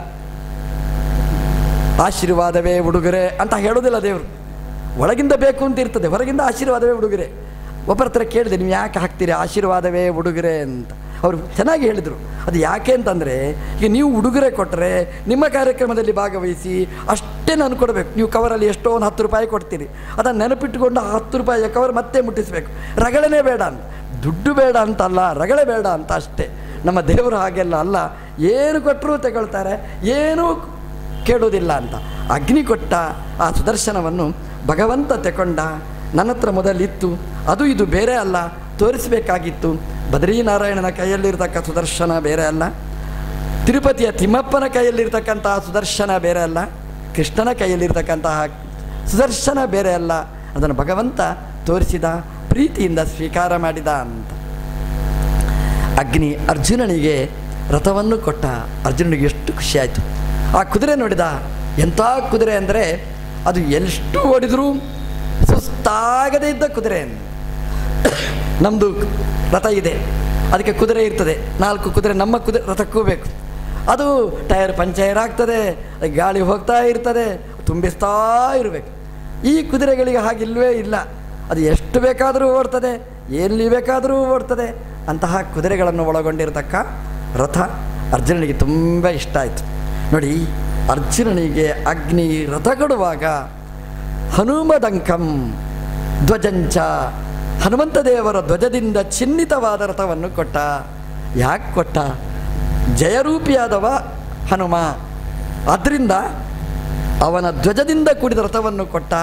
ಆಶೀರ್ವಾದವೇ ಉಡುಗೊರೆ ಅಂತ ಹೇಳೋದಿಲ್ಲ ದೇವರು ಒಳಗಿಂದ ಬೇಕು ಅಂತ ಇರ್ತದೆ ಹೊರಗಿಂದ ಆಶೀರ್ವಾದವೇ ಉಡುಗೊರೆ ಒಬ್ಬರ ಹತ್ರ ಕೇಳಿದೆ ನೀವು ಯಾಕೆ ಹಾಕ್ತೀರಿ ಆಶೀರ್ವಾದವೇ ಉಡುಗೊರೆ ಅಂತ ಅವರು ಚೆನ್ನಾಗಿ ಹೇಳಿದರು ಅದು ಯಾಕೆ ಅಂತಂದರೆ ಈಗ ನೀವು ಉಡುಗೊರೆ ಕೊಟ್ಟರೆ ನಿಮ್ಮ ಕಾರ್ಯಕ್ರಮದಲ್ಲಿ ಭಾಗವಹಿಸಿ ಅಷ್ಟೇ ನಾನು ಕೊಡಬೇಕು ನೀವು ಕವರಲ್ಲಿ ಎಷ್ಟೋ ಒಂದು ಹತ್ತು ರೂಪಾಯಿ ಕೊಡ್ತೀರಿ ಅದನ್ನು ನೆನಪಿಟ್ಟುಕೊಂಡು ಆ ಹತ್ತು ರೂಪಾಯಿಯ ಕವರ್ ಮತ್ತೆ ಮುಟ್ಟಿಸಬೇಕು ರಗಳನೇ ಬೇಡ ಅಂತ ದುಡ್ಡು ಬೇಡ ಅಂತಲ್ಲ ರಗಳೆ ಬೇಡ ಅಂತ ಅಷ್ಟೇ ನಮ್ಮ ದೇವರು ಹಾಗೆಲ್ಲ ಅಲ್ಲ ಏನು ಕೊಟ್ಟರೂ ತಗೊಳ್ತಾರೆ ಏನೂ ಕೇಳೋದಿಲ್ಲ ಅಂತ ಅಗ್ನಿ ಕೊಟ್ಟ ಆ ಸುದರ್ಶನವನ್ನು ಭಗವಂತ ತಗೊಂಡ ನನ್ನ ಹತ್ರ ಮೊದಲಿತ್ತು ಅದು ಇದು ಬೇರೆ ಅಲ್ಲ ತೋರಿಸಬೇಕಾಗಿತ್ತು ಬದ್ರೀನಾರಾಯಣನ ಕೈಯಲ್ಲಿರ್ತಕ್ಕ ಸುದರ್ಶನ ಬೇರೆ ಅಲ್ಲ ತಿರುಪತಿಯ ತಿಮ್ಮಪ್ಪನ ಕೈಯಲ್ಲಿರ್ತಕ್ಕಂತಹ ಸುದರ್ಶನ ಬೇರೆ ಅಲ್ಲ ಕೃಷ್ಣನ ಕೈಯಲ್ಲಿರ್ತಕ್ಕಂತಹ ಸುದರ್ಶನ ಬೇರೆ ಅಲ್ಲ ಅದನ್ನು ಭಗವಂತ ತೋರಿಸಿದ ಪ್ರೀತಿಯಿಂದ ಸ್ವೀಕಾರ ಮಾಡಿದ ಅಂತ ಅಗ್ನಿ ಅರ್ಜುನನಿಗೆ ರಥವನ್ನು ಕೊಟ್ಟ ಅರ್ಜುನನಿಗೆ ಎಷ್ಟು ಖುಷಿಯಾಯಿತು ಆ ಕುದುರೆ ನೋಡಿದ ಎಂಥ ಕುದುರೆ ಅಂದರೆ ಅದು ಎಷ್ಟು ಓಡಿದರೂ ಸುಸ್ತಾಗದೇ ಇದ್ದ ಕುದುರೆ ನಮ್ಮದು ರಥ ಇದೆ ಅದಕ್ಕೆ ಕುದುರೆ ಇರ್ತದೆ ನಾಲ್ಕು ಕುದುರೆ ನಮ್ಮ ಕುದುರೆ ರಥಕ್ಕೂ ಬೇಕು ಅದು ಟೈರ್ ಪಂಚರ್ ಆಗ್ತದೆ ಅದಕ್ಕೆ ಗಾಳಿ ಹೋಗ್ತಾ ಇರ್ತದೆ ತುಂಬಿಸ್ತಾ ಇರಬೇಕು ಈ ಕುದುರೆಗಳಿಗೆ ಹಾಗಿಲ್ವೇ ಇಲ್ಲ ಅದು ಎಷ್ಟು ಬೇಕಾದರೂ ಓಡ್ತದೆ ಎಲ್ಲಿ ಬೇಕಾದರೂ ಓಡ್ತದೆ ಅಂತಹ ಕುದುರೆಗಳನ್ನು ಒಳಗೊಂಡಿರತಕ್ಕ ರಥ ಅರ್ಜುನನಿಗೆ ತುಂಬ ಇಷ್ಟ ಆಯಿತು ನೋಡಿ ಅರ್ಜುನನಿಗೆ ಅಗ್ನಿ ರಥ ಕೊಡುವಾಗ ಹನುಮದಂಕಂ ಧ್ವಜಂಚ ಹನುಮಂತ ದೇವರ ಧ್ವಜದಿಂದ ಚಿಹ್ನಿತವಾದ ರಥವನ್ನು ಕೊಟ್ಟ ಯಾಕೆ ಕೊಟ್ಟ ಜಯರೂಪಿಯಾದವ ಹನುಮ ಆದ್ದರಿಂದ ಅವನ ಧ್ವಜದಿಂದ ಕೂಡಿದ ರಥವನ್ನು ಕೊಟ್ಟ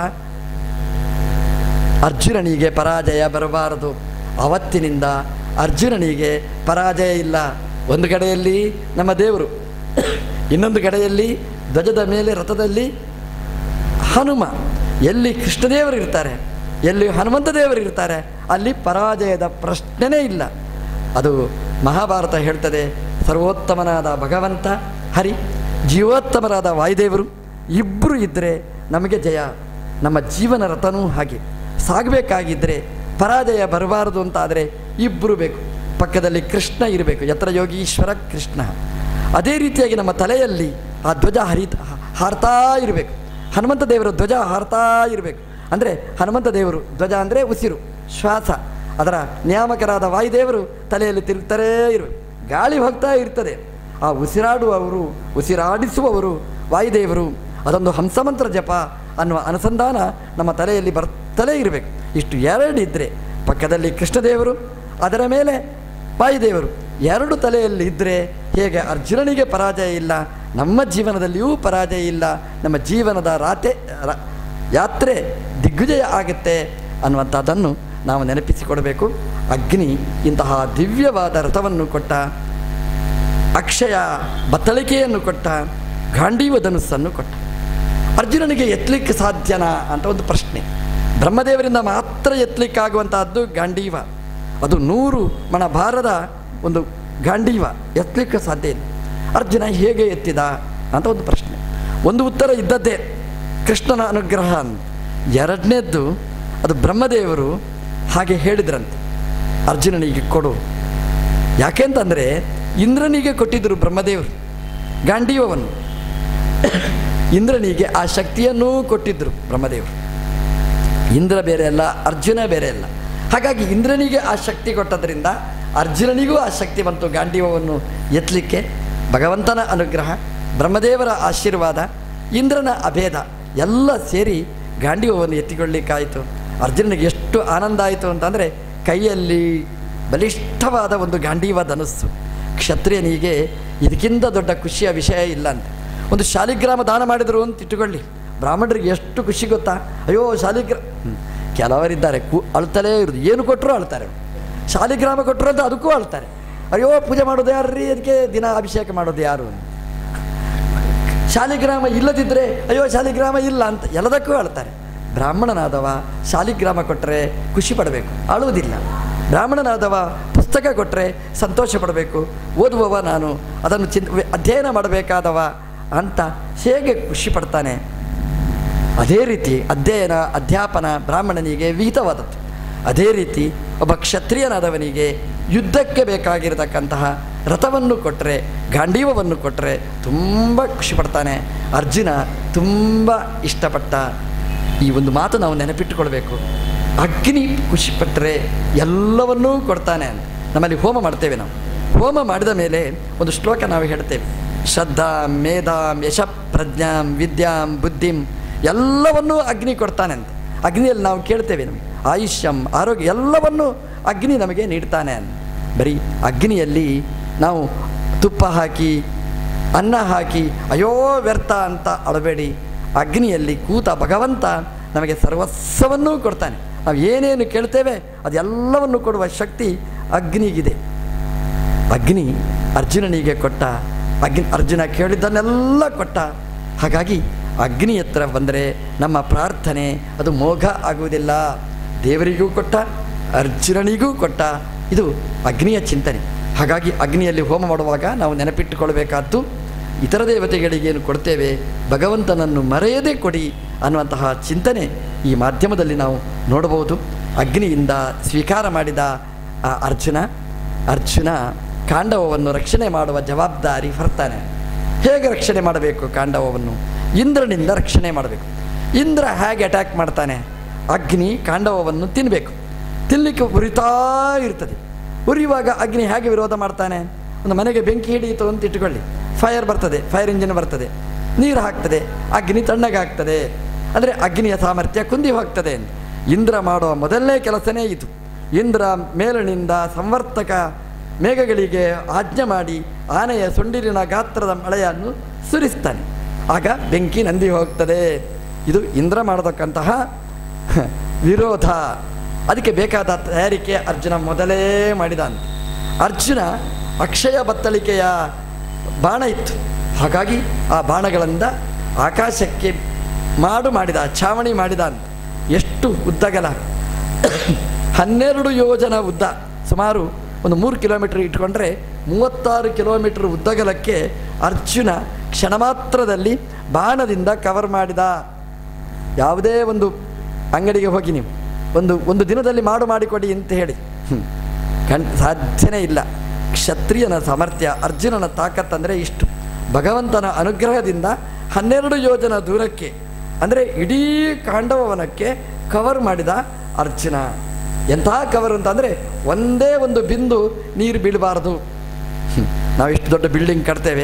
ಅರ್ಜುನನಿಗೆ ಪರಾಜಯ ಬರಬಾರದು ಅವತ್ತಿನಿಂದ ಅರ್ಜುನನಿಗೆ ಪರಾಜಯ ಇಲ್ಲ ಒಂದು ಕಡೆಯಲ್ಲಿ ನಮ್ಮ ದೇವರು ಇನ್ನೊಂದು ಕಡೆಯಲ್ಲಿ ಧ್ವಜದ ಮೇಲೆ ರಥದಲ್ಲಿ ಹನುಮ ಎಲ್ಲಿ ಕೃಷ್ಣದೇವರು ಇರ್ತಾರೆ ಎಲ್ಲಿ ಹನುಮಂತ ದೇವರು ಇರ್ತಾರೆ ಅಲ್ಲಿ ಪರಾಜಯದ ಪ್ರಶ್ನೆನೇ ಇಲ್ಲ ಅದು ಮಹಾಭಾರತ ಹೇಳ್ತದೆ ಸರ್ವೋತ್ತಮನಾದ ಭಗವಂತ ಹರಿ ಜೀವೋತ್ತಮರಾದ ವಾಯುದೇವರು ಇಬ್ಬರು ಇದ್ದರೆ ನಮಗೆ ಜಯ ನಮ್ಮ ಜೀವನ ರಥನೂ ಹಾಗೆ ಸಾಗಬೇಕಾಗಿದ್ದರೆ ಪರಾಜಯ ಬರಬಾರದು ಅಂತಾದರೆ ಇಬ್ಬರು ಬೇಕು ಪಕ್ಕದಲ್ಲಿ ಕೃಷ್ಣ ಇರಬೇಕು ಯತ್ರ ಯೋಗೀಶ್ವರ ಕೃಷ್ಣ ಅದೇ ರೀತಿಯಾಗಿ ನಮ್ಮ ತಲೆಯಲ್ಲಿ ಆ ಧ್ವಜ ಹರಿತ ಹಾರ್ತಾ ಇರಬೇಕು ಹನುಮಂತ ದೇವರ ಧ್ವಜ ಹಾರ್ತಾ ಇರಬೇಕು ಅಂದರೆ ಹನುಮಂತ ದೇವರು ಧ್ವಜ ಅಂದರೆ ಉಸಿರು ಶ್ವಾಸ ಅದರ ನಿಯಾಮಕರಾದ ವಾಯುದೇವರು ತಲೆಯಲ್ಲಿ ತಿರುಗ್ತಾರೆ ಇರಬೇಕು ಗಾಳಿ ಹೋಗ್ತಾ ಇರ್ತದೆ ಆ ಉಸಿರಾಡುವವರು ಉಸಿರಾಡಿಸುವವರು ವಾಯುದೇವರು ಅದೊಂದು ಹಂಸಮಂತ್ರ ಜಪ ಅನ್ನುವ ಅನುಸಂಧಾನ ನಮ್ಮ ತಲೆಯಲ್ಲಿ ಬರ್ತಲೇ ಇರಬೇಕು ಇಷ್ಟು ಎರಡಿದ್ದರೆ ಪಕ್ಕದಲ್ಲಿ ಕೃಷ್ಣದೇವರು ಅದರ ಮೇಲೆ ವಾಯುದೇವರು ಎರಡು ತಲೆಯಲ್ಲಿ ಇದ್ದರೆ ಹೇಗೆ ಅರ್ಜುನನಿಗೆ ಪರಾಜಯ ಇಲ್ಲ ನಮ್ಮ ಜೀವನದಲ್ಲಿಯೂ ಪರಾಜಯ ಇಲ್ಲ ನಮ್ಮ ಜೀವನದ ರಾತೆ ರ- ಯಾತ್ರೆ ದಿಗ್ವಿಜಯ ಆಗುತ್ತೆ ಅನ್ನುವಂಥದ್ದನ್ನು ನಾವು ನೆನಪಿಸಿಕೊಡಬೇಕು ಅಗ್ನಿ ಇಂತಹ ದಿವ್ಯವಾದ ರಥವನ್ನು ಕೊಟ್ಟ ಅಕ್ಷಯ ಬತ್ತಳಿಕೆಯನ್ನು ಕೊಟ್ಟ ಗಾಂಡೀವ ಧನುಸ್ಸನ್ನು ಕೊಟ್ಟ ಅರ್ಜುನನಿಗೆ ಎತ್ತಲಿಕ್ಕೆ ಸಾಧ್ಯನಾ ಅಂತ ಒಂದು ಪ್ರಶ್ನೆ ಬ್ರಹ್ಮದೇವರಿಂದ ಮಾತ್ರ ಎತ್ತಲಿಕ್ಕಾಗುವಂತಹದ್ದು ಗಾಂಡೀವ ಅದು ನೂರು ಮಣ ಭಾರದ ಒಂದು ಗಾಂಡೀವ ಎತ್ತಲಿಕ್ಕೆ ಸಾಧ್ಯ ಇಲ್ಲ ಅರ್ಜುನ ಹೇಗೆ ಎತ್ತಿದ ಅಂತ ಒಂದು ಪ್ರಶ್ನೆ ಒಂದು ಉತ್ತರ ಇದ್ದದ್ದೇ ಕೃಷ್ಣನ ಅನುಗ್ರಹ ಅಂತ ಎರಡನೇದ್ದು ಅದು ಬ್ರಹ್ಮದೇವರು ಹಾಗೆ ಹೇಳಿದ್ರಂತೆ ಅರ್ಜುನನಿಗೆ ಕೊಡು ಯಾಕೆಂತಂದರೆ ಇಂದ್ರನಿಗೆ ಕೊಟ್ಟಿದ್ದರು ಬ್ರಹ್ಮದೇವರು ಗಾಂಡೀವವನ್ನು ಇಂದ್ರನಿಗೆ ಆ ಶಕ್ತಿಯನ್ನೂ ಕೊಟ್ಟಿದ್ದರು ಬ್ರಹ್ಮದೇವರು ಇಂದ್ರ ಬೇರೆ ಅಲ್ಲ ಅರ್ಜುನ ಬೇರೆ ಅಲ್ಲ ಹಾಗಾಗಿ ಇಂದ್ರನಿಗೆ ಆ ಶಕ್ತಿ ಕೊಟ್ಟದ್ರಿಂದ ಅರ್ಜುನನಿಗೂ ಆ ಶಕ್ತಿ ಬಂತು ಗಾಂಡೀವವನ್ನು ಎತ್ತಲಿಕ್ಕೆ ಭಗವಂತನ ಅನುಗ್ರಹ ಬ್ರಹ್ಮದೇವರ ಆಶೀರ್ವಾದ ಇಂದ್ರನ ಅಭೇದ ಎಲ್ಲ ಸೇರಿ ಗಾಂಡೀವವನ್ನು ಎತ್ತಿಕೊಳ್ಳಿಕ್ಕಾಯಿತು ಅರ್ಜುನನಿಗೆ ಎಷ್ಟು ಆನಂದ ಆಯಿತು ಅಂತಂದರೆ ಕೈಯಲ್ಲಿ ಬಲಿಷ್ಠವಾದ ಒಂದು ಗಾಂಡೀವ ಧನಸ್ಸು ಕ್ಷತ್ರಿಯನಿಗೆ ಇದಕ್ಕಿಂತ ದೊಡ್ಡ ಖುಷಿಯ ವಿಷಯ ಇಲ್ಲ ಅಂತ ಒಂದು ಶಾಲಿಗ್ರಾಮ ದಾನ ಮಾಡಿದರು ಅಂತ ಇಟ್ಟುಕೊಳ್ಳಿ ಬ್ರಾಹ್ಮಣರಿಗೆ ಎಷ್ಟು ಖುಷಿ ಗೊತ್ತಾ ಅಯ್ಯೋ ಶಾಲಿಗ್ರ ಹ್ಮ್. ಕೆಲವರಿದ್ದಾರೆ ಕು ಅಳ್ತಲೇ ಇರೋದು ಏನು ಕೊಟ್ಟರು ಅಳ್ತಾರೆ ಶಾಲಿಗ್ರಾಮ ಕೊಟ್ಟರು ಅಂತ ಅದಕ್ಕೂ ಅಳ್ತಾರೆ ಅಯ್ಯೋ ಪೂಜೆ ಮಾಡೋದು ಯಾರು ರೀ ಅದಕ್ಕೆ ದಿನ ಅಭಿಷೇಕ ಮಾಡೋದು ಯಾರು ಶಾಲಿಗ್ರಾಮ ಇಲ್ಲದಿದ್ದರೆ ಅಯ್ಯೋ ಶಾಲಿಗ್ರಾಮ ಇಲ್ಲ ಅಂತ ಎಲ್ಲದಕ್ಕೂ ಅಳ್ತಾರೆ ಬ್ರಾಹ್ಮಣನಾದವ ಶಾಲಿಗ್ರಾಮ ಕೊಟ್ಟರೆ ಖುಷಿ ಪಡಬೇಕು ಅಳುವುದಿಲ್ಲ ಬ್ರಾಹ್ಮಣನಾದವ ಪುಸ್ತಕ ಕೊಟ್ಟರೆ ಸಂತೋಷ ಪಡಬೇಕು ಓದುವವ ನಾನು ಅದನ್ನು ಚಿನ್ ಅಧ್ಯಯನ ಮಾಡಬೇಕಾದವ ಅಂತ ಹೇಗೆ ಖುಷಿ ಪಡ್ತಾನೆ ಅದೇ ರೀತಿ ಅಧ್ಯಯನ ಅಧ್ಯಾಪನ ಬ್ರಾಹ್ಮಣನಿಗೆ ವಿಹಿತವಾದದ್ದು ಅದೇ ರೀತಿ ಒಬ್ಬ ಕ್ಷತ್ರಿಯನಾದವನಿಗೆ ಯುದ್ಧಕ್ಕೆ ಬೇಕಾಗಿರತಕ್ಕಂತಹ ರಥವನ್ನು ಕೊಟ್ಟರೆ ಗಾಂಡೀವವನ್ನು ಕೊಟ್ಟರೆ ತುಂಬ ಖುಷಿ ಪಡ್ತಾನೆ ಅರ್ಜುನ ತುಂಬ ಇಷ್ಟಪಟ್ಟ ಈ ಒಂದು ಮಾತು ನಾವು ನೆನಪಿಟ್ಟುಕೊಳ್ಬೇಕು ಅಗ್ನಿ ಖುಷಿ ಪಟ್ಟರೆ ಎಲ್ಲವನ್ನೂ ಕೊಡ್ತಾನೆ ಅಂತ ನಮ್ಮಲ್ಲಿ ಹೋಮ ಮಾಡ್ತೇವೆ ನಾವು ಹೋಮ ಮಾಡಿದ ಮೇಲೆ ಒಂದು ಶ್ಲೋಕ ನಾವು ಹೇಳ್ತೇವೆ ಶ್ರದ್ಧಾಂ ಮೇಧಾಂ ಯಶ ಪ್ರಜ್ಞಾಂ ವಿದ್ಯಾಂ ಬುದ್ಧಿಂ ಎಲ್ಲವನ್ನೂ ಅಗ್ನಿ ಕೊಡ್ತಾನೆ ಅಂತ ಅಗ್ನಿಯಲ್ಲಿ ನಾವು ಕೇಳ್ತೇವೆ ನಮಗೆ ಆಯುಷ್ಯಂ ಆರೋಗ್ಯ ಎಲ್ಲವನ್ನೂ ಅಗ್ನಿ ನಮಗೆ ನೀಡ್ತಾನೆ ಅಂತ ಬರೀ ಅಗ್ನಿಯಲ್ಲಿ ನಾವು ತುಪ್ಪ ಹಾಕಿ ಅನ್ನ ಹಾಕಿ ಅಯ್ಯೋ ವ್ಯರ್ಥ ಅಂತ ಅಳಬೇಡಿ ಅಗ್ನಿಯಲ್ಲಿ ಕೂತ ಭಗವಂತ ನಮಗೆ ಸರ್ವಸ್ವವನ್ನೂ ಕೊಡ್ತಾನೆ ನಾವು ಏನೇನು ಕೇಳ್ತೇವೆ ಅದೆಲ್ಲವನ್ನು ಕೊಡುವ ಶಕ್ತಿ ಅಗ್ನಿಗಿದೆ ಅಗ್ನಿ ಅರ್ಜುನನಿಗೆ ಕೊಟ್ಟ ಅಗ್ನಿ ಅರ್ಜುನ ಕೇಳಿದ್ದನ್ನೆಲ್ಲ ಕೊಟ್ಟ ಹಾಗಾಗಿ ಅಗ್ನಿ ಹತ್ರ ಬಂದರೆ ನಮ್ಮ ಪ್ರಾರ್ಥನೆ ಅದು ಮೋಘ ಆಗುವುದಿಲ್ಲ ದೇವರಿಗೂ ಕೊಟ್ಟ ಅರ್ಜುನನಿಗೂ ಕೊಟ್ಟ ಇದು ಅಗ್ನಿಯ ಚಿಂತನೆ ಹಾಗಾಗಿ ಅಗ್ನಿಯಲ್ಲಿ ಹೋಮ ಮಾಡುವಾಗ ನಾವು ನೆನಪಿಟ್ಟುಕೊಳ್ಬೇಕಾದ್ದು ಇತರ ದೇವತೆಗಳಿಗೇನು ಕೊಡ್ತೇವೆ ಭಗವಂತನನ್ನು ಮರೆಯದೇ ಕೊಡಿ ಅನ್ನುವಂತಹ ಚಿಂತನೆ ಈ ಮಾಧ್ಯಮದಲ್ಲಿ ನಾವು ನೋಡಬಹುದು ಅಗ್ನಿಯಿಂದ ಸ್ವೀಕಾರ ಮಾಡಿದ ಆ ಅರ್ಜುನ ಅರ್ಜುನ ಕಾಂಡವವನ್ನು ರಕ್ಷಣೆ ಮಾಡುವ ಜವಾಬ್ದಾರಿ ಹೊರ್ತಾನೆ ಹೇಗೆ ರಕ್ಷಣೆ ಮಾಡಬೇಕು ಕಾಂಡವವನ್ನು ಇಂದ್ರನಿಂದ ರಕ್ಷಣೆ ಮಾಡಬೇಕು ಇಂದ್ರ ಹೇಗೆ ಅಟ್ಯಾಕ್ ಮಾಡ್ತಾನೆ ಅಗ್ನಿ ಕಾಂಡವವನ್ನು ತಿನ್ನಬೇಕು ತಿನ್ನಲಿಕ್ಕೆ ಉರಿತಾ ಇರ್ತದೆ ಉರಿಯುವಾಗ ಅಗ್ನಿ ಹೇಗೆ ವಿರೋಧ ಮಾಡ್ತಾನೆ ಒಂದು ಮನೆಗೆ ಬೆಂಕಿ ಹಿಡಿಯಿತು ಅಂತ ಇಟ್ಟುಕೊಳ್ಳಿ ಫೈರ್ ಬರ್ತದೆ ಫೈರ್ ಇಂಜಿನ್ ಬರ್ತದೆ ನೀರು ಹಾಕ್ತದೆ ಅಗ್ನಿ ತಣ್ಣಗಾಗ್ತದೆ ಅಂದರೆ ಅಗ್ನಿಯ ಸಾಮರ್ಥ್ಯ ಕುಂದಿ ಹೋಗ್ತದೆ ಅಂತ ಇಂದ್ರ ಮಾಡುವ ಮೊದಲನೇ ಕೆಲಸನೇ ಇದು ಇಂದ್ರ ಮೇಲಿನಿಂದ ಸಂವರ್ತಕ ಮೇಘಗಳಿಗೆ ಆಜ್ಞೆ ಮಾಡಿ ಆನೆಯ ಸೊಂಡಿಲಿನ ಗಾತ್ರದ ಮಳೆಯನ್ನು ಸುರಿಸ್ತಾನೆ ಆಗ ಬೆಂಕಿ ನಂದಿ ಹೋಗ್ತದೆ ಇದು ಇಂದ್ರ ಮಾಡತಕ್ಕಂತಹ ವಿರೋಧ ಅದಕ್ಕೆ ಬೇಕಾದ ತಯಾರಿಕೆ ಅರ್ಜುನ ಮೊದಲೇ ಮಾಡಿದ ಅಂತ ಅರ್ಜುನ ಅಕ್ಷಯ ಬತ್ತಳಿಕೆಯ ಬಾಣ ಇತ್ತು ಹಾಗಾಗಿ ಆ ಬಾಣಗಳಿಂದ ಆಕಾಶಕ್ಕೆ ಮಾಡು ಮಾಡಿದ ಛಾವಣಿ ಮಾಡಿದ ಅಂತ ಎಷ್ಟು ಉದ್ದಗಲ ಹನ್ನೆರಡು ಯೋಜನ ಉದ್ದ ಸುಮಾರು ಒಂದು ಮೂರು ಕಿಲೋಮೀಟರ್ ಇಟ್ಕೊಂಡ್ರೆ ಮೂವತ್ತಾರು ಕಿಲೋಮೀಟರ್ ಉದ್ದಗಲಕ್ಕೆ ಅರ್ಜುನ ಕ್ಷಣ ಮಾತ್ರದಲ್ಲಿ ಬಾಣದಿಂದ ಕವರ್ ಮಾಡಿದ ಯಾವುದೇ ಒಂದು ಅಂಗಡಿಗೆ ಹೋಗಿ ನೀವು ಒಂದು ಒಂದು ದಿನದಲ್ಲಿ ಮಾಡು ಮಾಡಿಕೊಡಿ ಅಂತ ಹೇಳಿ ಹ್ಮ್. ಕಣ್ ಸಾಧ್ಯನೇ ಇಲ್ಲ ಕ್ಷತ್ರಿಯನ ಸಾಮರ್ಥ್ಯ ಅರ್ಜುನನ ತಾಕತ್ತಂದರೆ ಇಷ್ಟು ಭಗವಂತನ ಅನುಗ್ರಹದಿಂದ ಹನ್ನೆರಡು ಯೋಜನ ದೂರಕ್ಕೆ ಅಂದರೆ ಇಡೀ ಕಾಂಡವವನಕ್ಕೆ ಕವರ್ ಮಾಡಿದ ಅರ್ಜುನ ಎಂತಹ ಕವರ್ ಅಂತಂದರೆ ಒಂದೇ ಒಂದು ಬಿಂದು ನೀರು ಬೀಳಬಾರದು ಹ್ಮ್. ನಾವು ಇಷ್ಟು ದೊಡ್ಡ ಬಿಲ್ಡಿಂಗ್ ಕಟ್ತೇವೆ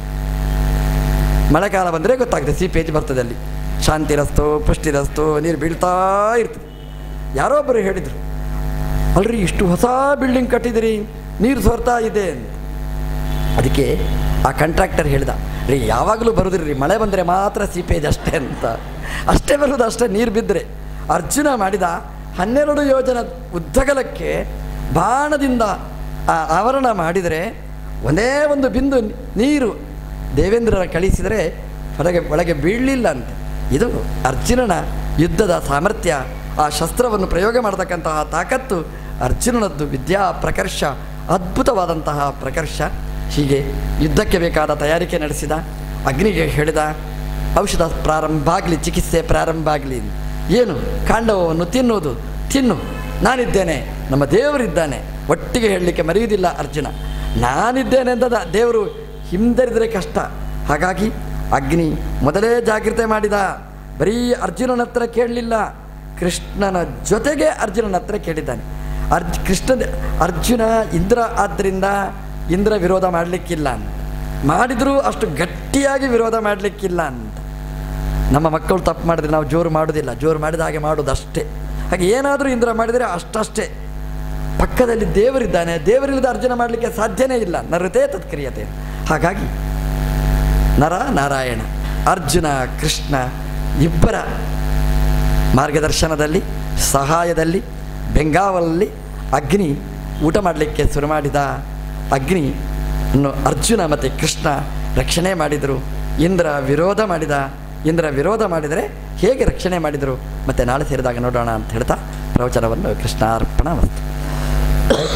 ಮಳೆಗಾಲ ಬಂದರೆ ಗೊತ್ತಾಗ್ತದೆ ಸೀಪೇಜ್ ಬರ್ತದೆ ಅಲ್ಲಿ ಶಾಂತಿ ರಸ್ತು ಪುಷ್ಟಿ ರಸ್ತು ನೀರು ಬೀಳ್ತಾ ಇರ್ತದೆ ಯಾರೋ ಒಬ್ಬರು ಹೇಳಿದರು ಅಲ್ರಿ ಇಷ್ಟು ಹೊಸ ಬಿಲ್ಡಿಂಗ್ ಕಟ್ಟಿದಿರಿ ನೀರು ಸೋರ್ತಾ ಇದೆ ಅಂತ ಅದಕ್ಕೆ ಆ ಕಾಂಟ್ರಾಕ್ಟರ್ ಹೇಳ್ದ ರೀ ಯಾವಾಗಲೂ ಬರೋದಿಲ್ಲ ರೀ ಮಳೆ ಬಂದರೆ ಮಾತ್ರ ಸೀಪೇಜ್ ಅಷ್ಟೇ ಅಂತ ಅಷ್ಟೇ ಬರೋದು ಅಷ್ಟೇ ನೀರು ಬಿದ್ದರೆ ಅರ್ಜುನ ಮಾಡಿದ ಹನ್ನೆರಡು ಯೋಜನ ಉದ್ದಗಲಕ್ಕೆ ಬಾಣದಿಂದ ಆ ಆವರಣ ಮಾಡಿದರೆ ಒಂದೇ ಒಂದು ಬಿಂದು ನೀರು ದೇವೇಂದ್ರನ ಕಳಿಸಿದರೆ ಹೊರಗೆ ಒಳಗೆ ಬೀಳಲಿಲ್ಲ ಅಂತ ಇದು ಅರ್ಜುನನ ಯುದ್ಧದ ಸಾಮರ್ಥ್ಯ ಆ ಶಸ್ತ್ರವನ್ನು ಪ್ರಯೋಗ ಮಾಡತಕ್ಕಂತಹ ತಾಕತ್ತು ಅರ್ಜುನನದ್ದು ವಿದ್ಯಾ ಪ್ರಕರ್ಷ ಅದ್ಭುತವಾದಂತಹ ಪ್ರಕರ್ಷ ಹೀಗೆ ಯುದ್ಧಕ್ಕೆ ಬೇಕಾದ ತಯಾರಿಕೆ ನಡೆಸಿದ ಅಗ್ನಿಗೆ ಹೇಳಿದ ಔಷಧ ಪ್ರಾರಂಭ ಆಗಲಿ ಚಿಕಿತ್ಸೆ ಪ್ರಾರಂಭ ಆಗಲಿ ಏನು ಕಾಂಡವವನ್ನು ತಿನ್ನುವುದು ತಿನ್ನು ನಾನಿದ್ದೇನೆ ನಮ್ಮ ದೇವರಿದ್ದಾನೆ ಒಟ್ಟಿಗೆ ಹೇಳಲಿಕ್ಕೆ ಮರೆಯುವುದಿಲ್ಲ ಅರ್ಜುನ ನಾನಿದ್ದೇನೆ ಅಂತ ದ- ದೇವರು ಹಿಂದರಿದರೆ ಕಷ್ಟ ಹಾಗಾಗಿ ಅಗ್ನಿ ಮೊದಲೇ ಜಾಗ್ರತೆ ಮಾಡಿದ ಬರೀ ಅರ್ಜುನನ ಹತ್ರ ಕೇಳಲಿಲ್ಲ ಕೃಷ್ಣನ ಜೊತೆಗೆ ಅರ್ಜುನನ ಹತ್ರ ಕೇಳಿದ್ದಾನೆ ಅರ್ಜ್ ಕೃಷ್ಣ ಅರ್ಜುನ ಇಂದ್ರ ಆದ್ದರಿಂದ ಇಂದ್ರ ವಿರೋಧ ಮಾಡಲಿಕ್ಕಿಲ್ಲ ಅಂತ ಮಾಡಿದರೂ ಅಷ್ಟು ಗಟ್ಟಿಯಾಗಿ ವಿರೋಧ ಮಾಡಲಿಕ್ಕಿಲ್ಲ ಅಂತ ನಮ್ಮ ಮಕ್ಕಳು ತಪ್ಪು ಮಾಡಿದ್ರೆ ನಾವು ಜೋರು ಮಾಡೋದಿಲ್ಲ ಜೋರು ಮಾಡಿದ ಹಾಗೆ ಮಾಡೋದು ಅಷ್ಟೇ ಹಾಗೆ ಏನಾದರೂ ಇಂದ್ರ ಮಾಡಿದರೆ ಅಷ್ಟಷ್ಟೇ ಪಕ್ಕದಲ್ಲಿ ದೇವರಿದ್ದಾನೆ ದೇವರಿಲ್ಲದ ಅರ್ಜುನ ಮಾಡಲಿಕ್ಕೆ ಸಾಧ್ಯನೇ ಇಲ್ಲ ನರತೆ ತತ್ಕ್ರಿಯತೆ ಹಾಗಾಗಿ ನರ ನಾರಾಯಣ ಅರ್ಜುನ ಕೃಷ್ಣ ಇಬ್ಬರ ಮಾರ್ಗದರ್ಶನದಲ್ಲಿ ಸಹಾಯದಲ್ಲಿ ಬೆಂಗಾವಲಲ್ಲಿ ಅಗ್ನಿ ಊಟ ಮಾಡಲಿಕ್ಕೆ ಶುರು ಮಾಡಿದ ಅಗ್ನಿ ಅನ್ನು ಅರ್ಜುನ ಮತ್ತು ಕೃಷ್ಣ ರಕ್ಷಣೆ ಮಾಡಿದರು ಇಂದ್ರ ವಿರೋಧ ಮಾಡಿದ ಇಂದ್ರ ವಿರೋಧ ಮಾಡಿದರೆ ಹೇಗೆ ರಕ್ಷಣೆ ಮಾಡಿದರು ಮತ್ತು ನಾಳೆ ಸೇರಿದಾಗ ನೋಡೋಣ ಅಂತ ಹೇಳ್ತಾ ಪ್ರವಚನವನ್ನು ಕೃಷ್ಣ ಅರ್ಪಣ ವಸ್ತು